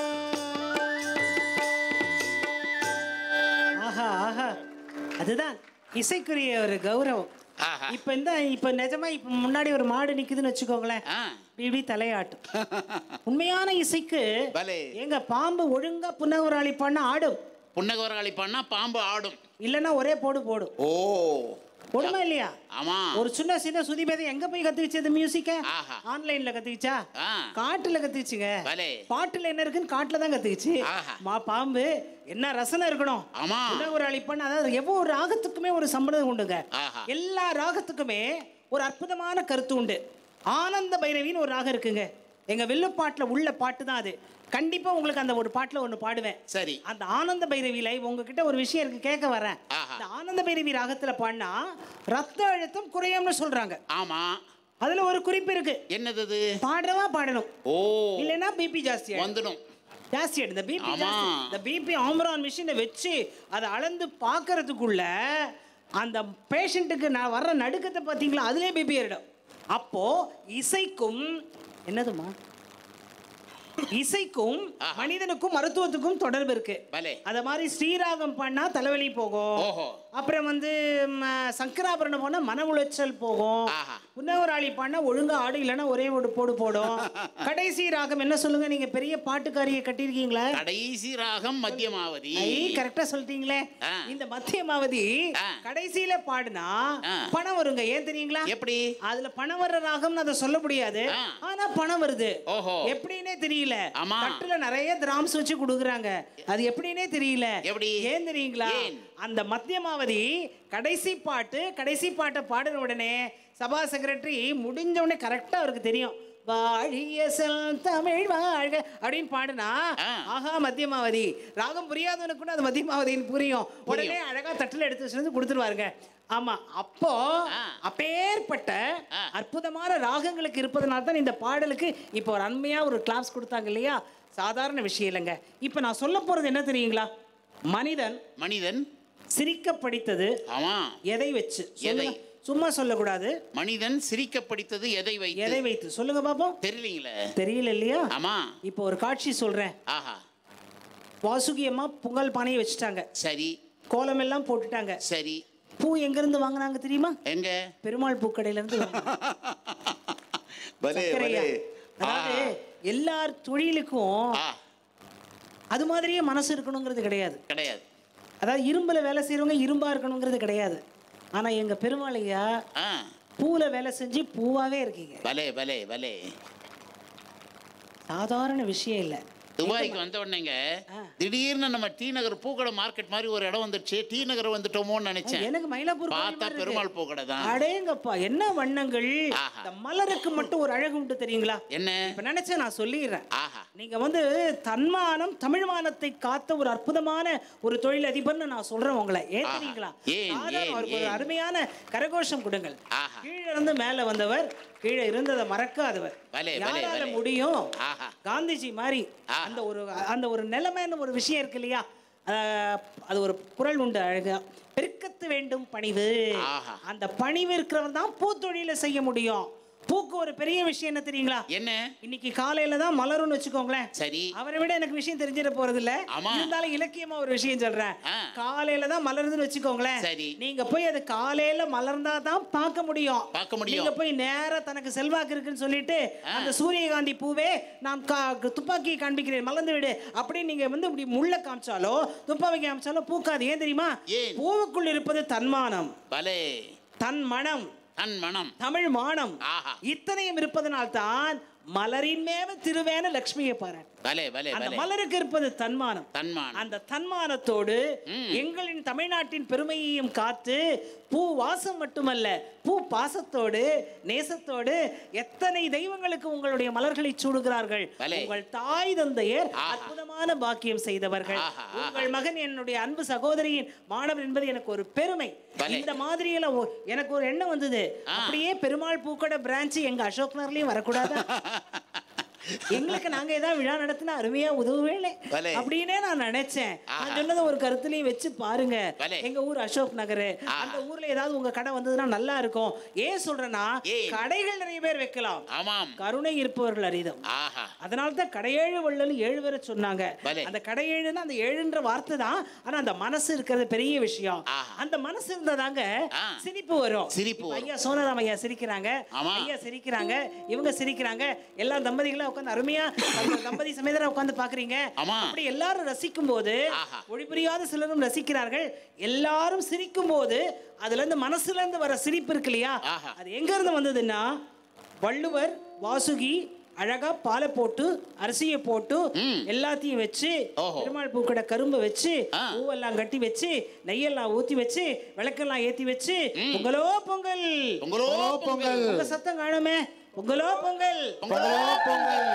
ஆஹா ஆஹா அதுதான் இசைக்குரிய ஒரு கௌரவம் ஆஹா. இப்ப இந்த இப்ப நிஜமா இப்ப முன்னாடி ஒரு மாடு நிக்குதுன்னு வச்சுக்கோங்களேன் ஆ. இப்படி தலையாட்டும் உண்மையான இசைக்கு பலே. எங்க பாம்பு ஒழுங்கா புன்னகராளி பண்ண ஆடும் புன்னகவரகாளி பண்ணா பாம்பு ஆடும் இல்லைன்னா ஒரே போடு போடும் ஓ போடுமா இல்லையா ஆமா ஒரு சின்ன சின்ன சுதிபேதை எங்க போய் கத்துக்கிச்சது மியூசிக்க ஆஹா. ஆன்லைன்ல கத்துக்கிச்சா ஆ. காட்டுல கத்துக்கிச்சுங்க பலே. பாட்டுல என்ன இருக்குன்னு காட்டுல தான் கத்துக்கிச்சு ஆஹா. மா பாம்பு என்ன ரசனை இருக்கணும் ஆமா. ஒரு அழிப்பண்ண அதாவது எவ்வளவு ராகத்துக்குமே ஒரு சம்பளம் உண்டுங்க ஆஹா. எல்லா ராகத்துக்குமே ஒரு அற்புதமான கருத்து உண்டு ஆனந்த பைரவின்னு ஒரு ராகம் இருக்குங்க எங்க வில்லுப்பாட்டுல உள்ள பாட்டு தான் அது கண்டிப்பா உங்களுக்கு அந்த ஒரு பாட்டுல ஒண்ணு பாடுவேன் சரி அந்த ஆனந்த பைரவியில உங்ககிட்ட ஒரு விஷயம் இருக்கு கேட்க வரேன் ஆஹா. இந்த ஆனந்த பைரவி ராகத்துல பாடினா ரத்த அழுத்தம் குறையும்னு சொல்றாங்க ஆமா அதுல ஒரு குறிப்பு இருக்கு என்னது அது பாடுறவா பாடணும் ஓ இல்லைன்னா பிபி ஜாஸ்தி ஆயிடும். வந்துடும் ஜாஸ்தி ஆயிடும். இந்த பிபி ஆமா. ஜாஸ்தி இந்த பிபி ஆம்ரான் மிஷினை வச்சு அதை அளந்து பார்க்கறதுக்குள்ள அந்த பேஷண்ட்டுக்கு நான் வர்ற நடுக்கத்தை பார்த்தீங்களா அதுலயே பிபி ஏறிடும் அப்போ இசைக்கும் என்னதுமா இசைக்கும் ஆஹா. மனிதனுக்கும் மருத்துவத்துக்கும் தொடர்பு இருக்கு பலே அத மாதிரி ஸ்ரீராகம் பண்ணா தலைவலி போகும் ஓஹோ அப்புறம் வந்து ம, சங்கராபரணம் போனா மன உளைச்சல் போகும் ஆஹா. புன்னவராளி பண்ணா ஒழுங்கா ஆடு இல்லைன்னா ஒரே ஒரு போடு போடும் கடைசி ராகம் என்ன சொல்லுங்க நீங்க பெரிய பாட்டுக்காரியை கட்டியிருக்கீங்களா கடைசி ராகம் மத்தியமாவதி ஐ கரெக்டா சொல்லிட்டீங்களே ஆ. இந்த மத்தியமாவதி ஆ. கடைசியில பாடுனா ஆ. பணம் வருங்க ஏன் தெரியுங்களா எப்படி அதுல பணம் வர்ற ராகம்னு அதை சொல்ல முடியாது ஆ. ஆனா பணம் வருது ஓஹோ. எப்படின்னே தெரியல ஆமா. தட்டுல நிறைய திராம்ஸ் வச்சு கொடுக்குறாங்க அது எப்படின்னே தெரியல எப்படி? ஏன் தெரியுங்களா ஏன்? அந்த மத்தியமாவதி கடைசி பாட்டு கடைசி பாட்டை பாடின உடனே சபா செக்ரட்டரி முடிஞ்ச உடனே கரெக்டா அவருக்கு தெரியும் வாழிய செல் தமிழ் வாழ்க அப்படின்னு பாடுனா ஆ. ஆஹா மத்தியமாவதி ராகம் புரியாதவனுக்கு கூட அது மத்தியமாவதின்னு புரியும் உடனே அழகா தட்டுல எடுத்து வச்சுட்டு வந்து கொடுத்துருவாருங்க ஆமா அப்போ ஆ. அப்பேற்பட்ட ஆ. அற்புதமான ராகங்களுக்கு இருப்பதனால தான் இந்த பாடலுக்கு இப்போ ஒரு அண்மையா ஒரு கிளாஸ் கொடுத்தாங்க இல்லையா சாதாரண விஷயம் இல்லைங்க இப்போ நான் சொல்ல போறது என்ன தெரியுங்களா மனிதன் மனிதன் சிரிக்க படித்தது ஆமா எதை வச்சு எதை? சொல்லுங்க. சும்மா சொல்லக்கூடாது மனிதன் சிரிக்க படித்தது எதை வைத்து எதை வைத்து சொல்லுங்க பாப்போம் தெரியலீங்களே தெரியல இல்லையா ஆமா இப்போ ஒரு காட்சி சொல்றேன் ஆஹா வாசுகி அம்மா பொங்கல் பானையை வச்சுட்டாங்க சரி கோலம் எல்லாம் போட்டுட்டாங்க சரி பூ எங்க இருந்து வாங்குனாங்க தெரியுமா எங்க பெருமாள் பூக்கடையில இருந்து வாங்குனாங்க. பலே சர்க்கரையா. பலே அதாவது எல்லார் தொழிலுக்கும் ஆ அது மாதிரியே மனசு இருக்கணுங்கிறது கிடையாது கிடையாது அதாவது இரும்புல வேலை செய்றவங்க இரும்பா இருக்கணுங்கிறது கிடையாது ஆனா எங்க பெருமாளையா ஆ பூல வேலை செஞ்சு பூவாவே இருக்கீங்க பலே பலே பலே சாதாரண விஷயம் இல்லை துபாய்க்கு வந்த உடனேங்க ஆ. திடீர்னு நம்ம டி நகர் பூக்கடை மார்க்கெட் மாதிரி ஒரு இடம் வந்துருச்சு டி நகர் வந்துட்டோமோன்னு நினைச்சேன் எனக்கு மயிலாப்பூர் கோயில் பார்த்தா மாதிரி இருக்கு. பெருமாள் பூக்கடை தான் அடேங்கப்பா என்ன வண்ணங்கள் ஆஹா. இந்த மலருக்கு மட்டும் ஒரு அழகு உண்டு தெரியுங்களா என்ன இப்ப நினைச்சேன் நான் சொல்லிடுறேன் ஆஹா நீங்க வந்து தன்மானம் தமிழ்மானத்தை காத்த ஒரு அற்புதமான ஒரு தொழில் அதிபர்னு நான் சொல்றேன் உங்களை ஏன் ஆஹா. தெரியுங்களா ஏன், சாதாரண ஏன், அவருக்கு ஒரு ஏன்? அருமையான கரகோஷம் கொடுங்கள் ஆஹா. கீழே இருந்து மேல வந்தவர் கீழே இருந்ததை மறக்காதவர் பலே, பலே, யாரால பலே. முடியும் ஆஹா. காந்திஜி மாதிரி ஆஹா. அந்த ஒரு அந்த ஒரு நிலைமைன்னு ஒரு விஷயம் இருக்கு இல்லையா அஹ், அது ஒரு குரல் உண்டு அழகா பெருக்கத்து வேண்டும் பணிவு ஆஹா. அந்த பணிவு இருக்கிறவன் தான் பூத்தொழில செய்ய முடியும் பூக்கு ஒரு பெரிய விஷயம் என்ன தெரியுங்களா என்ன இன்னைக்கு காலையில தான் மலரும்னு வச்சுக்கோங்களேன் சரி அவரை விட எனக்கு விஷயம் தெரிஞ்சிட போறது இல்ல ஆமா. இருந்தாலும் இலக்கியமா ஒரு விஷயம் சொல்றேன் ஆ. காலையில தான் மலருதுன்னு வச்சுக்கோங்களேன் சரி. நீங்க போய் அது காலையில மலர்ந்தா தான் பார்க்க முடியும் பார்க்க முடியும். நீங்க போய் நேரா தனக்கு செல்வாக்கு இருக்குன்னு சொல்லிட்டு அந்த சூரியகாந்தி பூவே நான் கா- துப்பாக்கியை காண்பிக்கிறேன் மலர்ந்து விடு அப்படின்னு நீங்க வந்து இப்படி முள்ள காமிச்சாலோ துப்பாக்கி காமிச்சாலோ பூக்காது ஏன் தெரியுமா ஏன்? பூவுக்குள் இருப்பது தன்மானம் பலே தன் மனம் தன் மனம் தமிழ் மானம் ஆஹா. இத்தனையும் இருப்பதனால் தான் மலரின் மேல திருவேன லட்சுமியை பாராட்டு பலே பலே அந்த பலே மலருக்கு இருப்பது தன்மானம் தன்மானம் அந்த தன்மானத்தோடு ம். எங்களின் தமிழ்நாட்டின் பெருமையையும் காத்து பூ வாசம் மட்டுமல்ல பூ பாசத்தோடு நேசத்தோடு எத்தனை தெய்வங்களுக்கு உங்களுடைய மலர்களை சூடுகிறார்கள் பலே. உங்கள் தாய் தந்தையர் ஆஹா. அற்புதமான பாக்கியம் செய்தவர்கள் ஆஹா, ஆஹா. உங்கள் மகன் என்னுடைய அன்பு சகோதரியின் மாணவர் என்பது எனக்கு ஒரு பெருமை பலே. இந்த மாதிரியெல்லாம் ஒ- எனக்கு ஒரு எண்ணம் வந்தது ஆ. அப்படியே பெருமாள் பூக்கடை பிரான்ச் எங்க அசோக் நகர்லயும் வரக்கூடாதா எங்களுக்கு நாங்க ஏதாவது விழா நடத்தினா அருமையா உதவுவேளே பலே. அப்படின்னே நான் நினைச்சேன் நான் ஆஹா. சொன்னதை ஒரு கருத்துலயும் வச்சு பாருங்க பலே. எங்க ஊர் அசோக் நகர் அந்த ஊர்ல ஏதாவது உங்க கடை வந்ததுன்னா நல்லா இருக்கும் ஏன் சொல்றேன்னா கடைகள் நிறைய பேர் வைக்கலாம் ஆமாம் கருணை இருப்பவர்கள் அரிதம் ஆஹா அதனால தான் கடையேழு வள்ளல் ஏழு பேரை சொன்னாங்க பலே. அந்த கடையேழுன்னா அந்த ஏழுன்ற வார்த்தை தான் ஆனா அந்த மனசு இருக்கிறது பெரிய விஷயம் அந்த மனசு இருந்ததாங்க சிரிப்பு வரும் சிரிப்பு இப்ப ஐயா சோனராம் ஐயா சிரிக்கிறாங்க ஆமா. ஐயா சிரிக்கிறாங்க இவங்க சிரிக்கிறாங்க எல்லா தம்பதிகளும் உட்காந்து அருமையா அந்த தம்பதி சமேதரா உட்காந்து பாக்குறீங்க ஆமா. அப்படி எல்லாரும் ரசிக்கும் போது மொழி புரியாத சிலரும் ரசிக்கிறார்கள் எல்லாரும் சிரிக்கும் போது அதுல இருந்து மனசுல இருந்து வர சிரிப்பு இருக்கு இல்லையா அது எங்க இருந்து வந்ததுன்னா வள்ளுவர் வாசுகி அழகா பாலை போட்டு அரிசியை போட்டு எல்லாத்தையும் வச்சு பெருமாள் பூக்கடை கரும்பை வச்சு பூவெல்லாம் கட்டி வச்சு நெய்யெல்லாம் ஊத்தி வச்சு விளக்கெல்லாம் ஏத்தி வச்சு பொங்கலோ பொங்கல் பொங்கலோ பொங்கல். உங்க சத்தம் காணுமே பொங்கலோ பொங்கல் பொங்கலோ பொங்கல்.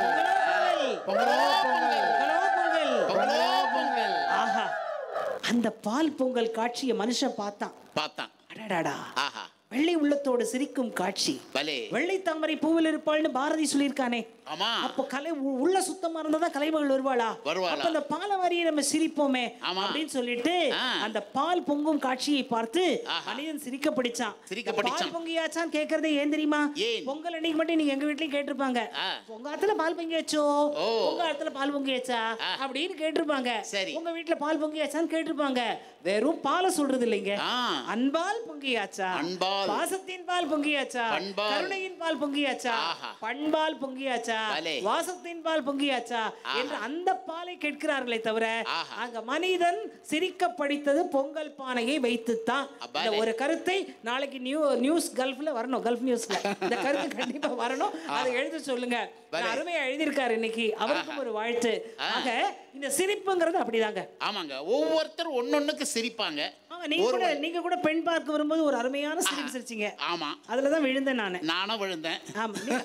பொங்கலோ பொங்கல் பொங்கலோ பொங்கல் பொங்கலோ பொங்கல். ஆஹா அந்த பால் பொங்கல் காட்சியை மனுஷன் பார்த்தான் பார்த்தான் அடடாடா ஆஹா வெள்ளை உள்ளத்தோடு சிரிக்கும் காட்சி பலே வெள்ளை தாமரை பூவில் இருப்பாள்னு பாரதி சொல்லியிருக்கானே ஆமா அப்போ கலை உ- உள்ள சுத்தமா இருந்தா தான் கலைமகள் வருவாளா வருவாளா? அப்ப அந்த பாலை வாரியை நம்ம சிரிப்போமே ஆமா. அப்படின்னு சொல்லிட்டு ஆ. அந்த பால் பொங்கும் காட்சியை பார்த்து மனிதன் சிரிக்க படிச்சான் சிரிக்க படிச்சான். பால் பொங்கியாச்சான்னு கேக்குறதே ஏன் தெரியுமா ஏன்? பொங்கல் அன்னைக்கு மட்டும் நீங்க எங்க வீட்லயும் கேட்டிருப்பாங்க உங்க ஆத்துல பால் பொங்கியாச்சோ உங்க ஆத்துல பால் பொங்கியாச்சா அப்படின்னு கேட்டிருப்பாங்க சரி. உங்க வீட்ல பால் பொங்கியாச்சான்னு கேட்டிருப்பாங்க வெறும் பாலை சொல்றது இல்லைங்க அன்பால் பொங்கியாச்சா அன்பால். பாசத்தின் பால் பொங்கியாச்சா பண்பால். கருணையின் பால் பொங்கியாச்சா பண்பால் பொங்கியாச்சா பலே. வாசத்தின் பால் பொங்கியாச்சா என்று அந்த பாலை கேட்கிறார்களே தவிர அங்க மனிதன் சிரிக்க படித்தது பொங்கல் பானையை வைத்துத்தான் இந்த ஒரு கருத்தை நாளைக்கு நியூ நியூஸ் கல்ஃப்ல வரணும் கல்ஃப் நியூஸ்ல இந்த கருத்து கண்டிப்பா வரணும் அதை எழுத சொல்லுங்க நான் அருமையா எழுதியிருக்காரு இன்னைக்கு அவருக்கும் ஒரு வாழ்த்து ஆக இந்த சிரிப்புங்கிறது அப்படிதாங்க ஆமாங்க ஒவ்வொருத்தர் ஒன்னொன்னுக்கு சிரிப்பாங்க ஆமா, நீங்க கூட நீங்க கூட பெண் பார்க்க வரும்போது ஒரு அருமையான சிரிப்பு சிரிச்சீங்க ஆமா அதுலதான் விழுந்தேன் நானு நானும் விழுந்தேன் ஆமா நீ-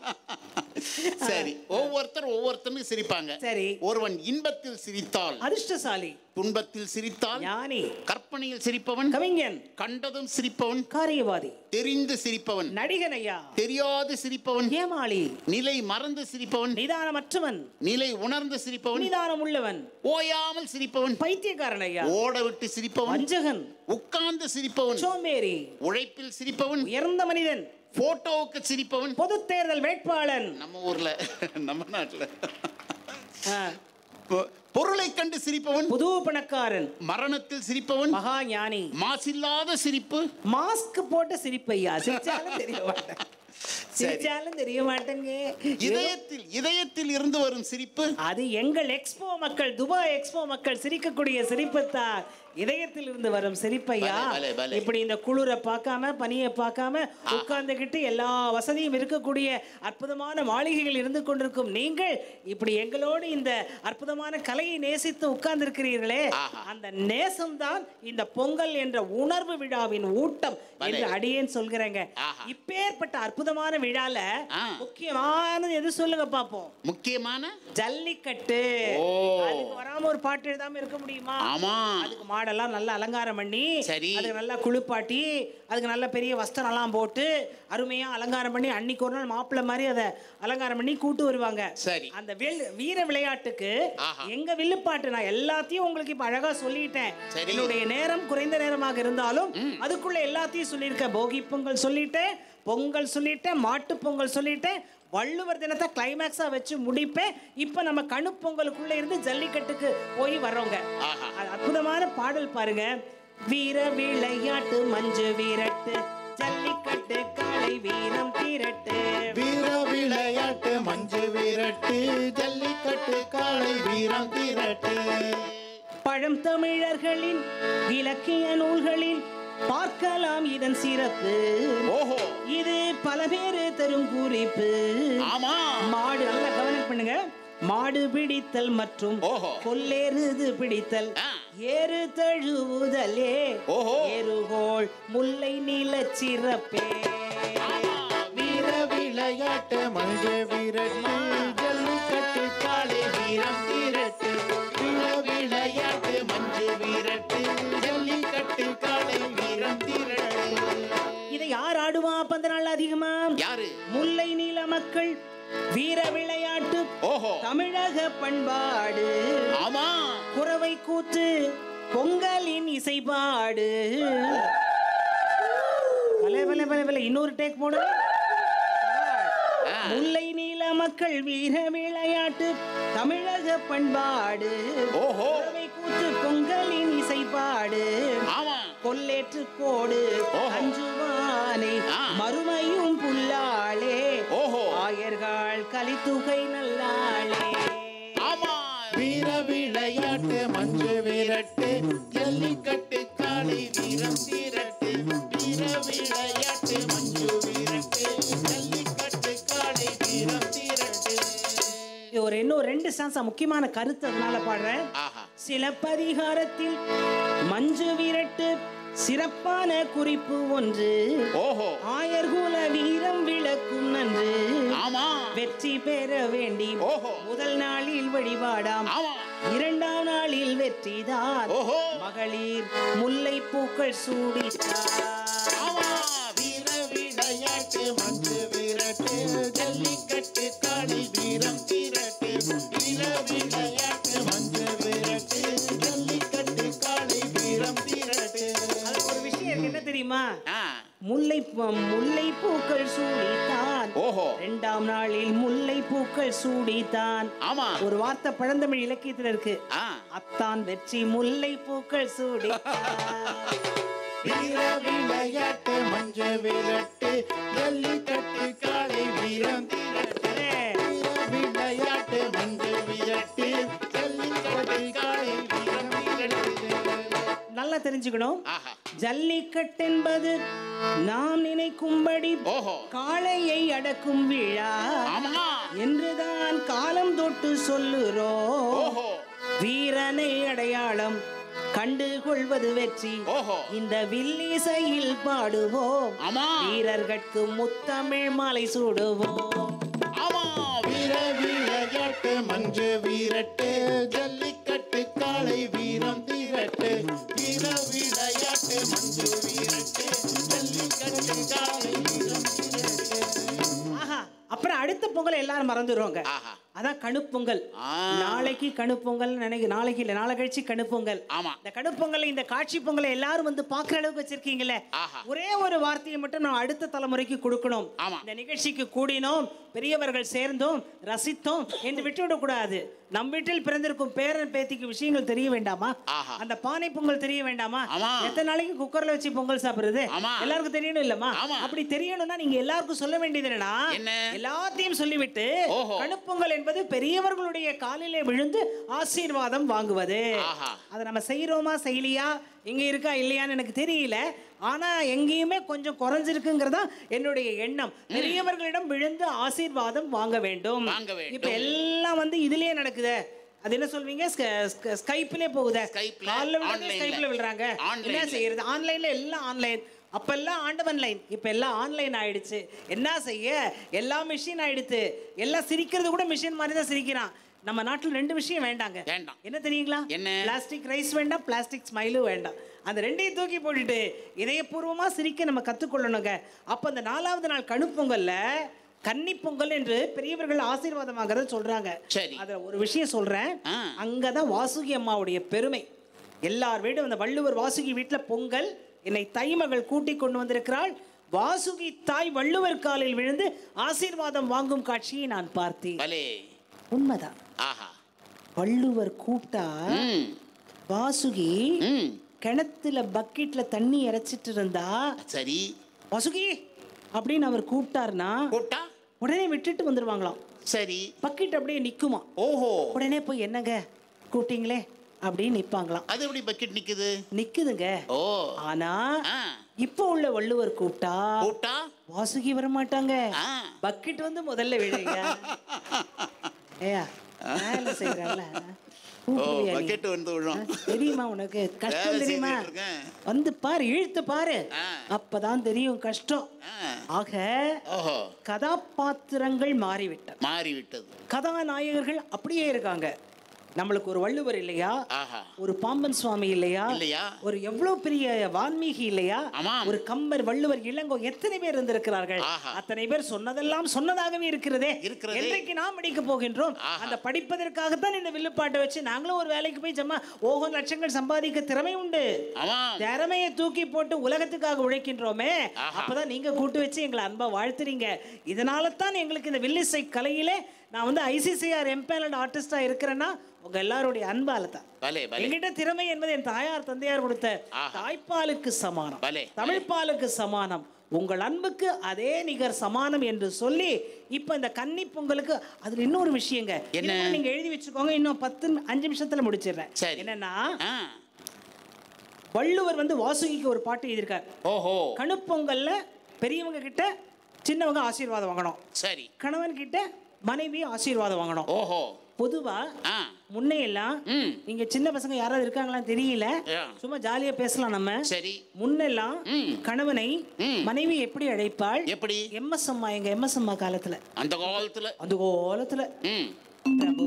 சரி ஒவ்வொருத்தர் ஒவ்வொருத்தனும் சிரிப்பாங்க சரி ஒருவன் இன்பத்தில் சிரித்தால் அதிர்ஷ்டசாலி துன்பத்தில் சிரித்தால் ஞானி கற்பனையில் சிரிப்பவன் கவிஞன் கண்டதும் சிரிப்பவன் காரியவாதி தெரிந்து சிரிப்பவன் நடிகன் ஐயா தெரியாது சிரிப்பவன் ஏமாளி நிலை மறந்து சிரிப்பவன் நிதானமற்றவன் நிலை உணர்ந்து சிரிப்பவன் நிதானம் உள்ளவன் ஓயாமல் சிரிப்பவன் பைத்தியக்காரன் ஐயா ஓட விட்டு சிரிப்பவன் வஞ்சகன் உட்கார்ந்து சிரிப்பவன் சோம்பேறி உழைப்பில் சிரிப்பவன் உயர்ந்த மனிதன் போட்டோவுக்கு சிரிப்பவன் பொது தேர்தல் வேட்பாளன் நம்ம ஊர்ல நம்ம நாட்டுல பொ- பொருளை கண்டு சிரிப்பவன் புது பணக்காரன் மரணத்தில் சிரிப்பவன் மகா ஞானி மாசில்லாத சிரிப்பு மாஸ்க் போட்ட சிரிப்பு ஐயா சிரிச்சாலும் தெரிய மாட்டேன் சிரிச்சாலும் தெரிய மாட்டேங்க இதயத்தில் இதயத்தில் இருந்து வரும் சிரிப்பு அது எங்கள் எக்ஸ்போ மக்கள் துபாய் எக்ஸ்போ மக்கள் சிரிக்கக்கூடிய சிரிப்பு தான் இதயத்தில் இருந்து வரும் சிரிப்பையா பலே, பலே, பலே. இப்படி இந்த குளிரை பார்க்காம பனியை பார்க்காம உட்கார்ந்துகிட்டு எல்லா வசதியும் இருக்கக்கூடிய அற்புதமான மாளிகைகள் இருந்து கொண்டிருக்கும் நீங்கள் இப்படி எங்களோடு இந்த அற்புதமான கலையை நேசித்து உட்கார்ந்திருக்கிறீர்களே அந்த நேசம்தான் இந்த பொங்கல் என்ற உணர்வு விழாவின் ஊட்டம் என்று அடியேன் சொல்கிறேங்க இப்பேற்பட்ட அற்புதமான விழால முக்கியமானது எது சொல்லுங்க பாப்போம் முக்கியமான ஜல்லிக்கட்டு ஓ. அதுக்கு வராம ஒரு பாட்டு எழுதாம இருக்க முடியுமா ஆமா அதுக்கு மாடெல்லாம் நல்லா அலங்காரம் பண்ணி சரி. அதுக்கு நல்லா குளிப்பாட்டி அதுக்கு நல்ல பெரிய வஸ்திரம் எல்லாம் போட்டு அருமையா அலங்காரம் பண்ணி அன்னைக்கு ஒரு நாள் மாப்பிள்ளை மாதிரி அதை அலங்காரம் பண்ணி கூட்டு வருவாங்க சரி அந்த வில் வீர விளையாட்டுக்கு ஆஹா. எங்க வில்லுப்பாட்டு நான் எல்லாத்தையும் உங்களுக்கு இப்ப அழகா சொல்லிட்டேன் சரி. என்னுடைய நேரம் குறைந்த நேரமாக இருந்தாலும் அதுக்குள்ள எல்லாத்தையும் சொல்லியிருக்கேன் போகி பொங்கல் சொல்லிட்டேன் பொங்கல் சொல்லிட்டேன் மாட்டு பொங்கல் சொல்லிட்டேன் வள்ளுவர் தினத்தை கிளைமேக்ஸா வச்சு முடிப்பேன் இப்ப நம்ம கணு பொங்கலுக்குள்ள இருந்து ஜல்லிக்கட்டுக்கு போய் வர்றோங்க அது அற்புதமான பாடல் பாருங்க வீர விளையாட்டு மஞ்சு வீரட்டு ஜல்லிக்கட்டு காளை வீரம் திரட்டு வீர விளையாட்டு மஞ்சு விரட்டு ஜல்லிக்கட்டு காளை வீரம் திரட்டு பழம் தமிழர்களின் இலக்கிய நூல்களில் பார்க்கலாம் இதன் சிறப்பு ஓஹோ இது பல பேரு தரும் குறிப்பு ஆமா மாடு நல்லா கவனம் பண்ணுங்க மாடு பிடித்தல் மற்றும் கொல்லேறுது பிடித்தல் ஏறு தழுவுதலே ஏறுகோள் முல்லை நீல சிறப்பே வீர விளையாட்டு மஞ்சு விரட்டு ஜல்லிக்கட்டு காளை வீரம் திரட்டு வீர விளையாட்டு மஞ்சு விரட்டு ஜல்லிக்கட்டு காளை வீரம் திரட்டு இதை யார் ஆடுவா பந்த நாள் அதிகமா யாரு முல்லை நீல மக்கள் வீர விளையாட்டு ஓஹோ தமிழக பண்பாடு ஆமா குறவை கூத்து பொங்கலின் இசைப்பாடு பலே பலே பலே பலே இன்னொரு டேக் போடு முல்லை நீல மக்கள் வீர விளையாட்டு தமிழக பண்பாடு ஓஹோ குறவை கூத்து பொங்கலின் இசைப்பாடு ஆமா கொல்லேற்று கோடு அஞ்சுவானே மறுமையும் புல்லாளே ஓஹோ ஆயர்கள் கலித்துகை நல்லாளே ஆமா வீர விளையாட்டு மஞ்சு விரட்டு ஜல்லிக்கட்டு காளை வீரம் திரட்டு வீர விளையாட்டு மஞ்சு விரட்டு ஜல்லிக்கட்டு காளை வீரம் திரட்டு இது ஒரு இன்னும் ரெண்டு சான்ஸா முக்கியமான கருத்து அதனால பாடுறேன் ஆஹா சிலப்பதிகாரத்தில் மஞ்சு விரட்டு சிறப்பான குறிப்பு ஒன்று ஓஹோ ஆயர்குல வீரம் விளக்கும் நன்று ஆமா வெற்றி பெற வேண்டி ஓஹோ முதல் நாளில் வழிபாடாம் ஆமா இரண்டாம் நாளில் வெற்றிதான் ஓஹோ மகளிர் முல்லை பூக்கள் சூடித்தார் ஆமா வீர விளையாட்டு மஞ்சு விரட்டு ஜல்லிக்கட்டு காளை வீரம் திரட்டு வீர விளையாட்டு மஞ்சு விரட்டு ஜல்லிக்கட்டு காளை வீரம் திரட்டு அதுல ஒரு விஷயம் இருக்கு என்ன தெரியுமா ஆ முல்லை பூ- முல்லை பூக்கள் சூடித்தான் ஓஹோ இரண்டாம் நாளில் முல்லை பூக்கள் சூடித்தான் ஆமா ஒரு வார்த்தை பழந்தமிழ் இலக்கியத்துல இருக்கு ஆ அத்தான் வெற்றி முல்லை பூக்கள் சூடி வீர விளையாட்டு மஞ்சு விரட்டு ஜல்லிக்கட்டு காளை வீரம் திரட்டு வீர விளையாட்டு மஞ்சு விரட்டு ஜல்லிக்கட்டு காளை வீரம் திரட்டு நல்லா தெரிஞ்சுக்கணும் ஆஹா ஜல்லிக்கட்டு என்பது நாம் நினைக்கும்படி ஓஹோ காளையை அடக்கும் விழா ஆமா என்றுதான் காலம் தொட்டு சொல்லுறோம் ஓஹோ வீரனை அடையாளம் கண்டு கொள்வது வெற்றி ஓஹோ இந்த வில்லிசையில் பாடுவோம் ஆமா வீரர்கட்கு முத்தமிழ் மாலை சூடுவோம் ஆமா வீர விளையாட்டு மஞ்சு வீரட்டு ஜல்லிக்கட்டு காளை வீரம் திரட்டு வீர விளையாட்டு மஞ்சு வீரட்டு ஜல்லிக்கட்டு காளை வீரம் திரட்டு ஆஹா அப்புறம் அடுத்த பொங்கல் எல்லாரும் மறந்துடுவாங்க ஆஹா அதான் கணுப்பொங்கல் ஆ. நாளைக்கு கணுப்பொங்கல் நினைக்க நாளைக்கு இல்ல நாளை கழிச்சு கணுப்பொங்கல் ஆமா இந்த கணுப்பொங்கல் இந்த காட்சி பொங்கலை எல்லாரும் வந்து பாக்குற அளவுக்கு வச்சிருக்கீங்கல்ல ஆஹா. ஒரே ஒரு வார்த்தையை மட்டும் நான் அடுத்த தலைமுறைக்கு கொடுக்கணும் ஆமா. இந்த நிகழ்ச்சிக்கு கூடினோம் பெரியவர்கள் சேர்ந்தோம் ரசித்தோம் என்று விட்டுவிடக் கூடாது நம் வீட்டில் பிறந்திருக்கும் பேரன் பேத்திக்கு விஷயங்கள் தெரிய வேண்டாமா ஆஹா. அந்த பானை பொங்கல் தெரிய வேண்டாமா ஆமா. எத்தனை நாளைக்கு குக்கர்ல வச்சு பொங்கல் சாப்பிடுறது ஆமா. எல்லாருக்கும் தெரியணும் இல்லம்மா ஆமா. அப்படி தெரியணும்னா நீங்க எல்லாருக்கும் சொல்ல வேண்டியது என்னன்னா என்ன? எல்லாத்தையும் சொல்லிவிட்டு ஓஹோ. கணுப்பொங்கல் என்பது பெரியவர்களுடைய காலிலே விழுந்து ஆசீர்வாதம் வாங்குவது ஆஹா. அதை நம்ம செய்யறோமா செய்யலையா இங்க இருக்கா இல்லையான்னு எனக்கு தெரியல ஆனா எங்கேயுமே கொஞ்சம் குறைஞ்சிருக்குங்கிறதா என்னுடைய எண்ணம் பெரியவர்களிடம் விழுந்து ஆசீர்வாதம் வாங்க வேண்டும் வாங்க வேண்டும். இப்ப எல்லாம் வந்து இதுலயே நடக்குதே அது என்ன சொல்வீங்க ஸ்கைப்லயே போகுதே Skype-ல, கால்ல விழுந்து online-ல. ஸ்கைப்ல விழுறாங்க என்ன Online-ல. செய்யறது ஆன்லைன்ல எல்லாம் ஆன்லைன் அப்பெல்லாம் ஆண்டவன் லைன் இப்ப எல்லாம் ஆன்லைன் ஆயிடுச்சு என்ன செய்ய எல்லாம் மிஷின் ஆயிடுச்சு எல்லாம் சிரிக்கிறது கூட மிஷின் மாதிரி தான் சிரிக்கிறான் நம்ம நாட்டில் ரெண்டு விஷயம் வேண்டாங்க வேண்டாம். என்ன தெரியுங்களா என்ன? பிளாஸ்டிக் ரைஸ் வேண்டாம் பிளாஸ்டிக் ஸ்மைலும் வேண்டாம் அந்த ரெண்டையும் தூக்கி போட்டுட்டு இதயபூர்வமா சிரிக்க நம்ம கத்துக்கொள்ளணுங்க அப்ப அந்த நாலாவது நாள் கணுப்பொங்கல்ல கன்னி பொங்கல் என்று பெரியவர்கள் ஆசீர்வாதம் வாங்குறத சொல்றாங்க சரி. அதுல ஒரு விஷயம் சொல்றேன் ஆ. அங்கதான் வாசுகி அம்மாவுடைய பெருமை எல்லார் வீடும் அந்த வள்ளுவர் வாசுகி வீட்டுல பொங்கல் என்னை தைமகள் கூட்டி கொண்டு வந்திருக்கிறாள் வாசுகி தாய் வள்ளுவர் காலில் விழுந்து ஆசீர்வாதம் வாங்கும் காட்சியை நான் பார்த்தேன் பலே உண்மைதான் ஆஹா வள்ளுவர் கூப்பிட்டா ம் வாசுகி ம் கிணத்துல பக்கெட்ல தண்ணி இறைச்சிட்டு இருந்தா சரி வாசுகி அப்படின்னு அவர் கூப்பிட்டாருன்னா கூப்பிட்டா உடனே விட்டுட்டு வந்துருவாங்களாம் சரி பக்கெட் அப்படியே நிக்குமா ஓஹோ உடனே போய் என்னங்க கூப்பிட்டீங்களே அப்படின்னு நிப்பாங்களாம் அது எப்படி பக்கெட் நிக்குது நிக்குதுங்க ஓ ஆனா ஆ இப்போ உள்ள வள்ளுவர் கூப்பிட்டா கூப்பிட்டா வாசுகி வர மாட்டாங்க ஆ பக்கெட் வந்து முதல்ல விழுங்க ஏயா வேலை செய்யறல ஓ பக்கெட் வந்து விழும் தெரியுமா உனக்கு கஷ்டம் வேலை தெரியுமா செய்துட்டு இருக்கேன். வந்து பாரு இழுத்து பாரு ஆ. அப்பதான் தெரியும் கஷ்டம் ஆ. ஆக ஓஹோ கதாபாத்திரங்கள் மாறிவிட்டன மாறி விட்டது கதாநாயகர்கள் அப்படியே இருக்காங்க நம்மளுக்கு ஒரு வள்ளுவர் இல்லையா ஆஹா ஒரு பாம்பன் சுவாமி இல்லையா இல்லையா? ஒரு எவ்வளவு பெரிய வான்மீகி இல்லையா ஆமாம். ஒரு கம்பர் வள்ளுவர் இளங்கோ எத்தனை பேர் இருந்திருக்கிறார்கள் ஆஹா. அத்தனை பேர் சொன்னதெல்லாம் சொன்னதாகவே இருக்கிறதே இருக்கிறதே. என்றைக்கு நாம் படிக்க போகின்றோம் ஆஹா. அந்த படிப்பதற்காகத்தான் இந்த வில்லுப்பாட்டை வச்சு நாங்களும் ஒரு வேலைக்கு போய் ஜம்மா ஓஹோ லட்சங்கள் சம்பாதிக்க திறமை உண்டு ஆமாம் திறமையை தூக்கி போட்டு உலகத்துக்காக உழைக்கின்றோமே ஆஹா. அப்பதான் நீங்க கூட்டு வச்சு எங்களை அன்பா வாழ்த்துறீங்க இதனால தான் எங்களுக்கு இந்த வில்லிசை கலையிலே நான் வந்து ஐசிசிஆர் எம்பேலண்ட் ஆர்டிஸ்டா இருக்கிறேன்னா உங்க எல்லாருடைய அன்பால தான் பலே பலே எங்கிட்ட திறமை என்பது என் தாயார் தந்தையார் கொடுத்த ஆஹா. தாய்ப்பாலுக்கு சமானம் பலே, தமிழ்ப்பாலுக்கு சமானம் உங்கள் அன்புக்கு அதே நிகர் சமானம் என்று சொல்லி இப்ப இந்த கன்னி பொங்கலுக்கு அதுல இன்னொரு விஷயங்க என்ன? இது கூட நீங்க எழுதி வச்சுக்கோங்க இன்னும் பத்து அஞ்சு நிமிஷத்துல முடிச்சிடுறேன் சரி. என்னன்னா ஆ வள்ளுவர் வந்து வாசுகிக்கு ஒரு பாட்டு எழுதியிருக்கார் ஓஹோ கணுப்பொங்கல்ல பெரியவங்க கிட்ட சின்னவங்க ஆசீர்வாதம் வாங்கணும் சரி கணவன் கிட்ட மனைவி ஆசீர்வாதம் வாங்கணும் ஓஹோ பொதுவா ஆ முன்னையெல்லாம் ம் நீங்க சின்ன பசங்க யாராவது இருக்காங்களான்னு தெரியல ஆ. சும்மா ஜாலியா பேசலாம் நம்ம சரி முன்னெல்லாம் ம். கணவனை ம். மனைவி எப்படி அழைப்பாள் எப்படி எம்எஸ் அம்மா எங்க எம்எஸ் அம்மா காலத்துல அந்த காலத்துல அந்த கோலத்துல ம் பிரபு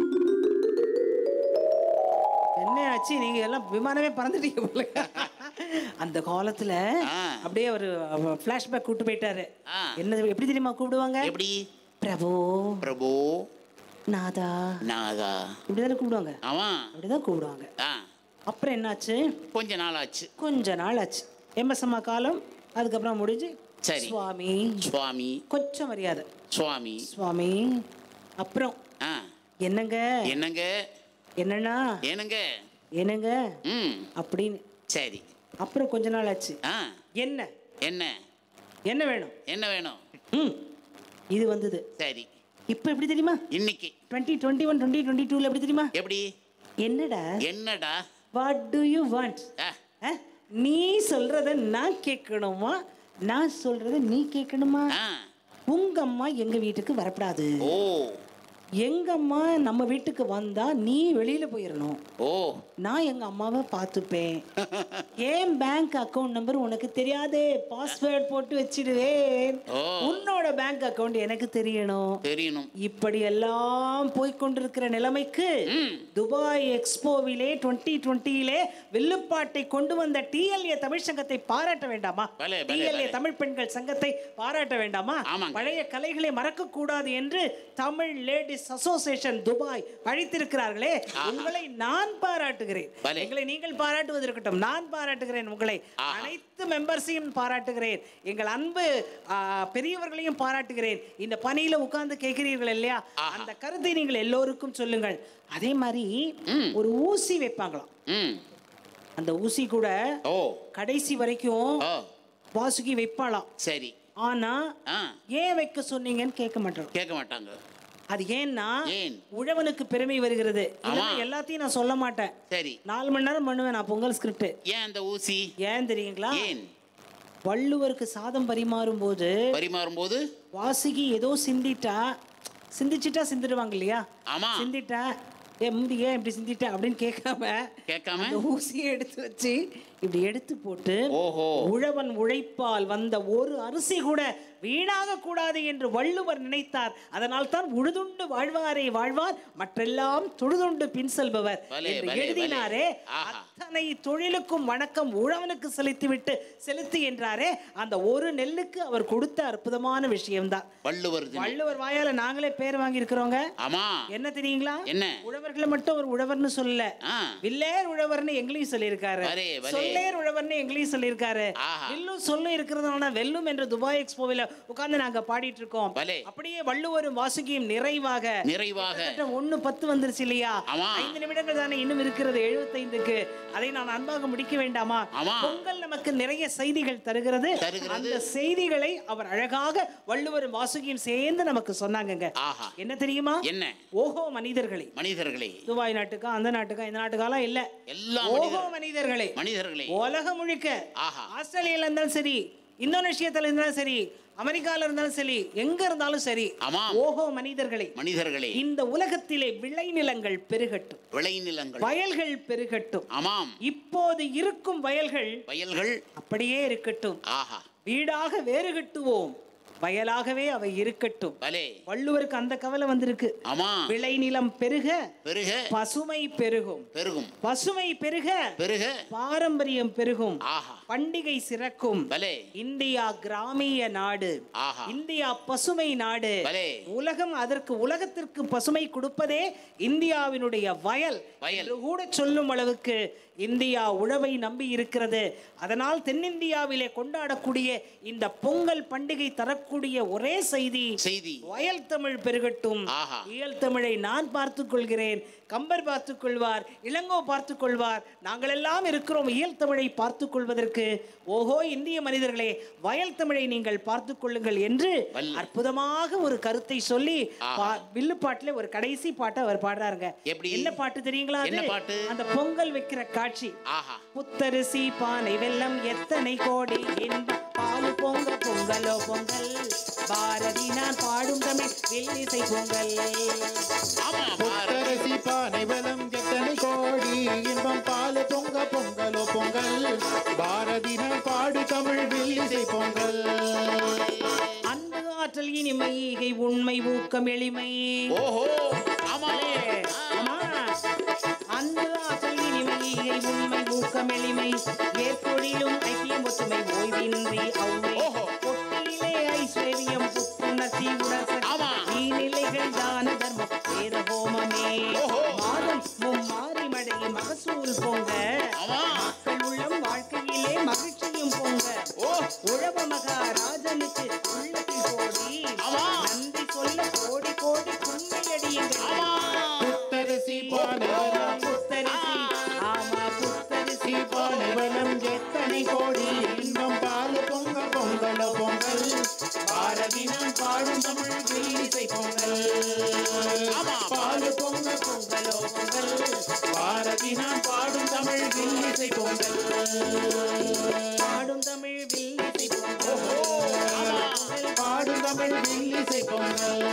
என்ன ஆச்சு நீங்க எல்லாம் விமானமே பறந்துட்டீங்க போல அந்த காலத்துல ஆ. அப்படியே ஒரு பிளாஷ்பேக் கூட்டு போயிட்டாரு ஆ. என்ன எப்படி தெரியுமா கூப்பிடுவாங்க எப்படி பிரபு பிரபு நாதா நாதா இப்படிதானே கூப்பிடுவாங்க ஆமா அப்படிதான் கூப்பிடுவாங்க ஆ அப்புறம் என்னாச்சு கொஞ்ச நாள் ஆச்சு கொஞ்ச நாள் ஆச்சு எம்எஸ் அம்மா காலம் அதுக்கப்புறம் முடிஞ்சு சரி. சுவாமி சுவாமி கொஞ்சம் மரியாதை சுவாமி சுவாமி அப்புறம் ஆ என்னங்க என்னங்க என்னன்னா என்னங்க என்னங்க ம் அப்படின்னு சரி அப்புறம் கொஞ்ச நாள் ஆச்சு ஆ என்ன என்ன என்ன வேணும் என்ன வேணும் ம் இது வந்தது சரி இப்போ எப்படி தெரியுமா இன்னைக்கு twenty twenty one twenty twenty டூவில் எப்படி தெரியுமா எப்படி என்னடா என்னடா வாட் டு யூ வாண்ட் ஆ, நீ சொல்றத நான் கேட்கணுமா நான் சொல்றத நீ கேட்கணுமா ஆ உங்க அம்மா எங்க வீட்டுக்கு வரக்கூடாது ஓ எங்க அம்மா நம்ம வீட்டுக்கு வந்தா நீ வெளியில போயிடணும் ஓ நான் எங்க அம்மாவை பார்த்துப்பேன் ஏன் பேங்க் அக்கவுண்ட் நம்பர் உனக்கு தெரியாது பாஸ்வேர்ட் போட்டு வச்சிடுவேன் ஓ. உன்னோட பேங்க் அக்கவுண்ட் எனக்கு தெரியணும் தெரியணும் இப்படி எல்லாம் போய்க்கொண்டிருக்கிற நிலைமைக்கு ம். துபாய் எக்ஸ்போவிலே டுவெண்ட்டி டுவெண்ட்டியிலே வில்லுப்பாட்டை கொண்டு வந்த டிஎல்ஏ தமிழ் சங்கத்தை பாராட்ட வேண்டாமா பலே, பலே, டிஎல்ஏ பலே. தமிழ் பெண்கள் சங்கத்தை பாராட்ட வேண்டாமா ஆமாங்க. பழைய கலைகளை மறக்க கூடாது என்று தமிழ் லேடிஸ் அசோசியேஷன் துபாய் அழைத்திருக்கிறார்களே உங்களை நான் பாராட்டுகிறேன் பலே. எங்களை நீங்கள் பாராட்டுவது இருக்கட்டும் நான் பாராட்டுகிறேன் உங்களை ஆஹா. அனைத்து மெம்பர்ஸையும் பாராட்டுகிறேன் எங்கள் அன்பு ஆ, பெரியவர்களையும் பாராட்டுகிறேன் இந்த பணியில உட்கார்ந்து கேட்கிறீர்கள் இல்லையா ஆஹா. அந்த கருத்தை நீங்கள் எல்லோருக்கும் சொல்லுங்கள் அதே மாதிரி ஒரு ஊசி வைப்பாங்களாம் ம் அந்த ஊசி கூட ஓ கடைசி வரைக்கும் ஓ வாசுகி வைப்பாளாம் சரி ஆனா ஆ ஏன் வைக்க சொன்னீங்கன்னு கேட்க மாட்டோம் கேட்க மாட்டாங்க அது ஏன்னா ஏன்? உழவனுக்கு பெருமை வருகிறது இல்லைன்னா ஆமா. எல்லாத்தையும் நான் சொல்ல மாட்டேன் சரி நாலு மணி நேரம் பண்ணுவேன் நான் பொங்கல் ஸ்கிரிப்ட் ஏன் அந்த ஊசி ஏன் தெரியுங்களா ஏன் வள்ளுவருக்கு சாதம் பரிமாறும் போது பரிமாறும் போது வாசுகி ஏதோ சிந்திட்டா சிந்திச்சிட்டா சிந்திடுவாங்க இல்லையா ஆமா சிந்திட்டா ஏ முந்தி ஏன் இப்படி சிந்திட்ட அப்படின்னு கேட்காம கேட்காம அந்த ஊசியை எடுத்து வச்சு இப்படி எடுத்து போட்டு ஓஹோ உழவன் உழைப்பால் வந்த ஒரு அரிசி கூட வீணாக கூடாது என்று வள்ளுவர் நினைத்தார் அதனால் தான் உழுதுண்டு வாழ்வாரே வாழ்வார் மற்றெல்லாம் தொழுதுண்டு பின் செல்பவர் பலே, என்று பலே, எழுதினாரே பலே. ஆஹா. அத்தனை தொழிலுக்கும் வணக்கம் உழவனுக்கு செலுத்திவிட்டு செலுத்து என்றாரே அந்த ஒரு நெல்லுக்கு அவர் கொடுத்த அற்புதமான விஷயம்தான் வள்ளுவர் தினம். வள்ளுவர் வாயால நாங்களே பேர் வாங்கி இருக்கிறோங்க ஆமா என்ன தெரியுங்களா என்ன உழவர்களை மட்டும் ஒரு உழவர்னு சொல்லல ஆ வில்லேர் உழவர்னு எங்களையும் சொல்லியிருக்காரு வரே, வரே. சொல்லேர் உழவர்னு எங்களையும் சொல்லியிருக்காரு ஆஹா. வில்லும் சொல்லும் இருக்கிறதுனால வெல்லும் என்று துபாய் எக்ஸ்போவில் உட்கார்ந்து நாங்க பாடிட்டு இருக்கோம் பலே. அப்படியே வள்ளுவரும் வாசுகியும் நிறைவாக நிறைவாக கிட்டத்தட்ட ஒண்ணு பத்து வந்துருச்சு இல்லையா ஆமா. ஐந்து நிமிடங்கள் தானே இன்னும் இருக்கிறது எழுபத்தைந்துக்கு அதை நான் அன்பாக முடிக்க வேண்டாமா ஆமா. பொங்கல் நமக்கு நிறைய செய்திகள் தருகிறது தருகிறது. அந்த செய்திகளை அவர் அழகாக வள்ளுவரும் வாசுகியும் சேர்ந்து நமக்கு சொன்னாங்கங்க ஆஹா என்ன தெரியுமா என்ன ஓஹோ மனிதர்களே மனிதர்களே துபாய் நாட்டுக்கா அந்த நாட்டுக்கா இந்த நாட்டுக்காலாம் இல்ல எல்லா ஓஹோ மனிதர் மனிதர்களே மனிதர்களே உலகம் முழுக்க ஆஹா. ஆஸ்திரேலியால இருந்தாலும் சரி இந்தோனேஷியத்துல இருந்தாலும் சரி அமெரிக்கால இருந்தாலும் சரி எங்க இருந்தாலும் சரி ஆமாம். ஓஹோ மனிதர்களே மனிதர்களே இந்த உலகத்திலே விளைநிலங்கள் பெருகட்டும் விளைநிலங்கள் வயல்கள் பெருகட்டும் ஆமாம் இப்போது இருக்கும் வயல்கள் வயல்கள் அப்படியே இருக்கட்டும் ஆஹா வீடாக வேறு கட்டுவோம் வயலாகவே அவை இருக்கட்டும் பலே வள்ளுவருக்கு அந்த கவலை வந்திருக்கு ஆமா விளைநிலம் பெருக பெருக பசுமை பெருகும் பெருகும் பசுமை பெருக பெருக பாரம்பரியம் பெருகும் ஆஹா பண்டிகை சிறக்கும் பலே இந்தியா கிராமிய நாடு ஆஹா இந்தியா பசுமை நாடு பலே உலகம் அதற்கு உலகத்திற்கு பசுமை கொடுப்பதே இந்தியாவினுடைய வயல் வயல். என்று கூட சொல்லும் அளவுக்கு இந்தியா உழவை நம்பி இருக்கிறது அதனால் தென்னிந்தியாவிலே கொண்டாடக்கூடிய இந்த பொங்கல் பண்டிகை தரக்கூடிய ஒரே செய்தி செய்தி வயல் தமிழ் பெருகட்டும் ஆஹா. இயல் தமிழை நான் பார்த்துக் கொள்கிறேன் கம்பர் பார்த்துக் கொள்வார் இளங்கோ பார்த்துக் கொள்வார் நாங்கள் எல்லாம் இருக்கிறோம் இயல் தமிழை பார்த்துக் கொள்வதற்கு ஓஹோ இந்திய மனிதர்களே வயல் தமிழை நீங்கள் பார்த்துக் கொள்ளுங்கள் என்று வல்ல. அற்புதமாக ஒரு கருத்தை சொல்லி ஆஹா. பா- வில்லு பாட்டுல ஒரு கடைசி பாட்டை அவர் பாடுறாருங்க எப்படி? என்ன பாட்டு தெரியுங்களா அது? என்ன பாட்டு? அந்த பொங்கல் வைக்கிற காட்சி ஆஹா புத்தரிசி பானை வெல்லம் எத்தனை கோடி இன்பம் பாலு பொங்க பொங்கலோ பொங்கல் பாரதி நான் பாடும் தமிழ் வில்லிசை பொங்கல் ஆமா பாரு. புத்தரசி பானை வலம் எத்தனை கோடி இன்பம் பால் பொங்க பொங்கலோ பொங்கல் பாரதினர் பாடு தமிழ் வில்லிசை பொங்கல் அன்பு ஆற்றல் இனிமை ஈகை உண்மை ஊக்கம் எளிமை ஓஹோ ஆமா ஆமா. அன்பு ஆற்றல் இனிமை ஈகை உண்மை ஊக்கம் எளிமை ஏற்பொழிலும் ஐக்கியம் ஒற்றுமை ஓய்வின்றி அவ்வை ஓஹோ. பொட்டிலே ஐஸ்வர்யம் புத்துணர்ச்சி உடல் ஆமா. நீநிலைகள் தான தர்மம் வேத ஹோமமே ஓஹோ. மாதம் மும்மாறி மழை மகசூல் பொங்க ஆமா மக்கள் உள்ளம் வாழ்க்கையிலே மகிழ்ச்சியும் பொங்க ஓ உழவ மகாராஜனுக்கு உள்ளத்தில் கோடி ஆமா. நன்றி சொல்ல கோடி கோடி கும்மையடியுங்கள் புத்தரசி பானை வலம் புத்தரிசி ஆமா புத்தரிசி பானை வலம் எத்தனை கோடி இன்பம் பால் பொங்க பொங்கலோ பொங்கல் பாரதினம் பாடும் தமிழ் வில்லிசை பொங்கல் ஆமா. பால் பொங்க பொங்கலோ பொங்கல் பாரதினம் பாடும் தமிழ் வில்லிசை பொங்கல் பாடும் தமிழ் வில்லிசை பொங்கல். பாடும் தமிழ் வில்லிசை பொங்கல்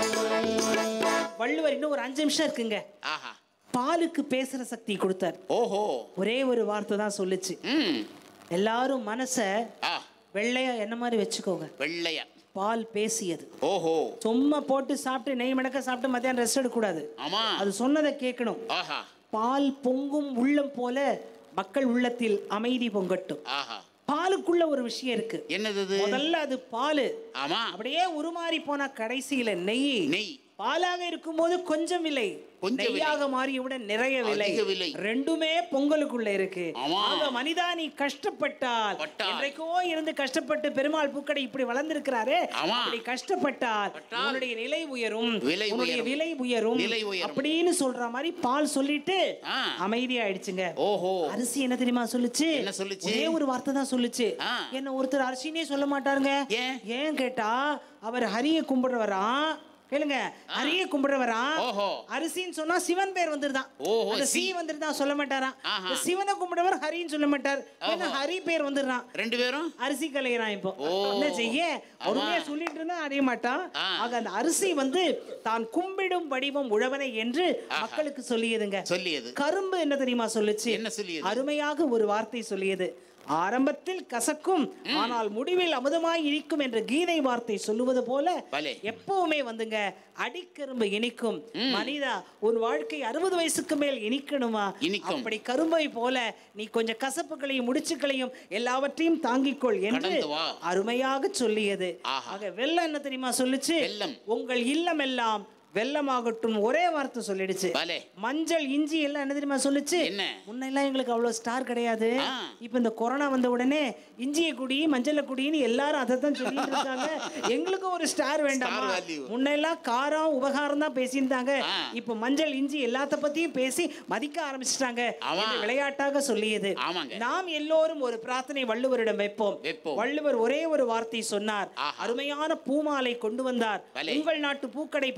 வள்ளுவர் இன்னும் ஒரு அஞ்சு நிமிஷம் இருக்குங்க ஆஹா பாலுக்கு பேசுற சக்தி கொடுத்தார் ஓஹோ ஒரே ஒரு வார்த்தை தான் சொல்லுச்சு ம் எல்லாரும் மனச ஆ வெள்ளையா என்ன மாதிரி வச்சுக்கோங்க வெள்ளையா பால் பேசியது ஓஹோ சும்மா போட்டு சாப்பிட்டு நெய் மடக்க சாப்பிட்டு மத்தியானம் ரெஸ்ட் எடுக்கக்கூடாது ஆமா அது சொன்னதை கேட்கணும் ஆஹா பால் பொங்கும் உள்ளம் போல மக்கள் உள்ளத்தில் அமைதி பொங்கட்டும் ஆஹா பாலுக்குள்ள ஒரு விஷயம் இருக்கு என்னது இது? முதல்ல அது பால் ஆமா அப்படியே உருமாறி போனா கடைசியில நெய் நெய் பாலாக இருக்கும்போது கொஞ்சம் விலை கொஞ்சம் விலை. நெய்யாக மாறியவுடன் நிறைய விலை அதிக விலை. ரெண்டுமே பொங்கலுக்குள்ள இருக்கு ஆமா. ஆக மனிதா நீ கஷ்டப்பட்டால் பட்டால். என்றைக்கோ இருந்து கஷ்டப்பட்டு பெருமாள் பூக்கடை இப்படி வளர்ந்திருக்கிறாரே ஆமா. அப்படி கஷ்டப்பட்டால் பட்டால். உன்னுடைய நிலை உயரும் விலை உன்னுடைய உயரும். விலை உயரும் நிலை உயரும். அப்படின்னு சொல்ற மாதிரி பால் சொல்லிட்டு ஆ. அமைதியாயிடுச்சுங்க ஓஹோ அரிசி என்ன தெரியுமா சொல்லுச்சு என்ன சொல்லுச்சு? ஒரே ஒரு வார்த்தை தான் சொல்லுச்சு ஆ. என்ன ஒருத்தர் அரிசினே சொல்ல மாட்டாருங்க ஏன்? ஏன் கேட்டா அவர் ஹரிய கும்பிடுறவராம் கேளுங்க ஹரிய கும்பிடுறவராம் ஓஹோ. அரிசின்னு சொன்னா சிவன் பேர் வந்துருதான் ஓஹோ, அந்த சி சி. வந்துருதான் சொல்ல மாட்டாராம் ஆஹா. இந்த சிவனை கும்பிடுறவர் ஹரின்னு சொல்ல மாட்டார் ஏன்னா ஓஹோ. ஹரி பேர் வந்துடுறான் ரெண்டு பேரும் அரிசி கலையிறான் இப்போ ஓ. என்ன செய்ய ஆமா. பொறுமையா சொல்லிட்டு இருந்தா அறிய மாட்டான் ஆ. ஆக அந்த அரிசி வந்து தான் கும்பிடும் வடிவம் உழவனை என்று ஆஹா. மக்களுக்கு சொல்லியதுங்க சொல்லியது கரும்பு என்ன தெரியுமா சொல்லுச்சு என்ன சொல்லியது? அருமையாக ஒரு வார்த்தை சொல்லியது ஆரம்பத்தில் கசக்கும் ஆனால் முடிவில் அமுதமாய் இனிக்கும் என்ற கீதை வார்த்தை சொல்லுவது போல பலே. எப்பவுமே வந்துங்க அடிக்கரும்பு இனிக்கும் மனிதா உன் வாழ்க்கை அறுபது வயசுக்கு மேல் இனிக்கணுமா இனிக்கும். அப்படி கரும்பை போல நீ கொஞ்சம் கசப்புகளையும் முடிச்சுக்களையும் எல்லாவற்றையும் தாங்கிக்கொள் என்று கடந்து வா. அருமையாக சொல்லியது ஆஹா. ஆக வெள்ளம் என்ன தெரியுமா சொல்லுச்சு வெல்லம். உங்கள் இல்லம் எல்லாம் வெள்ளமாகட்டும் ஒரே வார்த்தை சொல்லிடுச்சு பலே. மஞ்சள் இஞ்சி எல்லாம் என்ன தெரியுமா சொல்லுச்சு என்ன? முன்னெல்லாம் எங்களுக்கு அவ்வளவு ஸ்டார் கிடையாது ஆ. இப்ப இந்த கொரோனா வந்த உடனே இஞ்சிய குடி மஞ்சள குடின்னு எல்லாரும் அதை தான் சொல்லிட்டு இருக்காங்க எங்களுக்கும் ஒரு ஸ்டார் வேண்டாமா Star value. முன்னெல்லாம் காரம் உபகாரம் தான் பேசியிருந்தாங்க ஆ. இப்ப மஞ்சள் இஞ்சி எல்லாத்த பத்தியும் பேசி மதிக்க ஆரம்பிச்சிட்டாங்க ஆமா. என்று விளையாட்டாக சொல்லியது ஆமாங்க. நாம் எல்லோரும் ஒரு பிரார்த்தனை வள்ளுவரிடம் வைப்போம் வைப்போம். வள்ளுவர் ஒரே ஒரு வார்த்தை சொன்னார் ஆஹா. அருமையான பூமாலை கொண்டு வந்தார் பலே. உங்கள் நாட்டு பூக்கடை பெருமாள்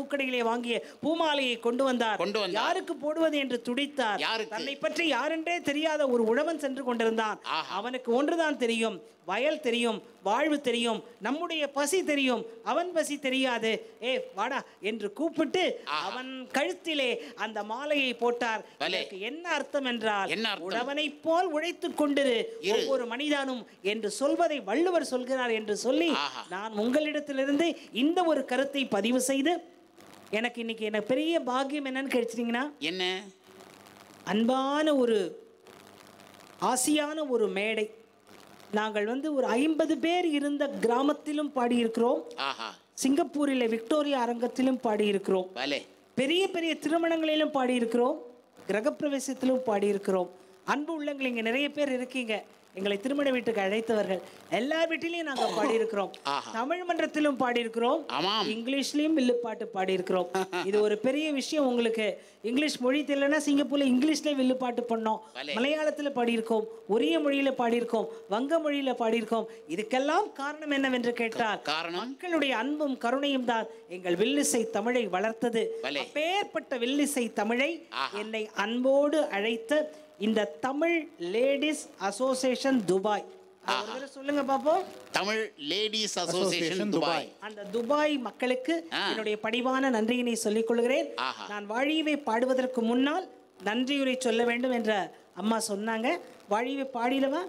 பூக்கடையிலே வாங்கிய பூமாலையை கொண்டு வந்தார் கொண்டு வந்தார். யாருக்கு போடுவது என்று துடித்தார் யாருக்கு? தன்னை பற்றி யாரென்றே தெரியாத ஒரு உழவன் சென்று கொண்டிருந்தான் அவனுக்கு ஒன்றுதான் தெரியும் வயல் தெரியும் வாழ்வு தெரியும் நம்முடைய பசி தெரியும் அவன் பசி தெரியாது ஏ வாடா என்று கூப்பிட்டு அவன் கழுத்திலே அந்த மாலையை போட்டார் பலே. இதற்கு என்ன அர்த்தம் என்றால் என்ன அர்த்தம்? உழவனைப் போல் உழைத்துக் கொண்டிரு இரு. ஒவ்வொரு மனிதனும் என்று சொல்வதை வள்ளுவர் சொல்கிறார் என்று சொல்லி ஆஹா. நான் உங்களிடத்திலிருந்து இந்த ஒரு கருத்தை பதிவு செய்து எனக்கு இன்னைக்கு எனக்கு பெரிய பாக்கியம் என்னன்னு கேட்டீங்கன்னா என்ன அன்பான ஒரு ஆசியான ஒரு மேடை நாங்கள் வந்து ஒரு ஐம்பது பேர் இருந்த கிராமத்திலும் பாடியிருக்கிறோம் ஆஹா சிங்கப்பூரில் விக்டோரியா அரங்கத்திலும் பாடியிருக்கிறோம் பலே பெரிய பெரிய திருமணங்களிலும் பாடியிருக்கிறோம் கிரகப்பிரவேசத்திலும் பாடியிருக்கிறோம் அன்பு உள்ளங்கள் இங்கே நிறைய பேர் இருக்கீங்க எங்களை திருமண வீட்டுக்கு அழைத்தவர்கள் எல்லார் வீட்டிலையும் நாங்கள் பாடியிருக்கிறோம் தமிழ் மன்றத்திலும் பாடியிருக்கிறோம் ஆமாம். இங்கிலீஷ்லயும் வில்லுப்பாட்டு பாடியிருக்கிறோம் இது ஒரு பெரிய விஷயம் உங்களுக்கு இங்கிலீஷ் மொழி தெரியலன்னா சிங்கப்பூர்ல இங்கிலீஷ்லயே வில்லுப்பாட்டு பண்ணோம் பலே. மலையாளத்தில் பாடியிருக்கோம் ஒரிய மொழியில பாடியிருக்கோம் வங்க மொழியில பாடியிருக்கோம் இதுக்கெல்லாம் காரணம் என்னவென்று கேட்டால் காரணம் மக்களுடைய அன்பும் கருணையும் தான் எங்கள் வில்லிசை தமிழை வளர்த்தது பலே. அப்பேற்பட்ட வில்லிசை தமிழை ஆஹா. என்னை அன்போடு அழைத்த இந்த தமிழ் லேடிஸ் அசோசியேஷன் துபாய் அது ஒரு தடவை சொல்லுங்க பாப்போம் தமிழ் லேடிஸ் அசோசியேஷன் துபாய் அந்த துபாய் மக்களுக்கு என்னுடைய பணிவான நன்றியினை சொல்லிக் கொள்கிறேன் ஆஹா. நான் வாழியவை பாடுவதற்கு முன்னால் நன்றியுரை சொல்ல வேண்டும் என்ற அம்மா சொன்னாங்க வாழியவை பாடிடவா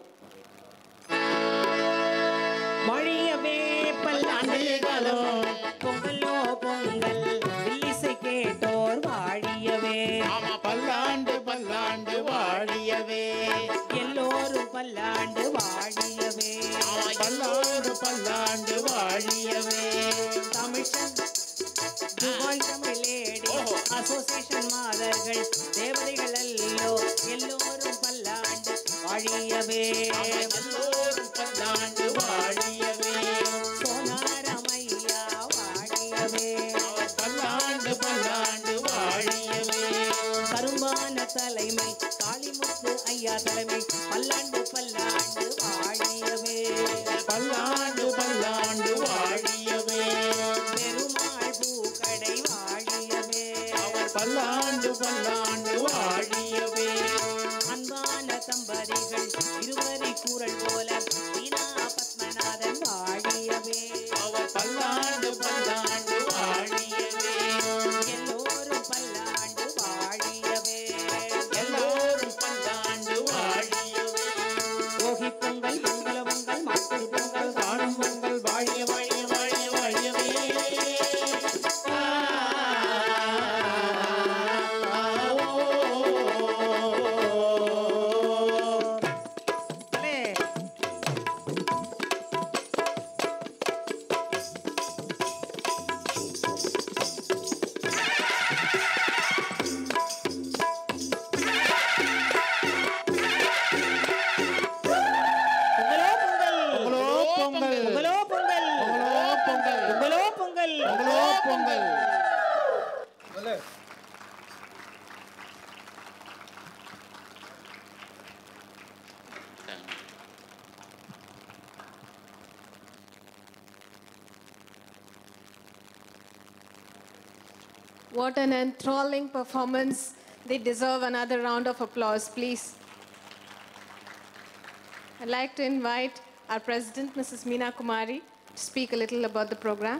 வாழியவே பல்லாண்டுகளும் பொங்கலோ பொங்கல் வில்லிசை கேட்டோர் வாழியவே ஆமா பல்லாண்டு பல்லாண்டு வாழியவே எல்லோரும் பல்லாண்டு வாழியவே பல்லாண்டு பல்லாண்டு வாழியவே தமிழன் துபாய் தமிழ் லேடி அசோசியேஷன் மாதர்கள் தேவதைகள் அல்லோ எல்லோரும் பல்லாண்டு வாழியவே எல்லோரும் பல்லாண்டு வாழியவே சோனாரமையா வாழியவே பல்லாண்டு பல்லாண்டு வாழியவே கரும்பான தலைமை காளிமுத்து ஐயா தலைமை பல்லாண்டு பல்லாண்டு வாழியவே பல்லாண்டு பல்லாண்டு வாழியவே பெருமாள் பூக்கடை வாழியவே பல்லாண்டு பல்லாண்டு வாழியவே அன்பான தம்பதிகள் இருவரி கூறல் போல வீணா பத்மநாதன் வாழியவே அவர் பல்லாண்டு பல்லாண்டு வாழியவே எல்லோரும் பல்லாண்டு வாழியவே எல்லோரும் பல்லாண்டு வாழியவே போகி பொங்கல் பொங்கல பொங்கல் மாட்டு பொங்கல் காணும் பொங்கல் வாழிய வாழிய வாழிய வாழியவே அலே. பொங்கலோ பொங்கல் பொங்கலோ பொங்கல் பொங்கலோ பொங்கல் பொங்கலோ பொங்கல் பொங்கலோ பொங்கல் பொங்கலோ Pongal What an enthralling performance. They deserve another round of applause, please. I'd like to invite our President, Mrs. Meena Kumari, to speak a little about the program.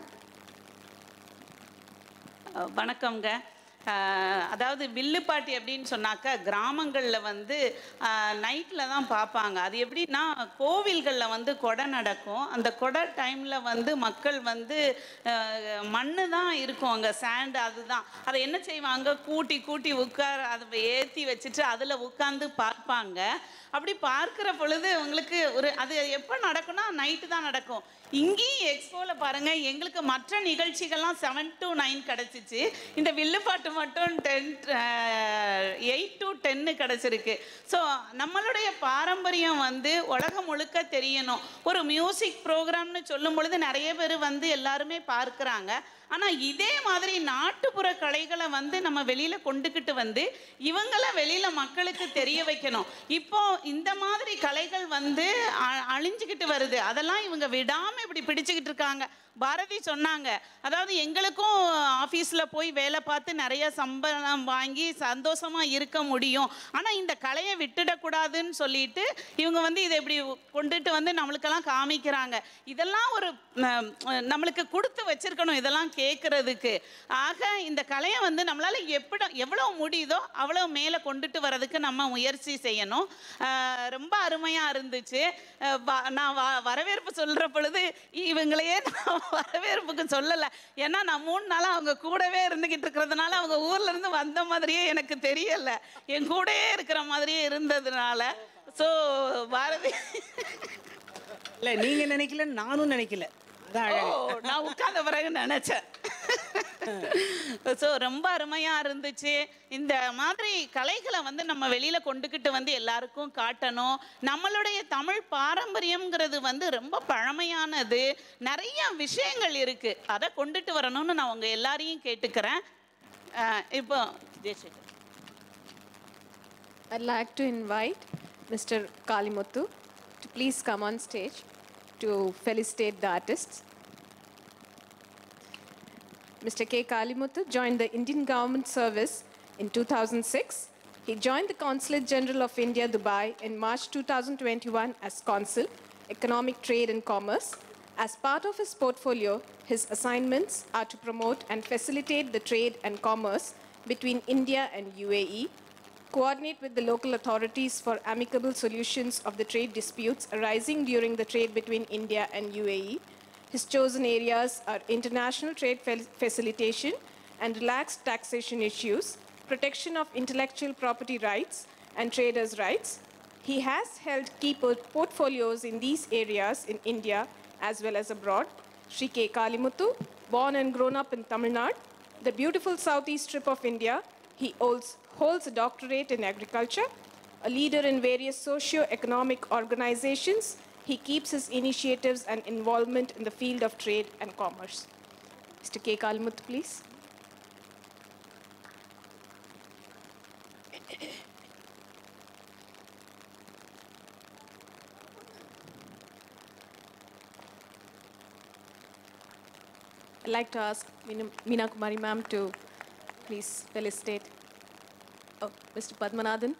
அஹ் வணக்கம்ங்க அஹ் அதாவது வில்லுப்பாட்டி அப்படின்னு சொன்னாக்கா கிராமங்களில் வந்து நைட்டில் தான் பார்ப்பாங்க அது எப்படின்னா கோவில்களில் வந்து கொடை நடக்கும் அந்த கொடை டைமில் வந்து மக்கள் வந்து மண்ணு தான் இருக்கும் அங்கே சாண்டு அதுதான் அதை என்ன செய்வாங்க கூட்டி கூட்டி உட்கார அதை ஏற்றி வச்சுட்டு அதில் உட்காந்து பார்ப்பாங்க அப்படி பார்க்குற பொழுது உங்களுக்கு ஒரு அது எப்போ நடக்கும்னா நைட்டு தான் நடக்கும் இங்கேயும் எக்ஸ்போவில் பாருங்கள் எங்களுக்கு மற்ற நிகழ்ச்சிகள்லாம் செவன் டு நைன் கிடச்சிச்சு இந்த வில்லுப்பாட்டு மட்டும் டென் எயிட் டு டென்னு கிடச்சிருக்கு ஸோ நம்மளுடைய பாரம்பரியம் வந்து உலகம் முழுக்க தெரியணும் ஒரு மியூசிக் ப்ரோக்ராம்னு சொல்லும் பொழுது நிறைய பேர் வந்து எல்லாருமே பார்க்குறாங்க ஆனால் இதே மாதிரி நாட்டுப்புற கலைகளை வந்து நம்ம வெளியில் கொண்டுக்கிட்டு வந்து இவங்கள வெளியில் மக்களுக்கு தெரிய வைக்கணும் இப்போ இந்த மாதிரி கலைகள் வந்து அ- அழிஞ்சுக்கிட்டு வருது அதெல்லாம் இவங்க விடாமல் இப்படி பிடிச்சுக்கிட்டு இருக்காங்க பாரதி சொன்னாங்க அதாவது எங்களுக்கும் ஆஃபீஸில் போய் வேலை பார்த்து நிறைய சம்பளம் வாங்கி சந்தோஷமாக இருக்க முடியும் ஆனால் இந்த கலையை விட்டுடக்கூடாதுன்னு சொல்லிட்டு இவங்க வந்து இதை இப்படி கொண்டுட்டு வந்து நம்மளுக்கெல்லாம் காமிக்கிறாங்க இதெல்லாம் ஒரு ம், நம்மளுக்கு கொடுத்து வச்சிருக்கணும் இதெல்லாம் கேட்குறதுக்கு ஆக இந்த கலையை வந்து நம்மளால் எப்படி எவ்வளோ முடியுதோ அவ்வளோ மேலே கொண்டுட்டு வரதுக்கு நம்ம முயற்சி செய்யணும் ஆஹ் ரொம்ப அருமையாக இருந்துச்சு அஹ் வ- நான் வ- வரவேற்பு சொல்கிற பொழுது இவங்களையே நான் வரவேற்புக்கு சொல்லலை ஏன்னா நான் மூணு நாளாக அவங்க கூடவே இருந்துக்கிட்டு இருக்கிறதுனால அவங்க ஊர்ல இருந்து வந்த மாதிரியே எனக்கு தெரியலை என் கூடயே இருக்கிற மாதிரியே இருந்ததுனால ஸோ பாரதி இல்லை நீங்கள் நினைக்கல நானும் நினைக்கல அதான் ஓ அழகு நான் உட்கார்ந்த பிறகு நினைச்சேன் ஸோ ரொம்ப அருமையா இருந்துச்சு இந்த மாதிரி கலைகளை வந்து நம்ம வெளியில கொண்டுக்கிட்டு வந்து எல்லாருக்கும் காட்டணும் நம்மளுடைய தமிழ் பாரம்பரியம்ங்கிறது வந்து ரொம்ப பழமையானது நிறைய விஷயங்கள் இருக்கு அதை கொண்டுட்டு வரணும்னு நான் உங்க எல்லாரையும் கேட்டுக்கிறேன் அஹ் இப்போ Jayasekar I'd like to invite Mr. Kalimuthu to please come on stage to felicitate the artists. Mr. K. Kalimuthu joined the Indian government service in 2006. He joined the Consulate General of India, Dubai, in March 2021 as Consul, Economic Trade and Commerce. As part of his portfolio, his assignments are to promote and facilitate the trade and commerce between India and UAE, coordinate with the local authorities for amicable solutions of the trade disputes arising during the trade between India and UAE. His chosen areas are international trade fel- facilitation and relaxed taxation issues, protection of intellectual property rights and traders' rights. He has held key port- portfolios in these areas in India as well as abroad. Sri K. Kalimuthu, born and grown up in Tamil Nadu, the beautiful southeast strip of India, he holds, holds a doctorate in agriculture, a leader in various socio-economic organizations. He keeps his initiatives and involvement in the field of trade and commerce. Mr. K. Kalimuthu, please. I'd like to ask Meena Meena Kumari ma'am to please felicitate oh, Mr. Padmanathan.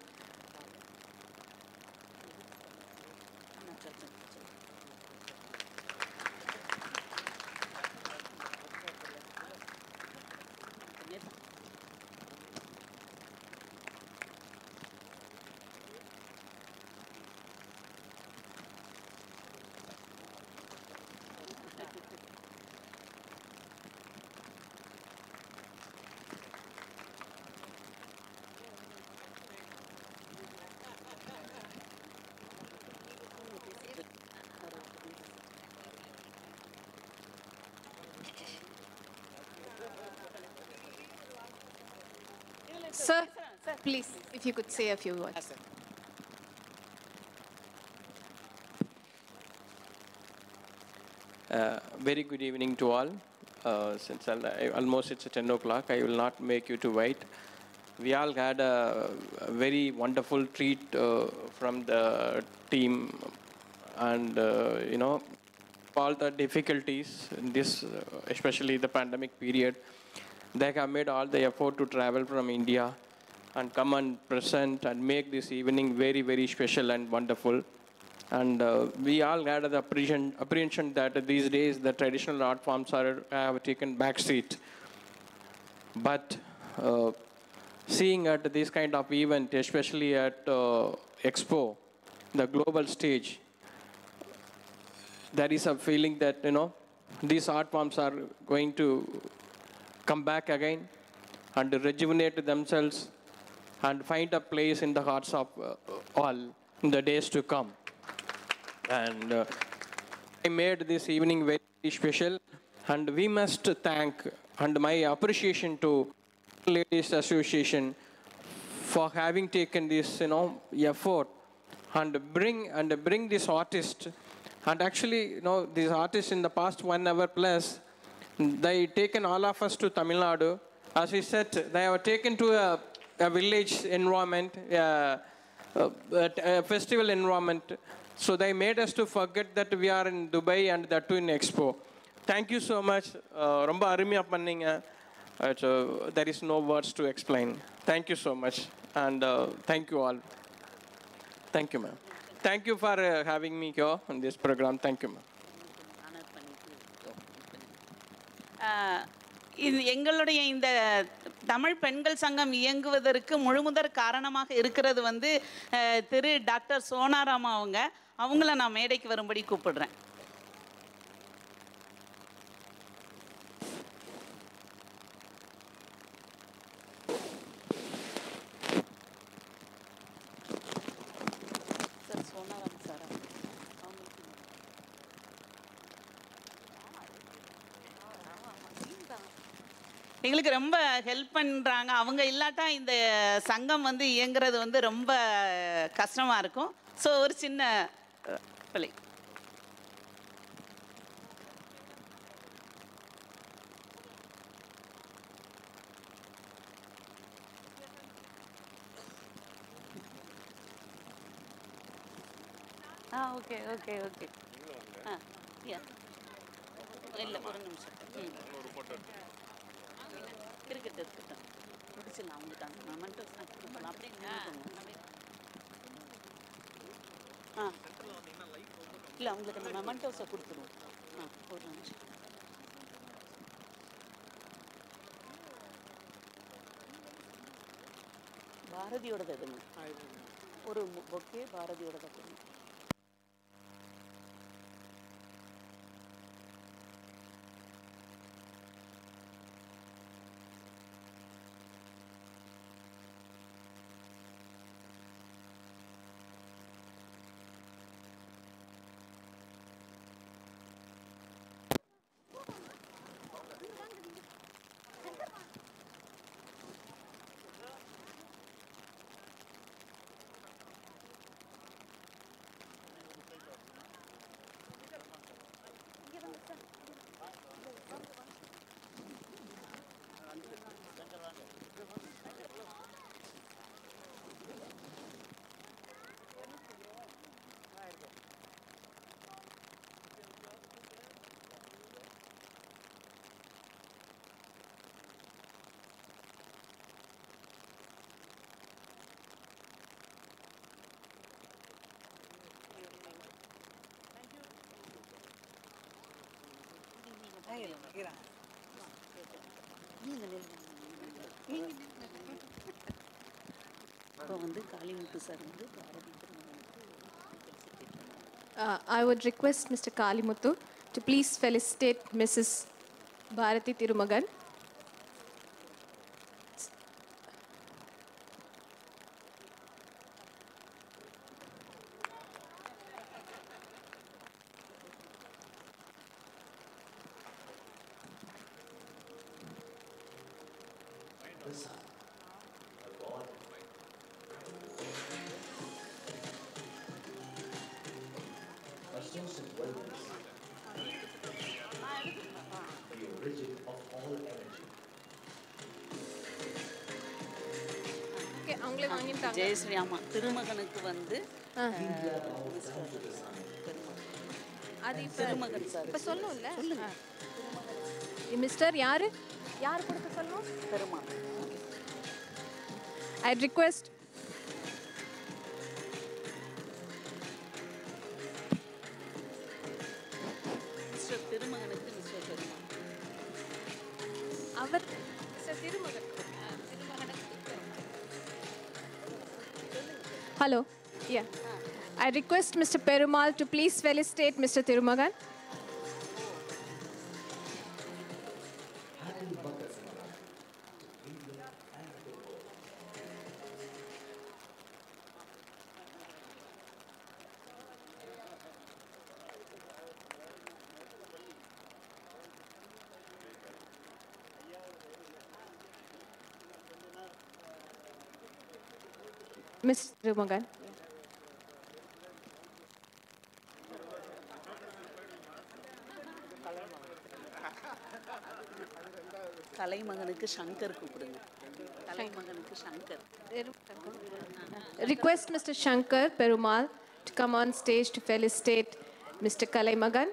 Sir, please, if you could say a few words. Uh, very good evening to all. Uh, since I'll, I, almost it's 10 o'clock, I will not make you to wait. We all had a, a very wonderful treat uh, from the team, and uh, you know, all the difficulties in this, uh, especially the pandemic period, they have made all the effort to travel from India and come and present and make this evening very, very special and wonderful. And uh, we all had the apprehension, apprehension that these days the traditional art forms are have taken back seat. But uh, seeing at this kind of event, especially at uh, Expo, the global stage, there is a feeling that you know these art forms are going to come back again and rejuvenate themselves and find a place in the hearts of uh, all in the days to come. And uh, I made this evening very special, and we must thank and my appreciation to Ladies Association for having taken this, you know, effort and bring and bring this artist. And actually, you know, these artists in the past one hour plus They taken all of us to Tamil Nadu. As we said, they were taken to a, a village environment, uh, a, a festival environment. So they made us to forget that we are in Dubai and that too in Expo. Thank you so much. Uh, ரொம்ப அருமையாக பண்ணீங்க It's, uh, there is no words to explain. Thank you so much. And uh, thank you all. Thank you, ma'am. Thank you for uh, having me here on this program. Thank you, ma'am. ஆஹ் இது எங்களுடைய இந்த தமிழ் பெண்கள் சங்கம் இயங்குவதற்கு முழுமுதற் காரணமாக இருக்கிறது வந்து ஆஹ் திரு டாக்டர் சோனாராம் அவங்க அவங்கள நான் மேடைக்கு வரும்படி கூப்பிடுறேன் சார் சோனாராம் சாரா எங்களுக்கு ரொம்ப ஹெல்ப் பண்ணுறாங்க அவங்க இல்லாட்டா இந்த சங்கம் வந்து இயங்குறது வந்து ரொம்ப கஷ்டமாக இருக்கும் ஸோ ஒரு சின்ன அஹ், பிழை ஆ ஓகே ஓகே ஓகே ஆ யா இல்லை ஒரு நிமிஷம் ம் இருக்கட்டும் இருக்கட்டும் முடிச்சிடலாம் அவங்களுக்கு அந்த மொமெண்ட்ஸ் கொடுக்கலாம் அப்படியே நின்னுக்கோங்க. அப்படியே. ஆ இல்லை அவங்களுக்கு அந்த மெமெண்டோஸை கொடுத்துருவோம் ஆ ஒரு நிமிஷம் பாரதியோட தகுங்க ஒரு பொக்கே பாரதியோட தகுங்க இப்போ வந்து காளிமுத்து சார் வந்து Bharathi Uh, I would request Mr. Kalimuthu to please felicitate Mrs. Bharati Tirumagan. A source of wellness, the origin of all energy. Okay, அவங்களே வாங்கிட்டாங்க ஜெயஸ்ரீ ஆமா திருமகனுக்கு வந்து ஆ. அது இப்போ திருமகன் சார் இப்போ சொல்லணும்ல மிஸ்டர் யாரு யார் கொடுக்க சொல்லணும் பெருமாள் ஐ ரிக்வெஸ்ட் மிஸ்டர் திருமகனுக்கு மிஸ்டர் பெருமாள் அவர் mister Thirumagan hello yeah I request mister Perumal to please felicitate mister Thirumagan Happy Makar Sankranti to India and the world. Miss Thirumagan கலைமகனுக்கு சங்கர் கூப்பிடுங்க கலைமகனுக்கு Shankar Request Mr. Shankar Perumal to come on stage to felicitate Mr. Kalaimagan.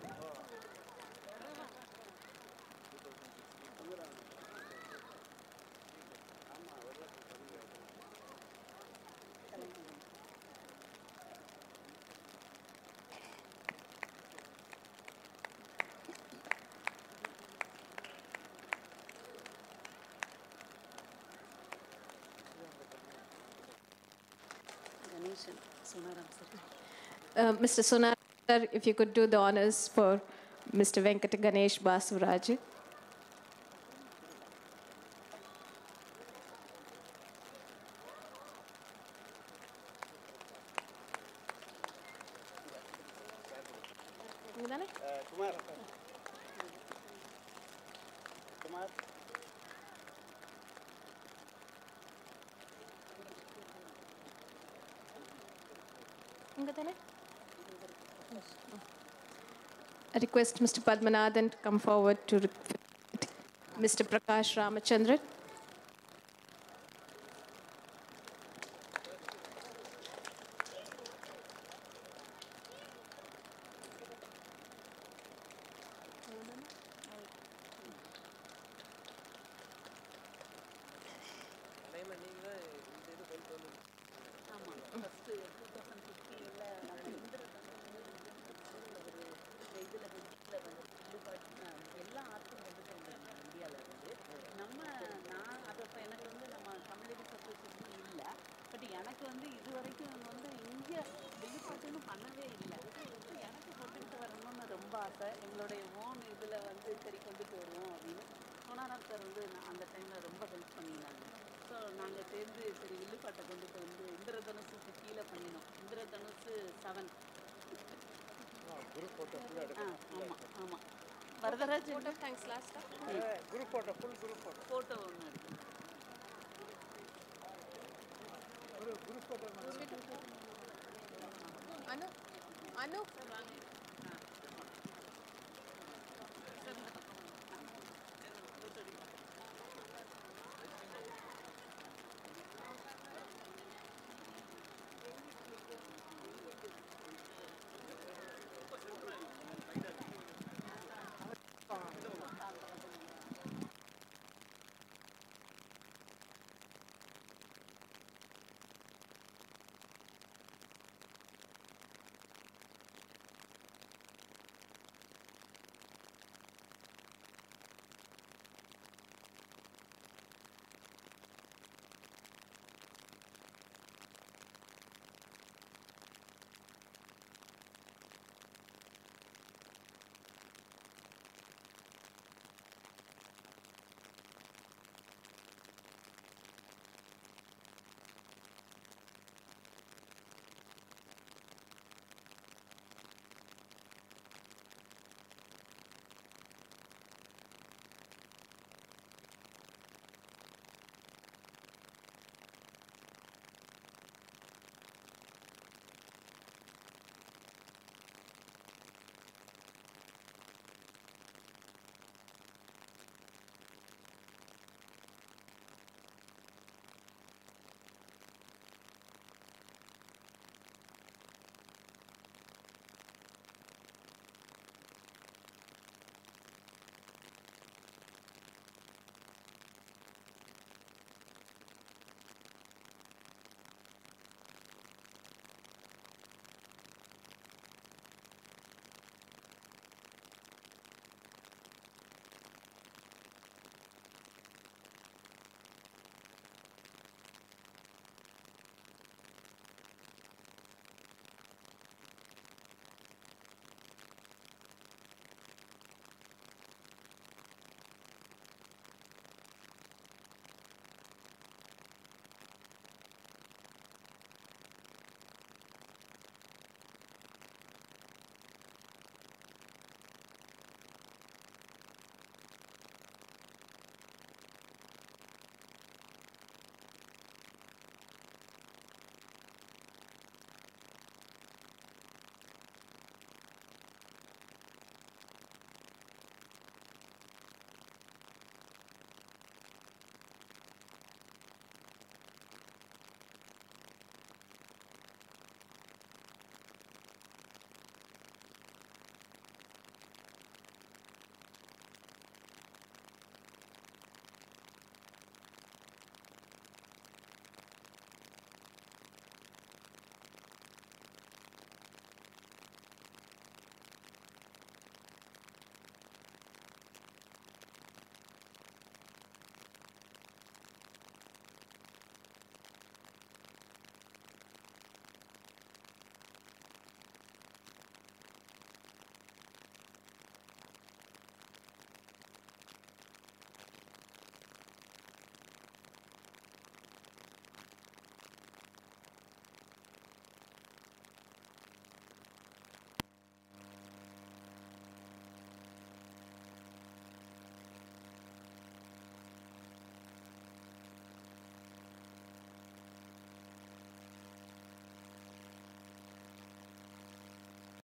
Ganesan Sunaram sir Uh, Mr. Sonar, if you could do the honors for Mr. Venkata Ganesh Basuraj. Kumar Kumar I request Mr. Padmanathan to come forward to re- Mr. Prakash Ramachandran. ஆமாம் first two thousand ஃபிஃப்டீனில் நம்ம இந்திர இதில் இதில் வந்து ஈடுபாடு எல்லா ஆர்ட்டும் வந்துட்டு வந்திருந்தோம் இந்தியாவில் இருந்து நம்ம நான் அதை இப்போ எனக்கு வந்து நம்ம கம்யூனிட்டி அசோசியேஷன் இல்லை பட் எனக்கு வந்து இது வரைக்கும் வந்து இங்கே வெளிப்பாட்டுன்னு பண்ணவே இல்லை எனக்கு கொண்டுகிட்டு வரணும்னு ரொம்ப ஆசை எங்களுடைய ஓன் இதில் வந்து சரி கொண்டுட்டு வருவோம் அப்படின்னு சோனாராம் சார் வந்து நான் அந்த டைமில் ரொம்ப ஹெல்ப் பண்ணியிருந்தாங்க ஸோ நாங்கள் சேர்ந்து சரி வில்லுப்பாட்டை கொண்டுட்டு வந்து இந்திரதனுசுக்கு கீழே பண்ணினோம் இந்திரதனுசு செவன் குரு போட்டோ ஆ ஆமாம் ஆமாம் Varadaraj photo thanks last Guru photo full Guru photo photo ஒன்று இருக்கு Guru Guru photo Anu, Anu.